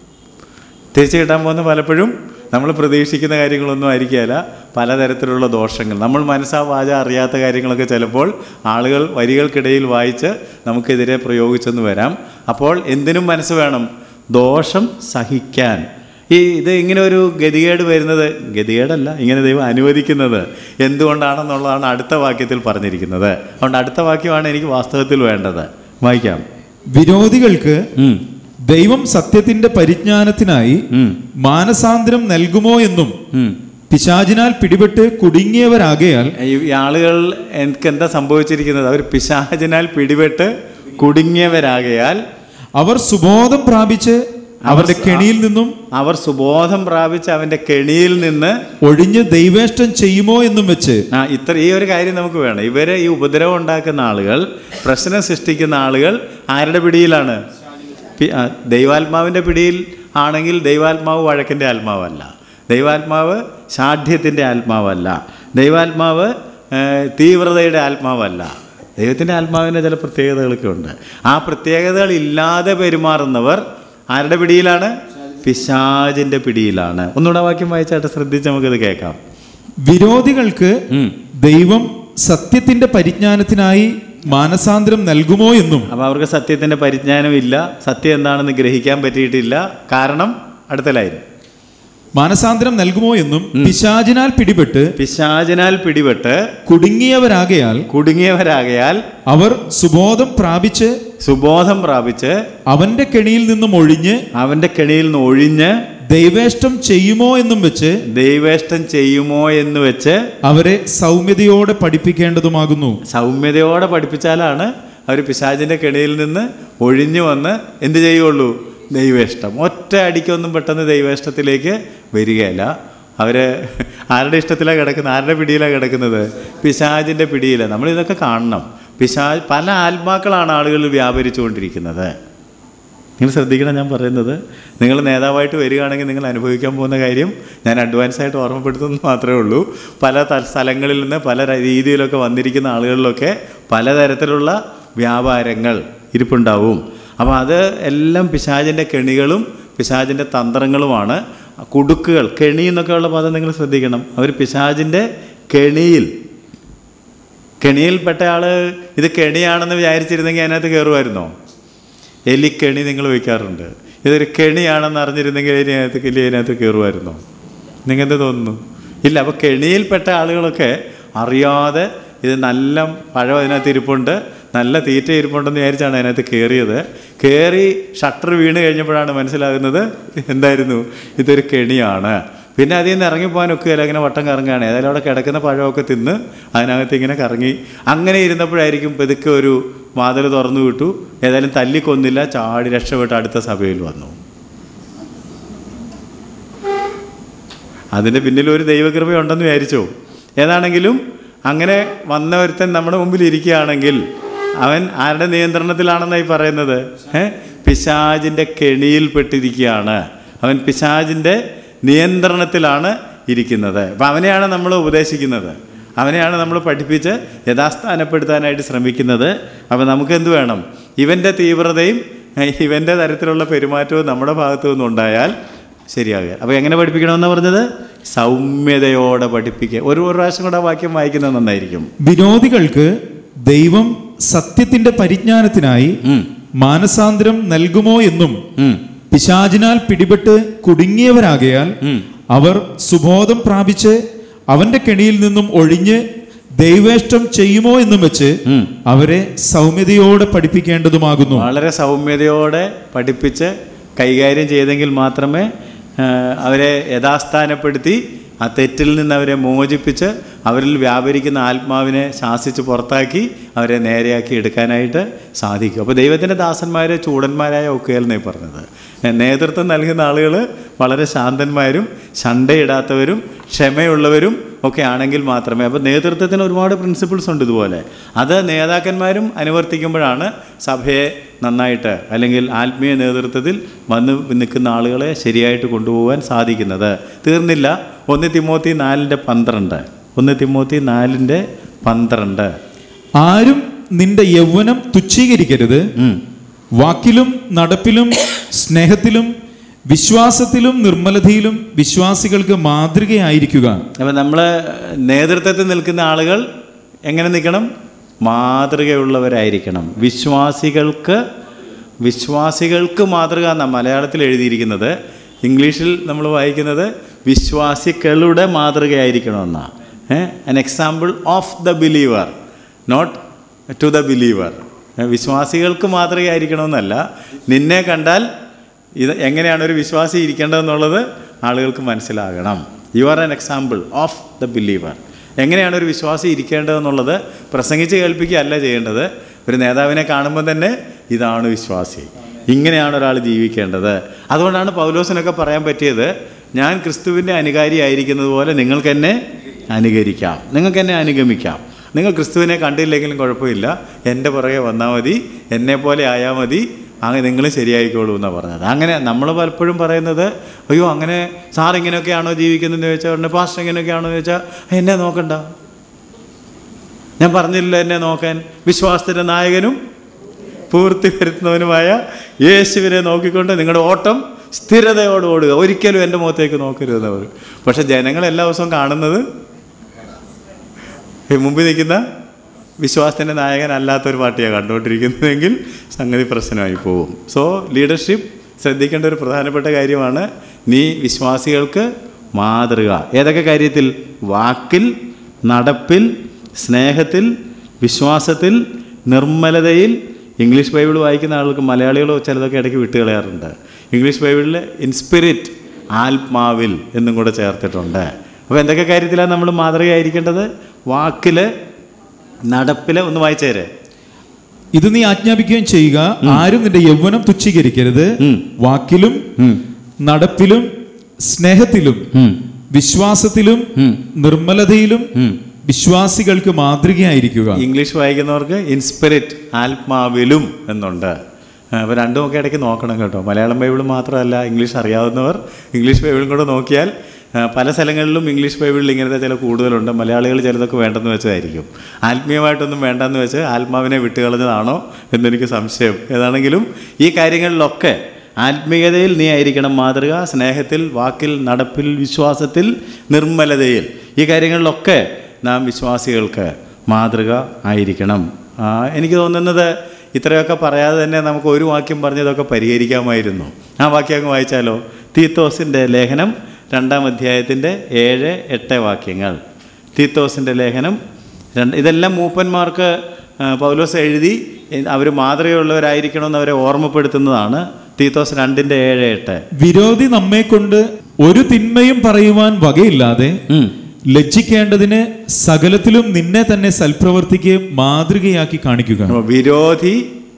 തിരിച്ചു കിട്ടാൻ പോകുന്ന പലപ്പോഴും നമ്മൾ പ്രതീക്ഷിക്കുന്ന കാര്യങ്ങളൊന്നും ആയിരിക്കില്ല പലതരത്തിലുള്ള ദോഷങ്ങൾ നമ്മൾ മനസ്സാ വാച അറിയാത്ത കാര്യങ്ങളൊക്കെ ചിലപ്പോൾ ആളുകൾ വരികൾക്കിടയിൽ വായിച്ച് നമുക്കെതിരെ പ്രയോഗിച്ചെന്ന് വരാം അപ്പോൾ എന്തിനും മനസ്സ് വേണം ദോഷം സഹിക്കാൻ ഈ ഇത് ഇങ്ങനെ ഒരു ഗതികേട് വരുന്നത് ഗതികേടല്ല ഇങ്ങനെ ദൈവം അനുവദിക്കുന്നത് എന്തുകൊണ്ടാണെന്നുള്ളതാണ് അടുത്ത വാക്യത്തിൽ പറഞ്ഞിരിക്കുന്നത് അതുകൊണ്ട് അടുത്ത വാക്യമാണ് എനിക്ക് വാസ്തവത്തിൽ വേണ്ടത് വായിക്കാം വിരോധികൾക്ക് ഉം, ദൈവം സത്യത്തിന്റെ പരിജ്ഞാനത്തിനായി ഉം, മാനസാന്തരം നൽകുമോ എന്നും ഉം. പിശാചിനാൽ പിടിപെട്ട് കുടുങ്ങിയവരാകയാൽ ഈ ഈ ആളുകൾ എനിക്ക് എന്താ സംഭവിച്ചിരിക്കുന്നത് അവർ പിശാചിനാൽ പിടിപെട്ട് കുടുങ്ങിയവരാകയാൽ അവർ സുബോധം പ്രാപിച്ച് അവരുടെ കെണിയിൽ നിന്നും അവർ സുബോധം പ്രാപിച്ച് അവൻ്റെ കെണിയിൽ നിന്ന് ഒഴിഞ്ഞ് ദൈവേഷ്ടം ചെയ്യുമോ എന്നും വെച്ച് ആ ഇത്ര ഈ ഒരു കാര്യം നമുക്ക് വേണം ഇവരെ ഈ ഉപദ്രവം ഉണ്ടാക്കുന്ന ആളുകൾ പ്രശ്നം സൃഷ്ടിക്കുന്ന ആളുകൾ ആരുടെ പിടിയിലാണ് പി- ആ, ദൈവാത്മാവിൻ്റെ പിടിയിൽ ആണെങ്കിൽ ദൈവാത്മാവ് വഴക്കിൻ്റെ ആത്മാവല്ല ദൈവാത്മാവ് ശാഠ്യത്തിൻ്റെ ആത്മാവല്ല ദൈവാത്മാവ് ഏ, തീവ്രതയുടെ ആത്മാവല്ല ദൈവത്തിൻ്റെ ആത്മാവിന് ചില പ്രത്യേകതകളൊക്കെ ഉണ്ട് ആ പ്രത്യേകതകൾ ഇല്ലാതെ പെരുമാറുന്നവർ ആരുടെ പിടിയിലാണ് പിശാചിൻ്റെ പിടിയിലാണ് ഒന്നുകൂടെ വാക്യം വായിച്ചായിട്ട് ശ്രദ്ധിച്ച് നമുക്കിത് കേൾക്കാം വിരോധികൾക്ക് ഉം. ദൈവം സത്യത്തിന്റെ പരിജ്ഞാനത്തിനായി മാനസാന്തരം നൽകുമോ എന്നും അപ്പോൾ അവർക്ക് സത്യത്തിൻ്റെ പരിജ്ഞാനമില്ല സത്യം എന്താണെന്ന് ഗ്രഹിക്കാൻ പറ്റിയിട്ടില്ല കാരണം അടുത്ത ലൈൻ മാനസാന്തരം നൽകുമോ എന്നും പിശാചിനാൽ പിടിപെട്ട് പിശാചിനാൽ പിടിപെട്ട് കുടുങ്ങിയവരാകയാൽ കുടുങ്ങിയവരാകയാൽ അവർ സുബോധം പ്രാപിച്ച് സുബോധം പ്രാപിച്ച് അവന്റെ കെണിയിൽ നിന്നും ഒഴിഞ്ഞ് അവൻ്റെ കെണിയിൽ നിന്ന് ഒഴിഞ്ഞ് ദൈവേഷ്ടം ചെയ്യുമോ എന്നും വെച്ച് ദൈവേഷ്ടം ചെയ്യുമോ എന്ന് വെച്ച് അവരെ സൗമ്യതയോടെ പഠിപ്പിക്കേണ്ടതുമാകുന്നു സൗമ്യതയോടെ പഠിപ്പിച്ചാലാണ് അവർ പിശാചിൻ്റെ കെണിയിൽ നിന്ന് ഒഴിഞ്ഞു വന്ന് എന്ത് ചെയ്യുള്ളൂ ദൈവേഷ്ടം ഒറ്റ അടിക്കൊന്നും പെട്ടെന്ന് ദൈവേഷ്ടത്തിലേക്ക് വരികയല്ല അവർ ആരുടെ ഇഷ്ടത്തിലാണ് കിടക്കുന്നത് ആരുടെ പിടിയിലാണ് കിടക്കുന്നത് പിശാചിൻ്റെ പിടിയിലാണ് നമ്മളിതൊക്കെ കാണണം പിശാജ് പല ആത്മാക്കളാണ് ആളുകളിൽ വ്യാപരിച്ചുകൊണ്ടിരിക്കുന്നത് നിങ്ങൾ ശ്രദ്ധിക്കണം ഞാൻ പറയുന്നത് നിങ്ങൾ നേതാവായിട്ട് വരികയാണെങ്കിൽ നിങ്ങൾ അനുഭവിക്കാൻ പോകുന്ന കാര്യം ഞാൻ അഡ്വാൻസ് ആയിട്ട് ഓർമ്മപ്പെടുത്തുന്നു മാത്രമേ ഉള്ളൂ പല ത- സ്ഥലങ്ങളിൽ നിന്ന് പല ര- രീതിയിലൊക്കെ വന്നിരിക്കുന്ന ആളുകളിലൊക്കെ പലതരത്തിലുള്ള വ്യാപാരങ്ങൾ ഇരിപ്പുണ്ടാവും അപ്പോൾ അത് എല്ലാം പിശാചിൻ്റെ കെണികളും പിശാചിൻ്റെ തന്ത്രങ്ങളുമാണ് കുടുക്കുകൾ കെണി എന്നൊക്കെയുള്ള പദം നിങ്ങൾ ശ്രദ്ധിക്കണം അവർ പിശാചിൻ്റെ കെണിയിൽ കെണിയിൽപ്പെട്ട ആൾ ഇത് കെണിയാണെന്ന് വിചാരിച്ചിരുന്നെങ്കിൽ അതിനകത്ത് കയറുമായിരുന്നോ എലിക്കെണി നിങ്ങൾ വയ്ക്കാറുണ്ട് ഇതൊരു കെണിയാണെന്ന് അറിഞ്ഞിരുന്നെങ്കിൽ ഇതിനകത്ത് എലി അതിനകത്ത് കയറുമായിരുന്നോ നിങ്ങൾക്ക് തോന്നുന്നു ഇല്ല അപ്പോൾ കെണിയിൽപ്പെട്ട ആളുകളൊക്കെ അറിയാതെ ഇത് നല്ല പഴം അതിനകത്ത് ഇരിപ്പുണ്ട് നല്ല തീറ്റ ഇരിപ്പുണ്ടെന്ന് വിചാരിച്ചാണ് അതിനകത്ത് കയറിയത് കയറി ഷട്ടർ വീണ് കഴിഞ്ഞപ്പോഴാണ് മനസ്സിലാകുന്നത് എന്തായിരുന്നു ഇതൊരു കെണിയാണ് പിന്നെ അതിൽ നിന്ന് ഇറങ്ങിപ്പോകാൻ ഒക്കുകയില്ല ഇങ്ങനെ വട്ടം കറങ്ങുകയാണ് ഏതായാലും അവിടെ കിടക്കുന്ന പഴമൊക്കെ തിന്ന് അതിനകത്ത് ഇങ്ങനെ കറങ്ങി അങ്ങനെ ഇരുന്നപ്പോഴായിരിക്കും പെതുക്കെ ഒരു വാതിൽ തുറന്നു വിട്ടു ഏതായാലും തല്ലിക്കൊന്നില്ല ചാടി രക്ഷപ്പെട്ട് അടുത്ത സഭയിൽ വന്നു അതിൻ്റെ പിന്നിൽ ഒരു ദൈവകൃപയുണ്ടെന്ന് വിചാരിച്ചോ ഏതാണെങ്കിലും അങ്ങനെ വന്ന ഒരുത്തൻ നമ്മുടെ മുമ്പിൽ ഇരിക്കുകയാണെങ്കിൽ അവൻ ആരുടെ നിയന്ത്രണത്തിലാണെന്നായി പറയുന്നത് ഏ പിശാജിൻ്റെ കെണിയിൽപ്പെട്ടിരിക്കുകയാണ് അവൻ പിശാജിൻ്റെ നിയന്ത്രണത്തിലാണ് ഇരിക്കുന്നത് അപ്പം അവനെയാണ് നമ്മൾ ഉപദേശിക്കുന്നത് അവനെയാണ് നമ്മൾ പഠിപ്പിച്ച് യഥാസ്ഥാനപ്പെടുത്താനായിട്ട് ശ്രമിക്കുന്നത് അപ്പം നമുക്ക് എന്ത് വേണം ഇവൻ്റെ തീവ്രതയും ഇവൻ്റെ തരത്തിലുള്ള പെരുമാറ്റവും നമ്മുടെ ഭാഗത്തു നിന്നുണ്ടായാൽ ശരിയാകുക അപ്പോൾ എങ്ങനെ പഠിപ്പിക്കണമെന്ന് പറഞ്ഞത് സൗമ്യതയോടെ പഠിപ്പിക്കുക ഒരു ഒരു പ്രാവശ്യം കൂടെ ആ വാക്യം വായിക്കുന്നത് നന്നായിരിക്കും വിരോധികൾക്ക് ദൈവം സത്യത്തിന്റെ പരിജ്ഞാനത്തിനായി ഉം, മാനസാന്തരം നൽകുമോ എന്നും ഉം, പിശാചിനാൽ പിടിപെട്ട് കുടുങ്ങിയവരാകയാൽ ഉം. അവർ സുബോധം പ്രാപിച്ച് അവന്റെ കെണിയിൽ നിന്നും ഒഴിഞ്ഞ് ദൈവേഷ്ടം ചെയ്യുമോ എന്നും വെച്ച് ഉം. അവരെ സൗമ്യതയോടെ പഠിപ്പിക്കേണ്ടതുമാകുന്നു വളരെ സൗമ്യതയോടെ പഠിപ്പിച്ച് കൈകാര്യം ചെയ്തെങ്കിൽ മാത്രമേ ആ, അവരെ യഥാസ്ഥാനപ്പെടുത്തി ആ തെറ്റിൽ നിന്ന് അവരെ മോചിപ്പിച്ച് അവരിൽ വ്യാപരിക്കുന്ന ആത്മാവിനെ ശാസിച്ച് പുറത്താക്കി അവരെ നേരെയാക്കി എടുക്കാനായിട്ട് സാധിക്കും അപ്പോൾ ദൈവത്തിൻ്റെ ദാസന്മാരെ ചൂടന്മാരായ ഒക്കെയൽ എന്നേ പറഞ്ഞത് നേതൃത്വം നൽകുന്ന ആളുകൾ വളരെ ശാന്തന്മാരും ശണ്ടയിടാത്തവരും ക്ഷമയുള്ളവരും ഒക്കെ ആണെങ്കിൽ മാത്രമേ അപ്പോൾ നേതൃത്വത്തിന് ഒരുപാട് പ്രിൻസിപ്പിൾസ് ഉണ്ട് ഇതുപോലെ അത് നേതാക്കന്മാരും അനുവർത്തിക്കുമ്പോഴാണ് സഭയെ നന്നായിട്ട് അല്ലെങ്കിൽ ആത്മീയ നേതൃത്വത്തിൽ വന്ന് നിൽക്കുന്ന ആളുകളെ ശരിയായിട്ട് കൊണ്ടുപോകാൻ സാധിക്കുന്നത് തീർന്നില്ല ഒന്ന് തിമോത്തി നാലിൻ്റെ പന്ത്രണ്ട് ഒന്ന് തിമോത്തി നാലിൻ്റെ പന്ത്രണ്ട് ആരും നിന്റെ യൗവനം തുച്ഛീകരിക്കരുത് ഉം. വാക്കിലും നടപ്പിലും സ്നേഹത്തിലും വിശ്വാസത്തിലും നിർമ്മലതയിലും വിശ്വാസികൾക്ക് മാതൃകയായിരിക്കുക അപ്പം നമ്മൾ നേതൃത്വത്തിൽ നിൽക്കുന്ന ആളുകൾ എങ്ങനെ നിൽക്കണം മാതൃകയുള്ളവരായിരിക്കണം വിശ്വാസികൾക്ക് വിശ്വാസികൾക്ക് മാതൃക എന്നാണ് മലയാളത്തിൽ എഴുതിയിരിക്കുന്നത് ഇംഗ്ലീഷിൽ നമ്മൾ വായിക്കുന്നത് വിശ്വാസികളുടെ മാതൃകയായിരിക്കണമെന്നാണ് an example of the believer not to the believer വിശ്വാസികൾക്ക് മാതൃകയായിരിക്കണമെന്നല്ല നിന്നെ കണ്ടാൽ ഇത് എങ്ങനെയാണ് ഒരു വിശ്വാസി ഇരിക്കേണ്ടതെന്നുള്ളത് ആളുകൾക്ക് മനസ്സിലാകണം you are an example of the believer എങ്ങനെയാണ് ഒരു വിശ്വാസി ഇരിക്കേണ്ടതെന്നുള്ളത് പ്രസംഗിച്ച് കേൾപ്പിക്കുകയല്ല ചെയ്യേണ്ടത് ഒരു നേതാവിനെ കാണുമ്പോൾ തന്നെ ഇതാണ് വിശ്വാസി ഇങ്ങനെയാണ് ഒരാൾ ജീവിക്കേണ്ടത് അതുകൊണ്ടാണ് പൗലോസിനൊക്കെ പറയാൻ പറ്റിയത് ഞാൻ ക്രിസ്തുവിൻ്റെ അനുകാരിയായിരിക്കുന്നത് പോലെ നിങ്ങൾക്ക് എന്നെ അനുകരിക്കാം നിങ്ങൾക്ക് എന്നെ അനുഗമിക്കാം നിങ്ങൾ ക്രിസ്തുവിനെ കണ്ടില്ലെങ്കിലും കുഴപ്പമില്ല എൻ്റെ പുറകെ വന്നാൽ മതി എന്നെ പോലെ ആയാൽ മതി അങ്ങനെ നിങ്ങൾ ശരിയായിക്കോളൂ എന്നാണ് പറഞ്ഞത് അങ്ങനെ നമ്മൾ പലപ്പോഴും പറയുന്നത് അയ്യോ അങ്ങനെ സാർ ഇങ്ങനെയൊക്കെയാണോ ജീവിക്കുന്നതെന്ന് ചോദിച്ചാൽ ഉടനെ പാസ്റ്റർ ഇങ്ങനെയൊക്കെയാണോ എന്ന് ചോദിച്ചാൽ എന്നെ നോക്കണ്ട ഞാൻ പറഞ്ഞില്ല എന്നെ നോക്കാൻ വിശ്വാസത്തിൻ്റെ നായകനും പൂർത്തി വരുത്തുന്നവനുമായ യേശുവിനെ നോക്കിക്കൊണ്ട് നിങ്ങളുടെ ഓട്ടം സ്ഥിരതയോട് ഓടുക ഒരിക്കലും എൻ്റെ മുഖത്തേക്ക് നോക്കരുതെന്ന് പറയും പക്ഷെ ജനങ്ങൾ എല്ലാ ദിവസവും കാണുന്നത് ഈ മുമ്പിൽ നിൽക്കുന്ന വിശ്വാസത്തിൻ്റെ നായകൻ അല്ലാത്തൊരു പാർട്ടിയാണ് കണ്ടുകൊണ്ടിരിക്കുന്നതെങ്കിൽ സംഗതി പ്രശ്നമായി പോകും സോ ലീഡർഷിപ്പ് ശ്രദ്ധിക്കേണ്ട ഒരു പ്രധാനപ്പെട്ട കാര്യമാണ് നീ വിശ്വാസികൾക്ക് മാതൃക ഏതൊക്കെ കാര്യത്തിൽ വാക്കിൽ നടപ്പിൽ സ്നേഹത്തിൽ വിശ്വാസത്തിൽ നിർമ്മലതയിൽ ഇംഗ്ലീഷ് ബൈബിൾ വായിക്കുന്ന ആൾക്ക് മലയാളികൾ ചിലതൊക്കെ ഇടയ്ക്ക് വിട്ടുകളയാറുണ്ട് ഇംഗ്ലീഷ് ബൈബിളിൽ ഇൻസ്പിരിറ്റ് ആത്മാവിൽ എന്നും കൂടെ ചേർത്തിട്ടുണ്ട് അപ്പോൾ എന്തൊക്കെ കാര്യത്തിലാണ് നമ്മൾ മാതൃകയായിരിക്കേണ്ടത് വാക്കിൽ നടപ്പിൽ ഒന്ന് വായിച്ചേരെ ഇത് നീ ആജ്ഞാപിക്കുകയും ചെയ്യുക ആരും നിന്റെ യൗവനം തുച്ഛീകരിക്കരുത് ഉം. വാക്കിലും ഉം. നടപ്പിലും സ്നേഹത്തിലും ഉം. വിശ്വാസത്തിലും ഉം. നിർമ്മലതയിലും ഉം. വിശ്വാസികൾക്ക് മാതൃകയായിരിക്കുക ഇംഗ്ലീഷ് വായിക്കുന്നവർക്ക് ഇൻസ്പിരിറ്റ് ആത്മാവിലും എന്നുണ്ട് അപ്പോൾ രണ്ടും ഒക്കെ ഇടയ്ക്ക് നോക്കണം കേട്ടോ മലയാളം ബൈബിൾ മാത്രമല്ല ഇംഗ്ലീഷ് അറിയാവുന്നവർ ഇംഗ്ലീഷ് ബൈബിളും കൂടെ നോക്കിയാൽ ആ, പല സ്ഥലങ്ങളിലും ഇംഗ്ലീഷ് ബൈബിളിൽ ഇങ്ങനത്തെ ചില കൂടുതലുണ്ട് മലയാളികൾ ചിലതൊക്കെ വേണ്ടെന്ന് വെച്ചതായിരിക്കും ആത്മീയമായിട്ടൊന്നും വേണ്ടെന്ന് വെച്ച് ആത്മാവിനെ വിട്ടുകളഞ്ഞതാണോ എന്നെനിക്ക് സംശയം ഏതാണെങ്കിലും ഈ കാര്യങ്ങളിലൊക്കെ ആത്മീയതയിൽ നീ ആയിരിക്കണം മാതൃക സ്നേഹത്തിൽ വാക്കിൽ നടപ്പിൽ വിശ്വാസത്തിൽ നിർമ്മലതയിൽ ഈ കാര്യങ്ങളിലൊക്കെ നാം വിശ്വാസികൾക്ക് മാതൃക ആയിരിക്കണം ആ, എനിക്ക് തോന്നുന്നത് ഇത്രയൊക്കെ പറയാതെ തന്നെ നമുക്ക് ഒരു വാക്യം പറഞ്ഞതൊക്കെ പരിഹരിക്കാമായിരുന്നു ആ വാക്യം അങ്ങ് വായിച്ചാലോ തീത്തോസിൻ്റെ ലേഖനം രണ്ടാം അധ്യായത്തിൻ്റെ ഏഴ് എട്ട് വാക്യങ്ങൾ തീത്തോസിൻ്റെ ലേഖനം രണ്ട് ഇതെല്ലാം മൂപ്പന്മാർക്ക് ആ, പൗലോസ് എഴുതി അവർ മാതൃകയുള്ളവരായിരിക്കണമെന്ന് അവരെ ഓർമ്മപ്പെടുത്തുന്നതാണ് തീത്തോസ് രണ്ടിൻ്റെ ഏഴ് എട്ട് വിരോധി നമ്മെ കൊണ്ട് ഒരു തിന്മയും പറയുവാൻ വകയില്ലാതെ ഉം. ലജ്ജിക്കേണ്ടതിന് സകലത്തിലും നിന്നെ തന്നെ സൽപ്രവർത്തിക്ക് മാതൃകയാക്കി കാണിക്കുക അപ്പോൾ വിരോധി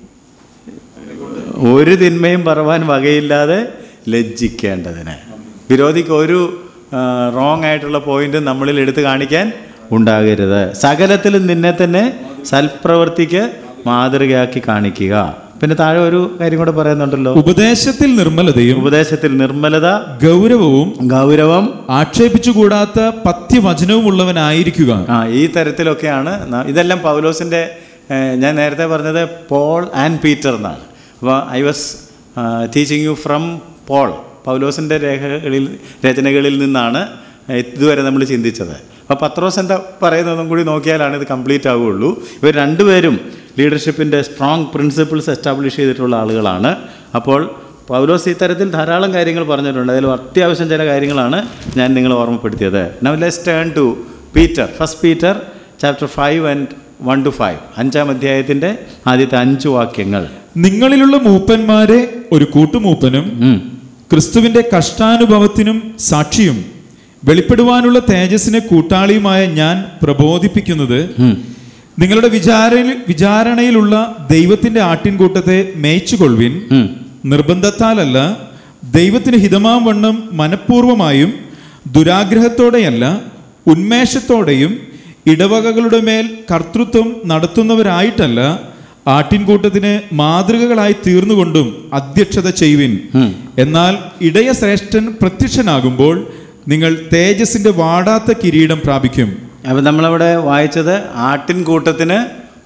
ഒരു തിന്മയും പറവാൻ വകയില്ലാതെ ലജ്ജിക്കേണ്ടതിന് വിരോധിക്ക് ഒരു റോങ് ആയിട്ടുള്ള പോയിന്റ് നമ്മളിൽ എടുത്തു കാണിക്കാൻ ഉണ്ടാകരുത് സകലത്തിലും നിന്നെ തന്നെ സൽപ്രവർത്തിക്ക് മാതൃകയാക്കി കാണിക്കുക പിന്നെ താഴെ ഒരു കാര്യം കൂടെ പറയുന്നുണ്ടല്ലോ ഉപദേശത്തിൽ നിർമ്മലതയും ഉപദേശത്തിൽ നിർമ്മലത ഗൗരവവും ഗൗരവം ആക്ഷേപിച്ചുകൂടാത്ത പഥ്യവചനവും ഉള്ളവനായിരിക്കുക ആ ഈ തരത്തിലൊക്കെയാണ് ന- ഇതെല്ലാം പൗലോസിൻ്റെ ഏഹ്, ഞാൻ നേരത്തെ പറഞ്ഞത് പോൾ ആൻഡ് പീറ്റർ എന്നാണ് അപ്പോൾ I was teaching you from Paul പൗലോസിൻ്റെ രേഖകളിൽ രചനകളിൽ നിന്നാണ് ഇതുവരെ നമ്മൾ ചിന്തിച്ചത് അപ്പോൾ പത്രോസ് എന്താ പറയുന്നതും കൂടി നോക്കിയാലാണ് ഇത് കംപ്ലീറ്റ് ആവുകയുള്ളൂ ഇവർ രണ്ടുപേരും ലീഡർഷിപ്പിൻ്റെ സ്ട്രോങ് പ്രിൻസിപ്പിൾസ് എസ്റ്റാബ്ലിഷ് ചെയ്തിട്ടുള്ള ആളുകളാണ് അപ്പോൾ പൗലോസ് ഇത്തരത്തിൽ ധാരാളം കാര്യങ്ങൾ പറഞ്ഞിട്ടുണ്ട് അതിൽ അത്യാവശ്യം ചില കാര്യങ്ങളാണ് ഞാൻ നിങ്ങളെ ഓർമ്മപ്പെടുത്തിയത് now let's turn to Peter first Peter chapter five and one to five അഞ്ചാം അധ്യായത്തിൻ്റെ ആദ്യത്തെ അഞ്ച് വാക്യങ്ങൾ നിങ്ങളിലുള്ള മൂപ്പന്മാരെ ഒരു കൂട്ടുമൂപ്പനും ഉം. ക്രിസ്തുവിന്റെ കഷ്ടാനുഭവത്തിനും സാക്ഷിയും വെളിപ്പെടുവാനുള്ള തേജസ്സിനെ കൂട്ടാളിയുമായ ഞാൻ പ്രബോധിപ്പിക്കുന്നത് ഉം. നിങ്ങളുടെ വിചാര വിചാരണയിലുള്ള ദൈവത്തിന്റെ ആട്ടിൻകൂട്ടത്തെ മേയിച്ചുകൊള്ളുവിൻ ഉം. നിർബന്ധത്താലല്ല ദൈവത്തിന് ഹിതമാം വണ്ണം മനഃപൂർവമായും ദുരാഗ്രഹത്തോടെയല്ല ഉന്മേഷത്തോടെയും ഇടവകകളുടെ മേൽ കർത്തൃത്വം നടത്തുന്നവരായിട്ടല്ല ആട്ടിൻകൂട്ടത്തിന് മാതൃകകളായി തീർന്നുകൊണ്ടും അധ്യക്ഷത ചെയ്യുവിൻ ഉം. എന്നാൽ ഇടയ ശ്രേഷ്ഠൻ പ്രത്യക്ഷനാകുമ്പോൾ നിങ്ങൾ തേജസിന്റെ വാടാത്ത കിരീടം പ്രാപിക്കും അപ്പം നമ്മളവിടെ വായിച്ചത് ആട്ടിൻകൂട്ടത്തിന്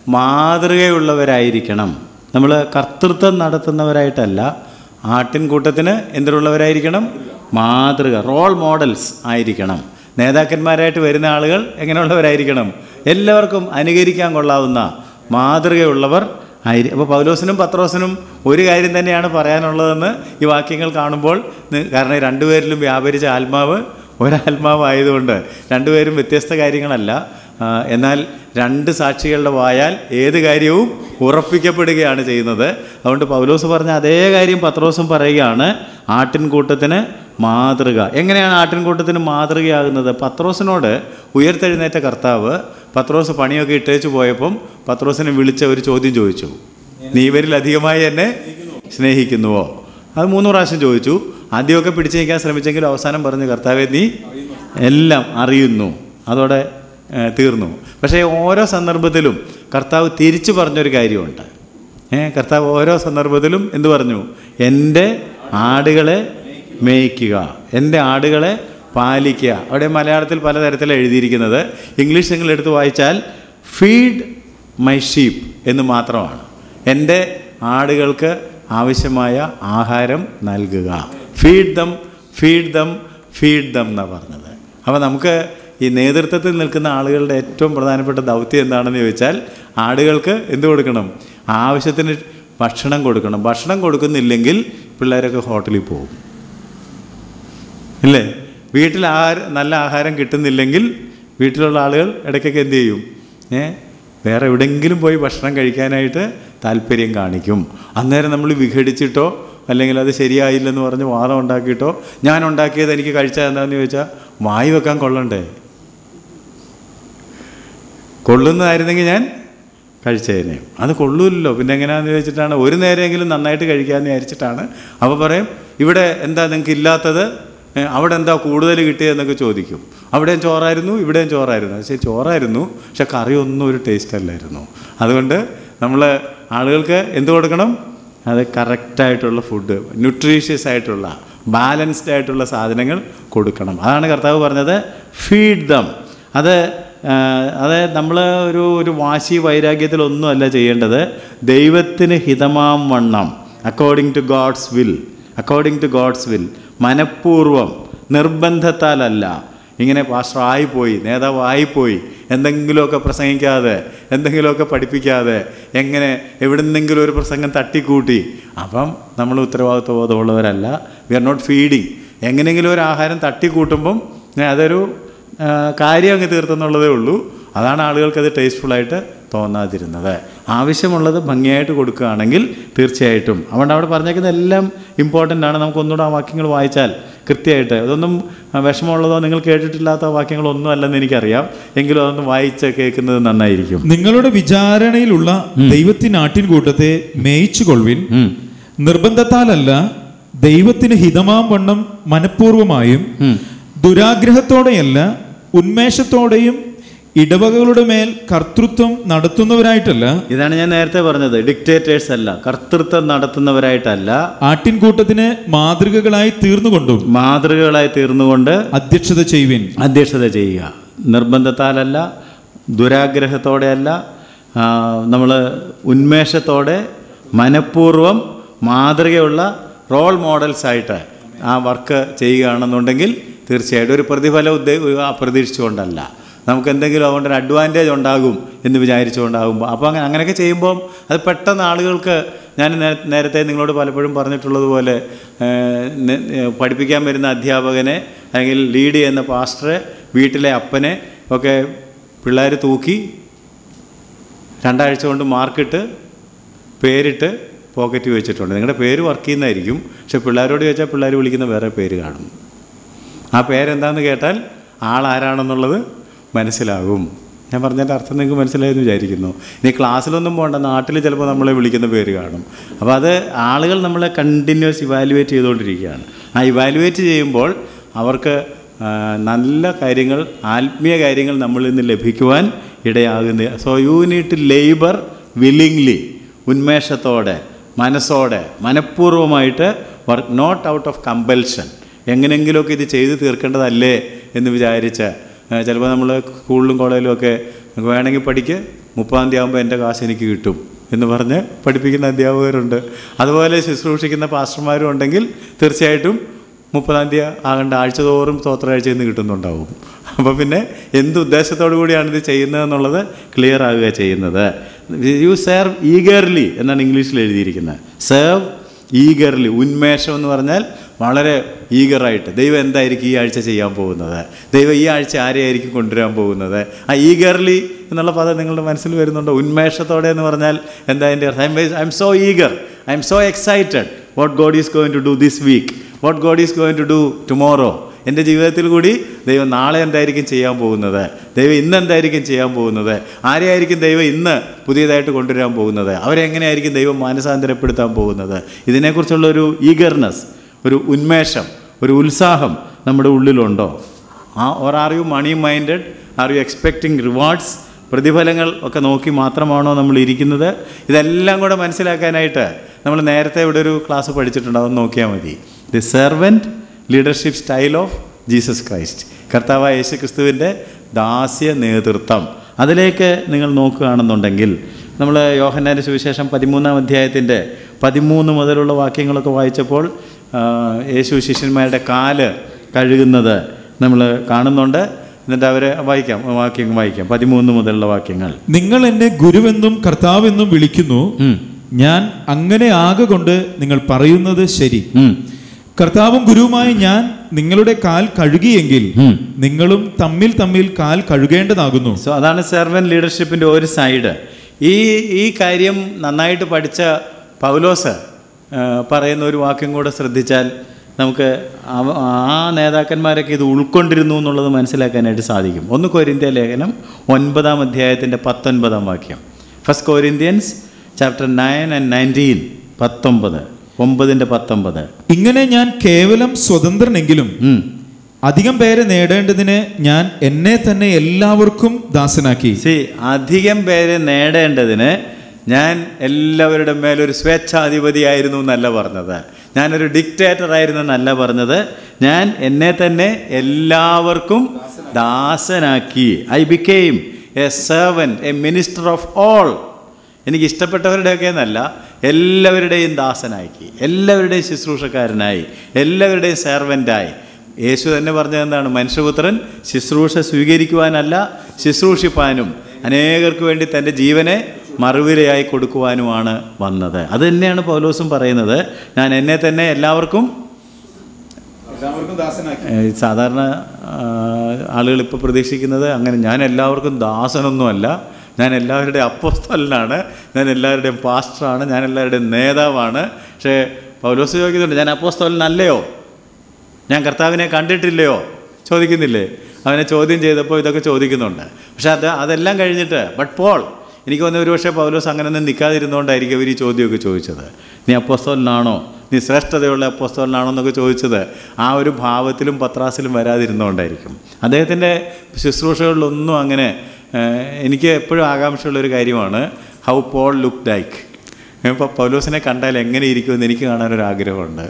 മാതൃകയുള്ളവരായിരിക്കണം നമ്മൾ കർത്തൃത്വം നടത്തുന്നവരായിട്ടല്ല ആട്ടിൻകൂട്ടത്തിന് എന്തിനുള്ളവരായിരിക്കണം മാതൃക റോൾ മോഡൽസ് ആയിരിക്കണം നേതാക്കന്മാരായിട്ട് വരുന്ന ആളുകൾ എങ്ങനെയുള്ളവരായിരിക്കണം എല്ലാവർക്കും അനുകരിക്കാൻ കൊള്ളാവുന്ന മാതൃകയുള്ളവർ ആയിരി അപ്പോൾ പൗലോസിനും പത്രോസിനും ഒരു കാര്യം തന്നെയാണ് പറയാനുള്ളതെന്ന് ഈ വാക്യങ്ങൾ കാണുമ്പോൾ നി- കാരണം ഈ രണ്ടുപേരിലും വ്യാപരിച്ച ആത്മാവ് ഒരാത്മാവായതുകൊണ്ട് രണ്ടുപേരും വ്യത്യസ്ത കാര്യങ്ങളല്ല ആ, എന്നാൽ രണ്ട് സാക്ഷികളുടെ വായാൽ ഏത് കാര്യവും ഉറപ്പിക്കപ്പെടുകയാണ് ചെയ്യുന്നത് അതുകൊണ്ട് പൗലോസ് പറഞ്ഞ അതേ കാര്യം പത്രോസും പറയുകയാണ് ആട്ടിൻകൂട്ടത്തിന് മാതൃക എങ്ങനെയാണ് ആട്ടിൻകൂട്ടത്തിന് മാതൃകയാകുന്നത് പത്രോസിനോട് ഉയർത്തെഴുന്നേറ്റ കർത്താവ് പത്രോസ് പണിയൊക്കെ ഇട്ടേച്ചു പോയപ്പം പത്രോസിനെ വിളിച്ച ഒരു ചോദ്യം ചോദിച്ചു നീ ഇവരിൽ അധികമായി എന്നെ സ്നേഹിക്കുന്നുവോ അത് മൂന്ന് പ്രാവശ്യം ചോദിച്ചു ആദ്യമൊക്കെ പിടിച്ചു നിൽക്കാൻ ശ്രമിച്ചെങ്കിലും അവസാനം പറഞ്ഞു കർത്താവെ നീ എല്ലാം അറിയുന്നു അതോടെ ഏഹ്, തീർന്നു പക്ഷേ ഓരോ സന്ദർഭത്തിലും കർത്താവ് തിരിച്ചു പറഞ്ഞൊരു കാര്യമുണ്ട് ഏ കർത്താവ് ഓരോ സന്ദർഭത്തിലും എന്തു പറഞ്ഞു എൻ്റെ ആടുകളെ മേയ്ക്കുക എൻ്റെ ആടുകളെ പാലിക്കുക അവിടെ മലയാളത്തിൽ പലതരത്തിലാണ് എഴുതിയിരിക്കുന്നത് ഇംഗ്ലീഷ് നിങ്ങൾ എടുത്ത് വായിച്ചാൽ ഫീഡ് മൈ ഷീപ്പ് എന്ന് മാത്രമാണ് എൻ്റെ ആടുകൾക്ക് ആവശ്യമായ ആഹാരം നൽകുക feed them feed them feed them എന്നാണ് പറഞ്ഞത് അപ്പോൾ നമുക്ക് ഈ നേതൃത്വത്തിൽ നിൽക്കുന്ന ആളുകളുടെ ഏറ്റവും പ്രധാനപ്പെട്ട ദൗത്യം എന്താണെന്ന് ചോദിച്ചാൽ ആടുകൾക്ക് എന്ത് കൊടുക്കണം ആവശ്യത്തിന് ഭക്ഷണം കൊടുക്കണം ഭക്ഷണം കൊടുക്കുന്നില്ലെങ്കിൽ പിള്ളേരൊക്കെ ഹോട്ടലിൽ പോകും ഇല്ലേ വീട്ടിൽ ആഹാരം നല്ല ആഹാരം കിട്ടുന്നില്ലെങ്കിൽ വീട്ടിലുള്ള ആളുകൾ ഇടയ്ക്കൊക്കെ എന്ത് ചെയ്യും ഏ വേറെ എവിടെയെങ്കിലും പോയി ഭക്ഷണം കഴിക്കാനായിട്ട് താല്പര്യം കാണിക്കും അന്നേരം നമ്മൾ വിഘടിച്ചിട്ടോ അല്ലെങ്കിൽ അത് ശരിയായില്ലെന്ന് പറഞ്ഞ് വാദം ഉണ്ടാക്കിയിട്ടോ ഞാൻ ഉണ്ടാക്കിയത് എനിക്ക് കഴിച്ചാൽ എന്താണെന്ന് ചോദിച്ചാൽ വായി വെക്കാൻ കൊള്ളണ്ടേ കൊള്ളുന്നതായിരുന്നെങ്കിൽ ഞാൻ കഴിച്ചതിനെ അത് കൊള്ളൂല്ലോ പിന്നെ എങ്ങനെയാണെന്ന് ചോദിച്ചിട്ടാണ് ഒരു നേരമെങ്കിലും നന്നായിട്ട് കഴിക്കാമെന്ന് വിചാരിച്ചിട്ടാണ് അപ്പോൾ പറയും ഇവിടെ എന്താ നിങ്ങൾക്ക് ഇല്ലാത്തത് ഏ, അവിടെ എന്താ കൂടുതൽ കിട്ടിയതെന്നൊക്കെ ചോദിക്കും അവിടെയും ചോറായിരുന്നു ഇവിടെയും ചോറായിരുന്നു പക്ഷേ ചോറായിരുന്നു പക്ഷെ കറിയൊന്നും ഒരു ടേസ്റ്റ് അല്ലായിരുന്നു അതുകൊണ്ട് നമ്മൾ ആളുകൾക്ക് എന്ത് കൊടുക്കണം അത് കറക്റ്റായിട്ടുള്ള ഫുഡ് ന്യൂട്രീഷ്യസ് ആയിട്ടുള്ള ബാലൻസ്ഡ് ആയിട്ടുള്ള സാധനങ്ങൾ കൊടുക്കണം അതാണ് കർത്താവ് പറഞ്ഞത് ഫീഡ് ദം അത് ആ, അത് നമ്മൾ ഒരു ഒരു വാശി വൈരാഗ്യത്തിലൊന്നും അല്ല ചെയ്യേണ്ടത് ദൈവത്തിന് ഹിതമാം വണ്ണം according to God's will according to God's will മനഃപൂർവ്വം നിർബന്ധത്താലല്ല ഇങ്ങനെ പാസ്റ്റർ ആയിപ്പോയി നേതാവ് ആയിപ്പോയി എന്തെങ്കിലുമൊക്കെ പ്രസംഗിക്കാതെ എന്തെങ്കിലുമൊക്കെ പഠിപ്പിക്കാതെ എങ്ങനെ എവിടുന്നെങ്കിലും ഒരു പ്രസംഗം തട്ടിക്കൂട്ടി അപ്പം നമ്മൾ ഉത്തരവാദിത്വ ബോധമുള്ളവരല്ല വി ആർ നോട്ട് ഫീഡിങ് എങ്ങനെയെങ്കിലും ഒരു ആഹാരം തട്ടിക്കൂട്ടുമ്പം ഏ, അതൊരു ആ, കാര്യം അങ്ങ് തീർത്തെന്നുള്ളതേ ഉള്ളൂ അതാണ് ആളുകൾക്കത് ടേസ്റ്റ്ഫുള്ളായിട്ട് തോന്നാതിരുന്നത് ആവശ്യമുള്ളത് ഭംഗിയായിട്ട് കൊടുക്കുകയാണെങ്കിൽ തീർച്ചയായിട്ടും അതുകൊണ്ട് അവിടെ പറഞ്ഞേക്കുന്ന എല്ലാം ഇമ്പോർട്ടൻ്റ് ആണ് നമുക്കൊന്നുകൂടെ ആ വാക്യങ്ങൾ വായിച്ചാൽ കൃത്യമായിട്ട് അതൊന്നും ആ, വിഷമമുള്ളതോ നിങ്ങൾ കേട്ടിട്ടില്ലാത്ത വാക്യങ്ങളൊന്നും അല്ലെന്ന് എനിക്കറിയാം എങ്കിലും അതൊന്ന് വായിച്ച് കേൾക്കുന്നത് നന്നായിരിക്കും നിങ്ങളുടെ വിചാരണയിലുള്ള ദൈവത്തിനാട്ടിൻ കൂട്ടത്തെ മേയിച്ചു കൊള്ളുവിൻ ഉം. നിർബന്ധത്താലല്ല ദൈവത്തിന് ഹിതമാം വണ്ണം മനഃപൂർവമായും ഉം. ദുരാഗ്രഹത്തോടെയല്ല ഉന്മേഷത്തോടെയും ഇടവകകളുടെ മേൽ കർത്തൃത്വം നടത്തുന്നവരായിട്ടല്ല ഇതാണ് ഞാൻ നേരത്തെ പറഞ്ഞത് ഡിക്റ്റേറ്റേഴ്സ് അല്ല കർത്തൃത്വം നടത്തുന്നവരായിട്ടല്ല ആട്ടിൻകൂട്ടത്തിന് മാതൃകകളായി തീർന്നുകൊണ്ടും മാതൃകകളായി തീർന്നുകൊണ്ട് അധ്യക്ഷത ചെയ്യുവിൻ അധ്യക്ഷത ചെയ്യുക നിർബന്ധത്താലല്ല ദുരാഗ്രഹത്തോടെയല്ല നമ്മൾ ഉന്മേഷത്തോടെ മനഃപൂർവ്വം മാതൃകയുള്ള റോൾ മോഡൽസായിട്ട് ആ വർക്ക് ചെയ്യുകയാണെന്നുണ്ടെങ്കിൽ തീർച്ചയായിട്ടും ഒരു പ്രതിഫലം ഉദ്ദേ പ്രതീക്ഷിച്ചുകൊണ്ടല്ല നമുക്ക് എന്തെങ്കിലും അതുകൊണ്ട് ഒരു അഡ്വാൻറ്റേജ് ഉണ്ടാകും എന്ന് വിചാരിച്ചുകൊണ്ടാകുമ്പോൾ അപ്പോൾ അങ്ങനെ അങ്ങനെയൊക്കെ ചെയ്യുമ്പം അത് പെട്ടെന്ന് ആളുകൾക്ക് ഞാൻ നേ- നേരത്തെ നിങ്ങളോട് പലപ്പോഴും പറഞ്ഞിട്ടുള്ളതുപോലെ ഏഹ്, നെ- ഏഹ്, പഠിപ്പിക്കാൻ വരുന്ന അധ്യാപകനെ അല്ലെങ്കിൽ ലീഡ് ചെയ്യുന്ന പാസ്റ്ററെ വീട്ടിലെ അപ്പനെ ഒക്കെ പിള്ളേർ തൂക്കി രണ്ടാഴ്ച കൊണ്ട് മാർക്കിട്ട് പേരിട്ട് പോക്കറ്റിൽ വെച്ചിട്ടുണ്ട് നിങ്ങളുടെ പേര് വർക്ക് ചെയ്യുന്നതായിരിക്കും പക്ഷെ പിള്ളേരോട് ചോദിച്ചാൽ പിള്ളേർ വിളിക്കുന്ന വേറെ പേര് കാണും ആ പേരെന്താണെന്ന് കേട്ടാൽ ആളാരാണെന്നുള്ളത് മനസ്സിലാകും ഞാൻ പറഞ്ഞതിൻ്റെ അർത്ഥം നിങ്ങൾക്ക് മനസ്സിലായെന്ന് വിചാരിക്കുന്നു ഇനി ക്ലാസ്സിലൊന്നും പോകണ്ട നാട്ടിൽ ചിലപ്പോൾ നമ്മളെ വിളിക്കുന്ന പേര് കാണും അപ്പോൾ അത് ആളുകൾ നമ്മളെ കണ്ടിന്യൂസ് ഇവാലുവേറ്റ് ചെയ്തുകൊണ്ടിരിക്കുകയാണ് ആ ഇവാലുവേറ്റ് ചെയ്യുമ്പോൾ അവർക്ക് ആ, നല്ല കാര്യങ്ങൾ ആത്മീയ കാര്യങ്ങൾ നമ്മളിൽ നിന്ന് ലഭിക്കുവാൻ ഇടയാകുന്ന so you need to labour willingly ഉന്മേഷത്തോടെ മനസ്സോടെ മനഃപൂർവ്വമായിട്ട് work not out of compulsion എങ്ങനെയെങ്കിലുമൊക്കെ ഇത് ചെയ്തു തീർക്കേണ്ടതല്ലേ എന്ന് വിചാരിച്ച് ഏഹ് ചിലപ്പോൾ നമ്മൾ സ്കൂളിലും കോളേജിലും ഒക്കെ വേണമെങ്കിൽ പഠിക്ക് മുപ്പതാം തീയതി ആകുമ്പോൾ എൻ്റെ കാശ് എനിക്ക് കിട്ടും എന്ന് പറഞ്ഞ് പഠിപ്പിക്കുന്ന അധ്യാപകരുണ്ട് അതുപോലെ ശുശ്രൂഷിക്കുന്ന പാസ്റ്റർമാരും ഉണ്ടെങ്കിൽ തീർച്ചയായിട്ടും മുപ്പതാം തീയതി ആകേണ്ട ആഴ്ചതോറും സ്തോത്രാഴ്ച എന്ന് കിട്ടുന്നുണ്ടാവും അപ്പോൾ പിന്നെ എന്ത് ഉദ്ദേശത്തോടു കൂടിയാണ് ഇത് ചെയ്യുന്നതെന്നുള്ളത് ക്ലിയർ ആകുക ചെയ്യുന്നത് യു സെർവ് ഈഗർലി എന്നാണ് ഇംഗ്ലീഷിൽ എഴുതിയിരിക്കുന്നത് സെർവ് ഈഗർലി ഉന്മേഷം എന്ന് പറഞ്ഞാൽ വളരെ ഈഗറായിട്ട് ദൈവം എന്തായിരിക്കും ഈ ആഴ്ച ചെയ്യാൻ പോകുന്നത് ദൈവം ഈ ആഴ്ച ആരെയായിരിക്കും കൊണ്ടുവരാൻ പോകുന്നത് ആ ഈഗർലി എന്നുള്ള പദം നിങ്ങളുടെ മനസ്സിൽ വരുന്നുണ്ടോ ഉന്മേഷത്തോടെ എന്ന് പറഞ്ഞാൽ എന്താ അതിൻ്റെ അർത്ഥം I'm so eager I'm so excited what God is going to do this week what God is going to do tomorrow എൻ്റെ ജീവിതത്തിൽ കൂടി ദൈവം നാളെ എന്തായിരിക്കും ചെയ്യാൻ പോകുന്നത് ദൈവം ഇന്ന് എന്തായിരിക്കും ചെയ്യാൻ പോകുന്നത് ആരെയായിരിക്കും ദൈവം ഇന്ന് പുതിയതായിട്ട് കൊണ്ടുവരാൻ പോകുന്നത് അവരെങ്ങനെയായിരിക്കും ദൈവം മാനസാന്തരപ്പെടുത്താൻ പോകുന്നത് ഇതിനെക്കുറിച്ചുള്ള ഒരു ഈഗർനെസ് ഒരു ഉന്മേഷം ഒരു ഉത്സാഹം നമ്മുടെ ഉള്ളിലുണ്ടോ ആ or are you money minded are you expecting rewards പ്രതിഫലങ്ങൾ ഒക്കെ നോക്കി മാത്രമാണോ നമ്മൾ ഇരിക്കുന്നത് ഇതെല്ലാം കൂടെ മനസ്സിലാക്കാനായിട്ട് നമ്മൾ നേരത്തെ ഇവിടെ ഒരു ക്ലാസ് പഠിച്ചിട്ടുണ്ട് അതൊന്ന് നോക്കിയാൽ മതി the servant leadership style of Jesus Christ കർത്താവായ യേശു ക്രിസ്തുവിൻ്റെ ദാസ്യ നേതൃത്വം അതിലേക്ക് നിങ്ങൾ നോക്കുകയാണെന്നുണ്ടെങ്കിൽ നമ്മൾ യോഹന്നാൻ്റെ സുവിശേഷം പതിമൂന്നാം അധ്യായത്തിൻ്റെ പതിമൂന്ന് മുതലുള്ള വാക്യങ്ങളൊക്കെ വായിച്ചപ്പോൾ ആ, യേശു ശിഷ്യന്മാരുടെ കാല് കഴുകുന്നത് നമ്മൾ കാണുന്നുണ്ട് എന്നിട്ട് അവരെ വായിക്കാം വാക്യം വായിക്കാം പതിമൂന്ന് മുതലുള്ള വാക്യങ്ങൾ നിങ്ങൾ എന്നെ ഗുരുവെന്നും കർത്താവെന്നും വിളിക്കുന്നു ഉം. ഞാൻ അങ്ങനെ ആകെ കൊണ്ട് നിങ്ങൾ പറയുന്നത് ശരി ഉം. കർത്താവും ഗുരുവുമായ ഞാൻ നിങ്ങളുടെ കാൽ കഴുകിയെങ്കിൽ ഉം. നിങ്ങളും തമ്മിൽ തമ്മിൽ കാൽ കഴുകേണ്ടതാകുന്നു സോ അതാണ് സെർവൻ ലീഡർഷിപ്പിൻ്റെ ഒരു സൈഡ് ഈ ഈ കാര്യം നന്നായിട്ട് പഠിച്ച പൗലോസ് ആ, പറയുന്ന ഒരു വാക്യം കൂടെ ശ്രദ്ധിച്ചാൽ നമുക്ക് അവ- ആ നേതാക്കന്മാരൊക്കെ ഇത് ഉൾക്കൊണ്ടിരുന്നു എന്നുള്ളത് മനസ്സിലാക്കാനായിട്ട് സാധിക്കും ഒന്ന് കൊരിന്ത്യ ലേഖനം ഒൻപതാം അധ്യായത്തിൻ്റെ പത്തൊൻപതാം വാക്യം first Corinthians chapter nine and nineteen പത്തൊമ്പത് ഒമ്പതിൻ്റെ പത്തൊമ്പത് ഇങ്ങനെ ഞാൻ കേവലം സ്വതന്ത്രനെങ്കിലും ഉം. അധികം പേരെ നേടേണ്ടതിന് ഞാൻ എന്നെ തന്നെ എല്ലാവർക്കും ദാസനാക്കി സി അധികം പേരെ നേടേണ്ടതിന് ഞാൻ എല്ലാവരുടെ മേലൊരു സ്വേച്ഛാധിപതിയായിരുന്നു എന്നല്ല പറഞ്ഞത് ഞാനൊരു ഡിക്റ്റേറ്റർ ആയിരുന്നു എന്നല്ല പറഞ്ഞത് ഞാൻ എന്നെ തന്നെ എല്ലാവർക്കും ദാസനാക്കി I became a servant a minister of all എനിക്ക് ഇഷ്ടപ്പെട്ടവരുടെയൊക്കെ എന്നല്ല എല്ലാവരുടെയും ദാസനാക്കി എല്ലാവരുടെയും ശുശ്രൂഷക്കാരനായി എല്ലാവരുടെയും സെർവൻ്റായി യേശു തന്നെ പറഞ്ഞത് എന്താണ് മനുഷ്യപുത്രൻ ശുശ്രൂഷ സ്വീകരിക്കുവാനല്ല ശുശ്രൂഷിപ്പാനും അനേകർക്ക് വേണ്ടി തൻ്റെ ജീവനെ മറുവിലയായി കൊടുക്കുവാനുമാണ് വന്നത് അത് തന്നെയാണ് പൗലോസും പറയുന്നത് ഞാൻ എന്നെ തന്നെ എല്ലാവർക്കും ഏഹ് സാധാരണ ആളുകൾ ഇപ്പോൾ പ്രതീക്ഷിക്കുന്നത് അങ്ങനെ ഞാൻ എല്ലാവർക്കും ദാസനൊന്നുമല്ല ഞാൻ എല്ലാവരുടെയും അപ്പോസ്തലനാണ് ഞാൻ എല്ലാവരുടെയും പാസ്റ്ററാണ് ഞാൻ എല്ലാവരുടെയും നേതാവാണ് പക്ഷേ പൗലോസ് ചോദിക്കുന്നുണ്ട് ഞാൻ അപ്പോസ്തലനല്ലയോ ഞാൻ കർത്താവിനെ കണ്ടിട്ടില്ലയോ ചോദിക്കുന്നില്ലേ അവനെ ചോദ്യം ചെയ്തപ്പോൾ ഇതൊക്കെ ചോദിക്കുന്നുണ്ട് പക്ഷെ അത് അതെല്ലാം കഴിഞ്ഞിട്ട് ബട്ട് പോൾ എനിക്ക് തോന്നുന്നു ഒരു പക്ഷേ പൗലോസ് അങ്ങനെയൊന്നും നിൽക്കാതിരുന്നുകൊണ്ടായിരിക്കും അവർ ഈ ചോദ്യമൊക്കെ ചോദിച്ചത് നീ അപ്പോസ്തോലനാണോ നീ ശ്രേഷ്ഠതയുള്ള അപ്പോസ്തോലനാണോ എന്നൊക്കെ ചോദിച്ചത് ആ ഒരു ഭാവത്തിലും പത്രാസിലും വരാതിരുന്നുകൊണ്ടായിരിക്കും അദ്ദേഹത്തിൻ്റെ ശുശ്രൂഷകളിലൊന്നും അങ്ങനെ ഏഹ്, എനിക്ക് എപ്പോഴും ആകാംക്ഷയുള്ളൊരു കാര്യമാണ് ഹൗ പോൾ ലുക്ക് ലൈക്ക് ഇപ്പോൾ പൗലോസിനെ കണ്ടാൽ എങ്ങനെ ഇരിക്കുമെന്ന് എനിക്ക് കാണാനൊരു ആഗ്രഹമുണ്ട്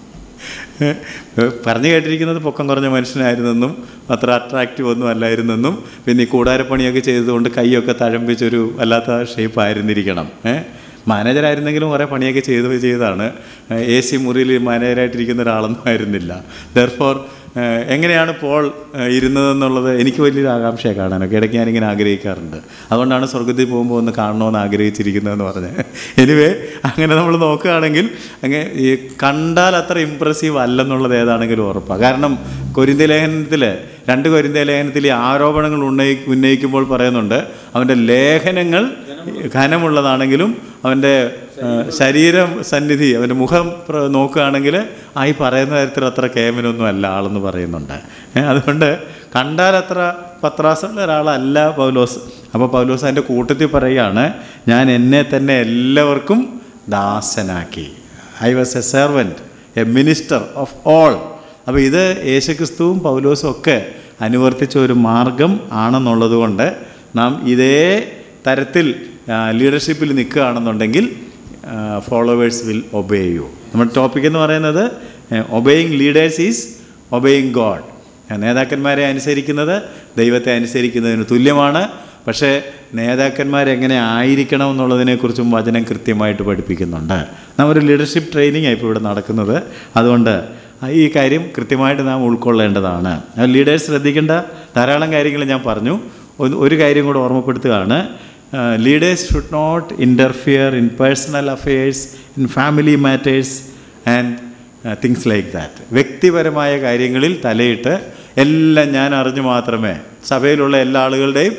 പറഞ്ഞു കേട്ടിരിക്കുന്നത് പൊക്കം കുറഞ്ഞ മനുഷ്യനായിരുന്നെന്നും അത്ര അട്രാക്റ്റീവ് ഒന്നും അല്ലായിരുന്നെന്നും പിന്നെ ഈ കൂടാരപ്പണിയൊക്കെ ചെയ്തതുകൊണ്ട് കൈയൊക്കെ തഴമ്പിച്ചൊരു വല്ലാത്ത ഷേപ്പ് ആയിരുന്നിരിക്കണം ഏഹ് മാനേജറായിരുന്നെങ്കിലും കുറേ പണിയൊക്കെ ചെയ്ത് ചെയ്താണ് എ സി മുറിയിൽ മാനേജറായിട്ടിരിക്കുന്ന ഒരാളൊന്നും ആയിരുന്നില്ല ദർഫോർ എങ്ങനെയാണ് പോൾ ഏഹ്, ഇരുന്നതെന്നുള്ളത് എനിക്ക് വലിയൊരു ആകാംക്ഷയാണ് കാണാനൊക്കെ ഇടയ്ക്ക് ഞാനിങ്ങനെ ആഗ്രഹിക്കാറുണ്ട് അതുകൊണ്ടാണ് സ്വർഗത്തിൽ പോകുമ്പോൾ ഒന്ന് കാണണമെന്ന് ആഗ്രഹിച്ചിരിക്കുന്നതെന്ന് പറഞ്ഞ് എനിവേ അങ്ങനെ നമ്മൾ നോക്കുകയാണെങ്കിൽ അങ്ങനെ ഈ കണ്ടാൽ അത്ര ഇമ്പ്രസീവ് അല്ലെന്നുള്ളത് ഏതാണെങ്കിലും ഉറപ്പാണ് കാരണം കൊരിന്ത ലേഖനത്തിൽ രണ്ട് കൊരിന്ത ലേഖനത്തിൽ ഈ ആരോപണങ്ങൾ ഉന്നയി ഉന്നയിക്കുമ്പോൾ പറയുന്നുണ്ട് അവൻ്റെ ലേഖനങ്ങൾ ഘനമുള്ളതാണെങ്കിലും അവൻ്റെ ഏഹ്, ശരീരം സന്നിധി അവൻ്റെ മുഖം പ്ര- നോക്കുകയാണെങ്കിൽ ആ ഈ പറയുന്ന തരത്തിൽ അത്ര കേമനൊന്നും അല്ല ആളെന്ന് പറയുന്നുണ്ട് ഏഹ്, അതുകൊണ്ട് കണ്ടാൽ അത്ര പത്രാസുള്ള ഒരാളല്ല പൗലോസ് അപ്പോൾ പൗലോസ് അതിൻ്റെ കൂട്ടത്തിൽ പറയുകയാണ് ഞാൻ എന്നെ തന്നെ എല്ലാവർക്കും ദാസനാക്കി I was a servant a minister of all അപ്പോൾ ഇത് യേശുക്രിസ്തുവും പൗലോസും ഒക്കെ അനുവർത്തിച്ച ഒരു മാർഗം ആണെന്നുള്ളത് കൊണ്ട് നാം ഇതേ തരത്തിൽ ലീഡർഷിപ്പിൽ നിൽക്കുകയാണെന്നുണ്ടെങ്കിൽ ഫോളോവേഴ്സ് വിൽ ഒബേ യു നമ്മുടെ ടോപ്പിക് എന്ന് പറയുന്നത് obeying leaders is obeying God നേതാക്കന്മാരെ അനുസരിക്കുന്നത് ദൈവത്തെ അനുസരിക്കുന്നതിന് തുല്യമാണ് പക്ഷേ നേതാക്കന്മാരെങ്ങനെ ആയിരിക്കണം എന്നുള്ളതിനെക്കുറിച്ചും വചനം കൃത്യമായിട്ട് പഠിപ്പിക്കുന്നുണ്ട് നാം ഒരു ലീഡർഷിപ്പ് ട്രെയിനിങ് ഇപ്പോൾ ഇവിടെ നടക്കുന്നത് അതുകൊണ്ട് ഈ കാര്യം കൃത്യമായിട്ട് നാം ഉൾക്കൊള്ളേണ്ടതാണ് ലീഡേഴ്സ് ശ്രദ്ധിക്കേണ്ട ധാരാളം കാര്യങ്ങൾ ഞാൻ പറഞ്ഞു ഒന്ന് ഒരു കാര്യം കൂടെ ഓർമ്മപ്പെടുത്തുകയാണ് leaders should not interfere in personal affairs in family matters and things like that വ്യക്തിപരമായ കാര്യങ്ങളിൽ തലയിട്ട് എല്ലാം ഞാൻ അറിഞ്ഞു മാത്രമേ സഭയിലുള്ള എല്ലാ ആളുകളുടെയും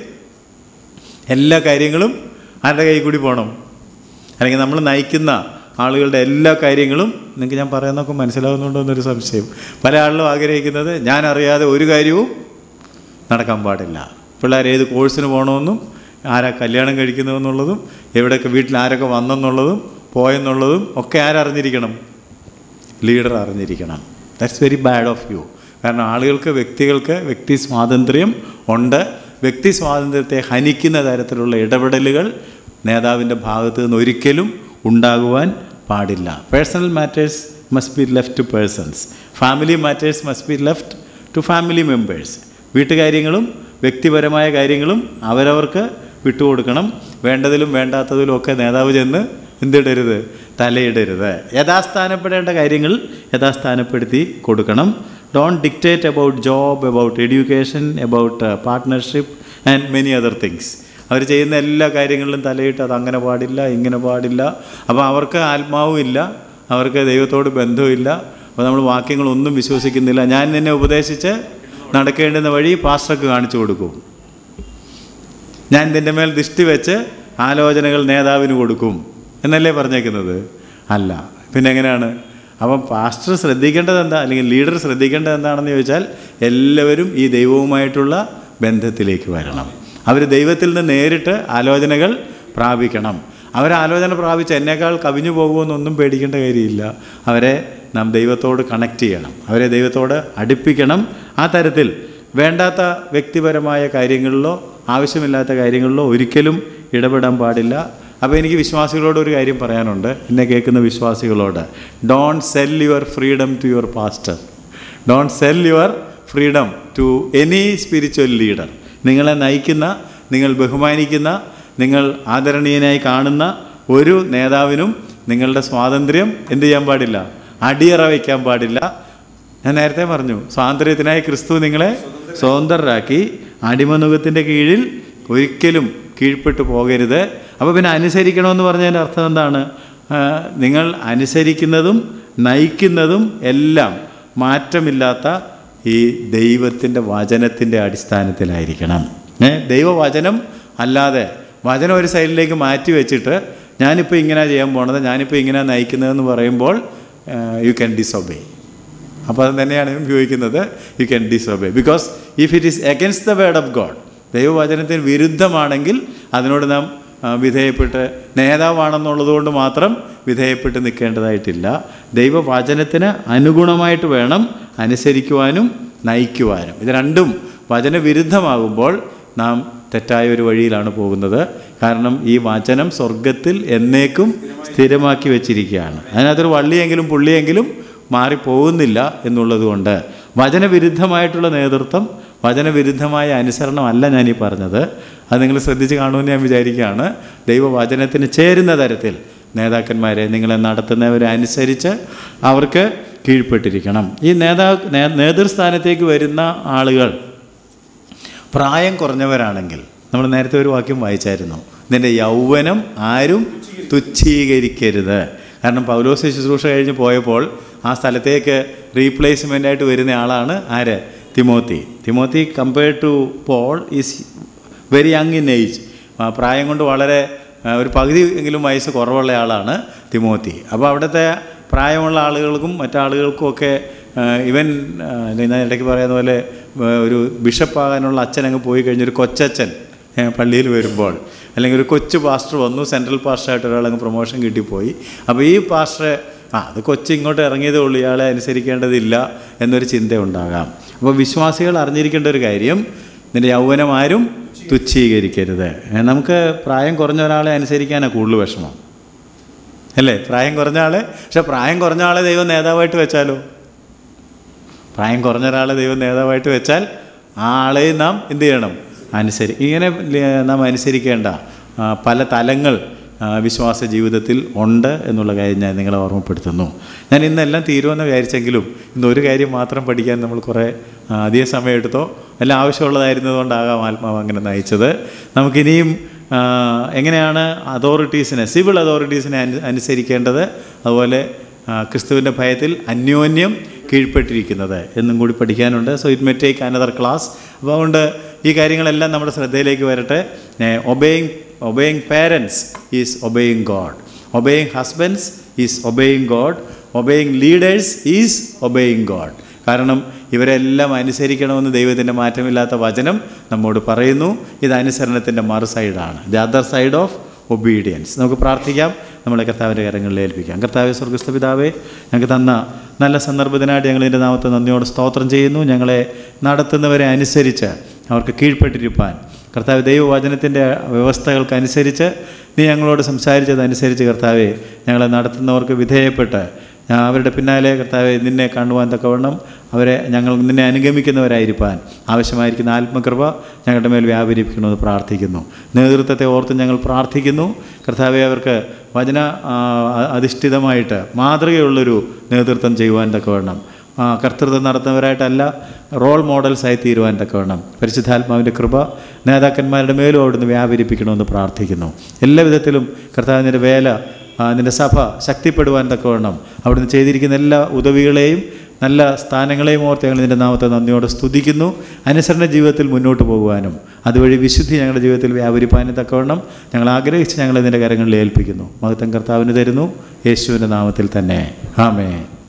എല്ലാ കാര്യങ്ങളും ആരുടെ കൈ കൂടി പോകണം അല്ലെങ്കിൽ നമ്മൾ നയിക്കുന്ന ആളുകളുടെ എല്ലാ കാര്യങ്ങളും നിങ്ങൾക്ക് ഞാൻ പറയുന്നതൊക്കെ മനസ്സിലാവുന്നുണ്ടോ എന്നൊരു സംശയം പല ആളുകളും ആഗ്രഹിക്കുന്നത് ഞാൻ അറിയാതെ ഒരു കാര്യവും നടക്കാൻ പാടില്ല പിള്ളേർ ഏത് കോഴ്സിന് പോകണമെന്നും ആരാ കല്യാണം കഴിക്കുന്നതെന്നുള്ളതും എവിടെയൊക്കെ വീട്ടിൽ ആരൊക്കെ വന്നെന്നുള്ളതും പോയെന്നുള്ളതും ഒക്കെ ആരറിഞ്ഞിരിക്കണം ലീഡർ അറിഞ്ഞിരിക്കണം that's very bad of you കാരണം ആളുകൾക്ക് വ്യക്തികൾക്ക് വ്യക്തി സ്വാതന്ത്ര്യം ഉണ്ട് വ്യക്തി സ്വാതന്ത്ര്യത്തെ ഹനിക്കുന്ന തരത്തിലുള്ള ഇടപെടലുകൾ നേതാവിൻ്റെ ഭാഗത്ത് നിന്ന് ഒരിക്കലും ഉണ്ടാകുവാൻ പാടില്ല personal matters must be left to persons family matters must be left to family members വീട്ടുകാര്യങ്ങളും വ്യക്തിപരമായ കാര്യങ്ങളും അവരവർക്ക് വിട്ടുകൊടുക്കണം വേണ്ടതിലും വേണ്ടാത്തതിലും ഒക്കെ നേതാവ് ചെന്ന് എന്തിടരുത് തലയിടരുത് യഥാസ്ഥാനപ്പെടേണ്ട കാര്യങ്ങൾ യഥാസ്ഥാനപ്പെടുത്തി കൊടുക്കണം don't dictate about job about education about partnership and many other things അവർ ചെയ്യുന്ന എല്ലാ കാര്യങ്ങളിലും തലയിട്ട് അത് അങ്ങനെ പാടില്ല ഇങ്ങനെ പാടില്ല അപ്പോൾ അവർക്ക് ആത്മാവും ഇല്ല അവർക്ക് ദൈവത്തോട് ബന്ധവുമില്ല അപ്പോൾ നമ്മൾ വാക്യങ്ങളൊന്നും വിശ്വസിക്കുന്നില്ല ഞാൻ നിന്നെ ഉപദേശിച്ച് നടക്കേണ്ടുന്ന വഴി പാസ്റ്റർക്ക് കാണിച്ചു കൊടുക്കും ഞാൻ നിൻ്റെ മേൽ ദൃഷ്ടി വെച്ച് ആലോചനകൾ നേതാവിന് കൊടുക്കും എന്നല്ലേ പറഞ്ഞേക്കുന്നത് അല്ല പിന്നെ എങ്ങനെയാണ് അപ്പം പാസ്റ്റർ ശ്രദ്ധിക്കേണ്ടത് എന്താ അല്ലെങ്കിൽ ലീഡർ ശ്രദ്ധിക്കേണ്ടത് എന്താണെന്ന് ചോദിച്ചാൽ എല്ലാവരും ഈ ദൈവവുമായിട്ടുള്ള ബന്ധത്തിലേക്ക് വരണം അവർ ദൈവത്തിൽ നിന്ന് നേരിട്ട് ആലോചനകൾ പ്രാപിക്കണം അവർ ആലോചന പ്രാപിച്ച് എന്നേക്കാൾ കവിഞ്ഞു പോകുമെന്നൊന്നും പേടിക്കേണ്ട കാര്യമില്ല അവരെ നാം ദൈവത്തോട് കണക്ട് ചെയ്യണം അവരെ ദൈവത്തോട് അടുപ്പിക്കണം ആ തരത്തിൽ വേണ്ടാത്ത വ്യക്തിപരമായ കാര്യങ്ങളിലോ ആവശ്യമില്ലാത്ത കാര്യങ്ങളിലോ ഒരിക്കലും ഇടപെടാൻ പാടില്ല അപ്പോൾ എനിക്ക് വിശ്വാസികളോട് ഒരു കാര്യം പറയാനുണ്ട് എന്നെ കേൾക്കുന്ന വിശ്വാസികളോട് don't sell your freedom to your pastor don't sell your freedom to any spiritual leader നിങ്ങളെ നയിക്കുന്ന നിങ്ങൾ ബഹുമാനിക്കുന്ന നിങ്ങൾ ആദരണീയനായി കാണുന്ന ഒരു നേതാവിനും നിങ്ങളുടെ സ്വാതന്ത്ര്യം എന്ത് ചെയ്യാൻ പാടില്ല അടിയറ വയ്ക്കാൻ പാടില്ല ഞാൻ നേരത്തെ പറഞ്ഞു സ്വാതന്ത്ര്യത്തിനായി ക്രിസ്തു നിങ്ങളെ സ്വതന്ത്രരാക്കി അടിമനുഖത്തിൻ്റെ കീഴിൽ ഒരിക്കലും കീഴ്പ്പെട്ടു പോകരുത് അപ്പോൾ പിന്നെ അനുസരിക്കണമെന്ന് പറഞ്ഞതിൻ്റെ അർത്ഥം എന്താണ് ആ, നിങ്ങൾ അനുസരിക്കുന്നതും നയിക്കുന്നതും എല്ലാം മാറ്റമില്ലാത്ത ഈ ദൈവത്തിൻ്റെ വചനത്തിൻ്റെ അടിസ്ഥാനത്തിലായിരിക്കണം ഏ ദൈവവചനം അല്ലാതെ വചനം ഒരു സൈഡിലേക്ക് മാറ്റി വെച്ചിട്ട് ഞാനിപ്പോൾ ഇങ്ങനെ ചെയ്യാൻ പോണത് ഞാനിപ്പോൾ ഇങ്ങനെ നയിക്കുന്നതെന്ന് പറയുമ്പോൾ യു ക്യാൻ ഡിസൊബേ അപ്പോൾ അത് തന്നെയാണ് ഞാൻ ഉപയോഗിക്കുന്നത് you can disobey because if it is against the word of God ദൈവവചനത്തിന് വിരുദ്ധമാണെങ്കിൽ അതിനോട് നാം ആ, വിധേയപ്പെട്ട് നേതാവാണെന്നുള്ളത് കൊണ്ട് മാത്രം വിധേയപ്പെട്ട് നിൽക്കേണ്ടതായിട്ടില്ല ദൈവവചനത്തിന് അനുഗുണമായിട്ട് വേണം അനുസരിക്കുവാനും നയിക്കുവാനും ഇത് രണ്ടും വചനവിരുദ്ധമാകുമ്പോൾ നാം തെറ്റായ ഒരു വഴിയിലാണ് പോകുന്നത് കാരണം ഈ വചനം സ്വർഗത്തിൽ എന്നേക്കും സ്ഥിരമാക്കി വെച്ചിരിക്കുകയാണ് അതിനകത്തൊരു വള്ളിയെങ്കിലും പുള്ളിയെങ്കിലും മാറിപ്പോകുന്നില്ല എന്നുള്ളത് കൊണ്ട് വചനവിരുദ്ധമായിട്ടുള്ള നേതൃത്വം വചനവിരുദ്ധമായ അനുസരണമല്ല ഞാൻ ഈ പറഞ്ഞത് അത് നിങ്ങൾ ശ്രദ്ധിച്ച് കാണുമെന്ന് ഞാൻ വിചാരിക്കുകയാണ് ദൈവവചനത്തിന് ചേരുന്ന തരത്തിൽ നേതാക്കന്മാരെ നിങ്ങളെ നടത്തുന്നവരെ അനുസരിച്ച് അവർക്ക് കീഴ്പ്പെട്ടിരിക്കണം ഈ നേതാ നേ- നേതൃസ്ഥാനത്തേക്ക് വരുന്ന ആളുകൾ പ്രായം കുറഞ്ഞവരാണെങ്കിൽ നമ്മൾ നേരത്തെ ഒരു വാക്യം വായിച്ചായിരുന്നു നിന്റെ യൗവനം ആരും തുച്ഛീകരിക്കരുത് കാരണം പൗലോസ് ശുശ്രൂഷ കഴിഞ്ഞ് പോയപ്പോൾ ആ സ്ഥലത്തേക്ക് റീപ്ലേസ്മെൻ്റ് ആയിട്ട് വരുന്ന ആളാണ് ആര് Timothy Timothy compared to Paul is very young in age പ്രായം കൊണ്ട് വളരെ ആ, ഒരു പകുതി എങ്കിലും വയസ്സ് കുറവുള്ള ആളാണ് തിമോത്തി അപ്പോൾ അവിടുത്തെ പ്രായമുള്ള ആളുകൾക്കും മറ്റാളുകൾക്കും ഒക്കെ ആ, ഇവൻ ആ, ഞാൻ ഇടയ്ക്ക് പറയുന്ന പോലെ ആ, ഒരു ബിഷപ്പാകാനുള്ള അച്ഛൻ അങ്ങ് പോയി കഴിഞ്ഞൊരു കൊച്ചച്ഛൻ ഏ, പള്ളിയിൽ വരുമ്പോൾ അല്ലെങ്കിൽ ഒരു കൊച്ചു പാസ്റ്റർ വന്നു സെൻട്രൽ പാസ്റ്ററായിട്ട് ഒരാളങ്ങ് പ്രൊമോഷൻ കിട്ടിപ്പോയി അപ്പോൾ ഈ പാസ്റ്റർ ആ അത് കൊച്ചു ഇങ്ങോട്ട് ഇറങ്ങിയതേ ഉള്ളൂ ഇയാളെ അനുസരിക്കേണ്ടതില്ല എന്നൊരു ചിന്ത ഉണ്ടാകാം അപ്പോൾ വിശ്വാസികൾ അറിഞ്ഞിരിക്കേണ്ട ഒരു കാര്യം നിന്റെ യൗവനം ആരും തുച്ഛീകരിക്കരുത് ഏ, നമുക്ക് പ്രായം കുറഞ്ഞ ഒരാളെ അനുസരിക്കാനാണ് കൂടുതൽ വിഷമം അല്ലേ പ്രായം കുറഞ്ഞ ആളെ പക്ഷെ പ്രായം കുറഞ്ഞ ആളെ ദൈവം നേതാവായിട്ട് വെച്ചാലോ പ്രായം കുറഞ്ഞ ഒരാളെ ദൈവം നേതാവായിട്ട് വെച്ചാൽ ആ ആളെയും നാം എന്ത് ചെയ്യണം അനുസരി ഇങ്ങനെ ല- നാം അനുസരിക്കേണ്ട ആ, പല തലങ്ങൾ ആ, വിശ്വാസ ജീവിതത്തിൽ ഉണ്ട് എന്നുള്ള കാര്യം ഞാൻ നിങ്ങളെ ഓർമ്മപ്പെടുത്തുന്നു ഞാൻ ഇന്നെല്ലാം തീരുമെന്ന് വിചാരിച്ചെങ്കിലും ഇന്ന് ഒരു കാര്യം മാത്രം പഠിക്കാൻ നമ്മൾ കുറേ ആ, അധികം സമയം എടുത്തോ എല്ലാം ആവശ്യമുള്ളതായിരുന്നതുകൊണ്ടാകാം ആത്മാവ് അങ്ങനെ നയിച്ചത് നമുക്കിനിയും ആ, എങ്ങനെയാണ് അതോറിറ്റീസിനെ സിവിൽ അതോറിറ്റീസിനെ അനു അനുസരിക്കേണ്ടത് അതുപോലെ ആ, ക്രിസ്തുവിൻ്റെ ഭയത്തിൽ അന്യോന്യം കീഴ്പ്പെട്ടിരിക്കുന്നത് എന്നും കൂടി പഠിക്കാനുണ്ട് so it may take another class അപ്പോൾ അതുകൊണ്ട് ഈ കാര്യങ്ങളെല്ലാം നമ്മുടെ ശ്രദ്ധയിലേക്ക് വരട്ടെ obeying obeying parents is obeying God obeying husbands is obeying God obeying leaders is obeying God കാരണം ഇവരെല്ലാം അനുസരിക്കണമെന്ന് ദൈവത്തിൻ്റെ മാറ്റമില്ലാത്ത വചനം നമ്മോട് പറയുന്നു ഇത് അനുസരണത്തിൻ്റെ മറു സൈഡാണ് the other side of obedience നമുക്ക് പ്രാർത്ഥിക്കാം നമ്മളെ കർത്താവിൻ്റെ കരങ്ങളിൽ ഏൽപ്പിക്കാം കർത്താവ് സ്വർഗസ്ഥ പിതാവേ ഞങ്ങൾക്ക് തന്ന നല്ല സന്ദർഭത്തിനായിട്ട് ഞങ്ങൾ ഇതിൻ്റെ നാമത്തെ നന്ദിയോട് സ്തോത്രം ചെയ്യുന്നു ഞങ്ങളെ നടത്തുന്നവരെ അനുസരിച്ച് അവർക്ക് കീഴ്പ്പെട്ടിരിപ്പാൻ കർത്താവ് ദൈവവചനത്തിൻ്റെ വ്യവസ്ഥകൾക്കനുസരിച്ച് നീ ഞങ്ങളോട് സംസാരിച്ചതനുസരിച്ച് കർത്താവെ ഞങ്ങളെ നടത്തുന്നവർക്ക് വിധേയപ്പെട്ട് ഞാൻ അവരുടെ പിന്നാലെ കർത്താവെ നിന്നെ കാണുവാൻ തക്കവണ്ണം അവരെ ഞങ്ങൾ നിന്നെ അനുഗമിക്കുന്നവരായിരിക്കാൻ ആവശ്യമായിരിക്കുന്ന ആത്മകൃപ ഞങ്ങളുടെ മേൽ വ്യാപരിപ്പിക്കണമെന്ന് പ്രാർത്ഥിക്കുന്നു നേതൃത്വത്തെ ഓർത്ത് ഞങ്ങൾ പ്രാർത്ഥിക്കുന്നു കർത്താവെ അവർക്ക് വചന ആ, അധിഷ്ഠിതമായിട്ട് മാതൃകയുള്ളൊരു നേതൃത്വം ചെയ്യുവാൻ തക്കവണ്ണം ആ, കർത്തൃത്വം നടത്തുന്നവരായിട്ടല്ല റോൾ മോഡൽസായി തീരുവാൻ തക്കവണ്ണം പരിശുദ്ധാത്മാവിൻ്റെ കൃപ നേതാക്കന്മാരുടെ മേലും അവിടുന്ന് വ്യാപരിപ്പിക്കണമെന്ന് പ്രാർത്ഥിക്കുന്നു എല്ലാ വിധത്തിലും കർത്താവിൻ്റെ വേല ആ, നിൻ്റെ സഭ ശക്തിപ്പെടുവാൻ തക്കവണ്ണം അവിടുന്ന് ചെയ്തിരിക്കുന്ന എല്ലാ ഉദവികളെയും നല്ല സ്ഥാനങ്ങളെയും ഓർത്ത് ഞങ്ങൾ നിൻ്റെ നാമത്തെ നന്ദിയോടെ സ്തുതിക്കുന്നു അനുസരണ ജീവിതത്തിൽ മുന്നോട്ട് പോകുവാനും അതുവഴി വിശുദ്ധി ഞങ്ങളുടെ ജീവിതത്തിൽ വ്യാപരിപ്പാനും തക്കവണ്ണം ഞങ്ങൾ ആഗ്രഹിച്ച് ഞങ്ങൾ നിൻ്റെ കരങ്ങളിൽ ഏൽപ്പിക്കുന്നു മഹത്വം കർത്താവിന് തരുന്നു യേശുവിൻ്റെ നാമത്തിൽ തന്നെ ആമേ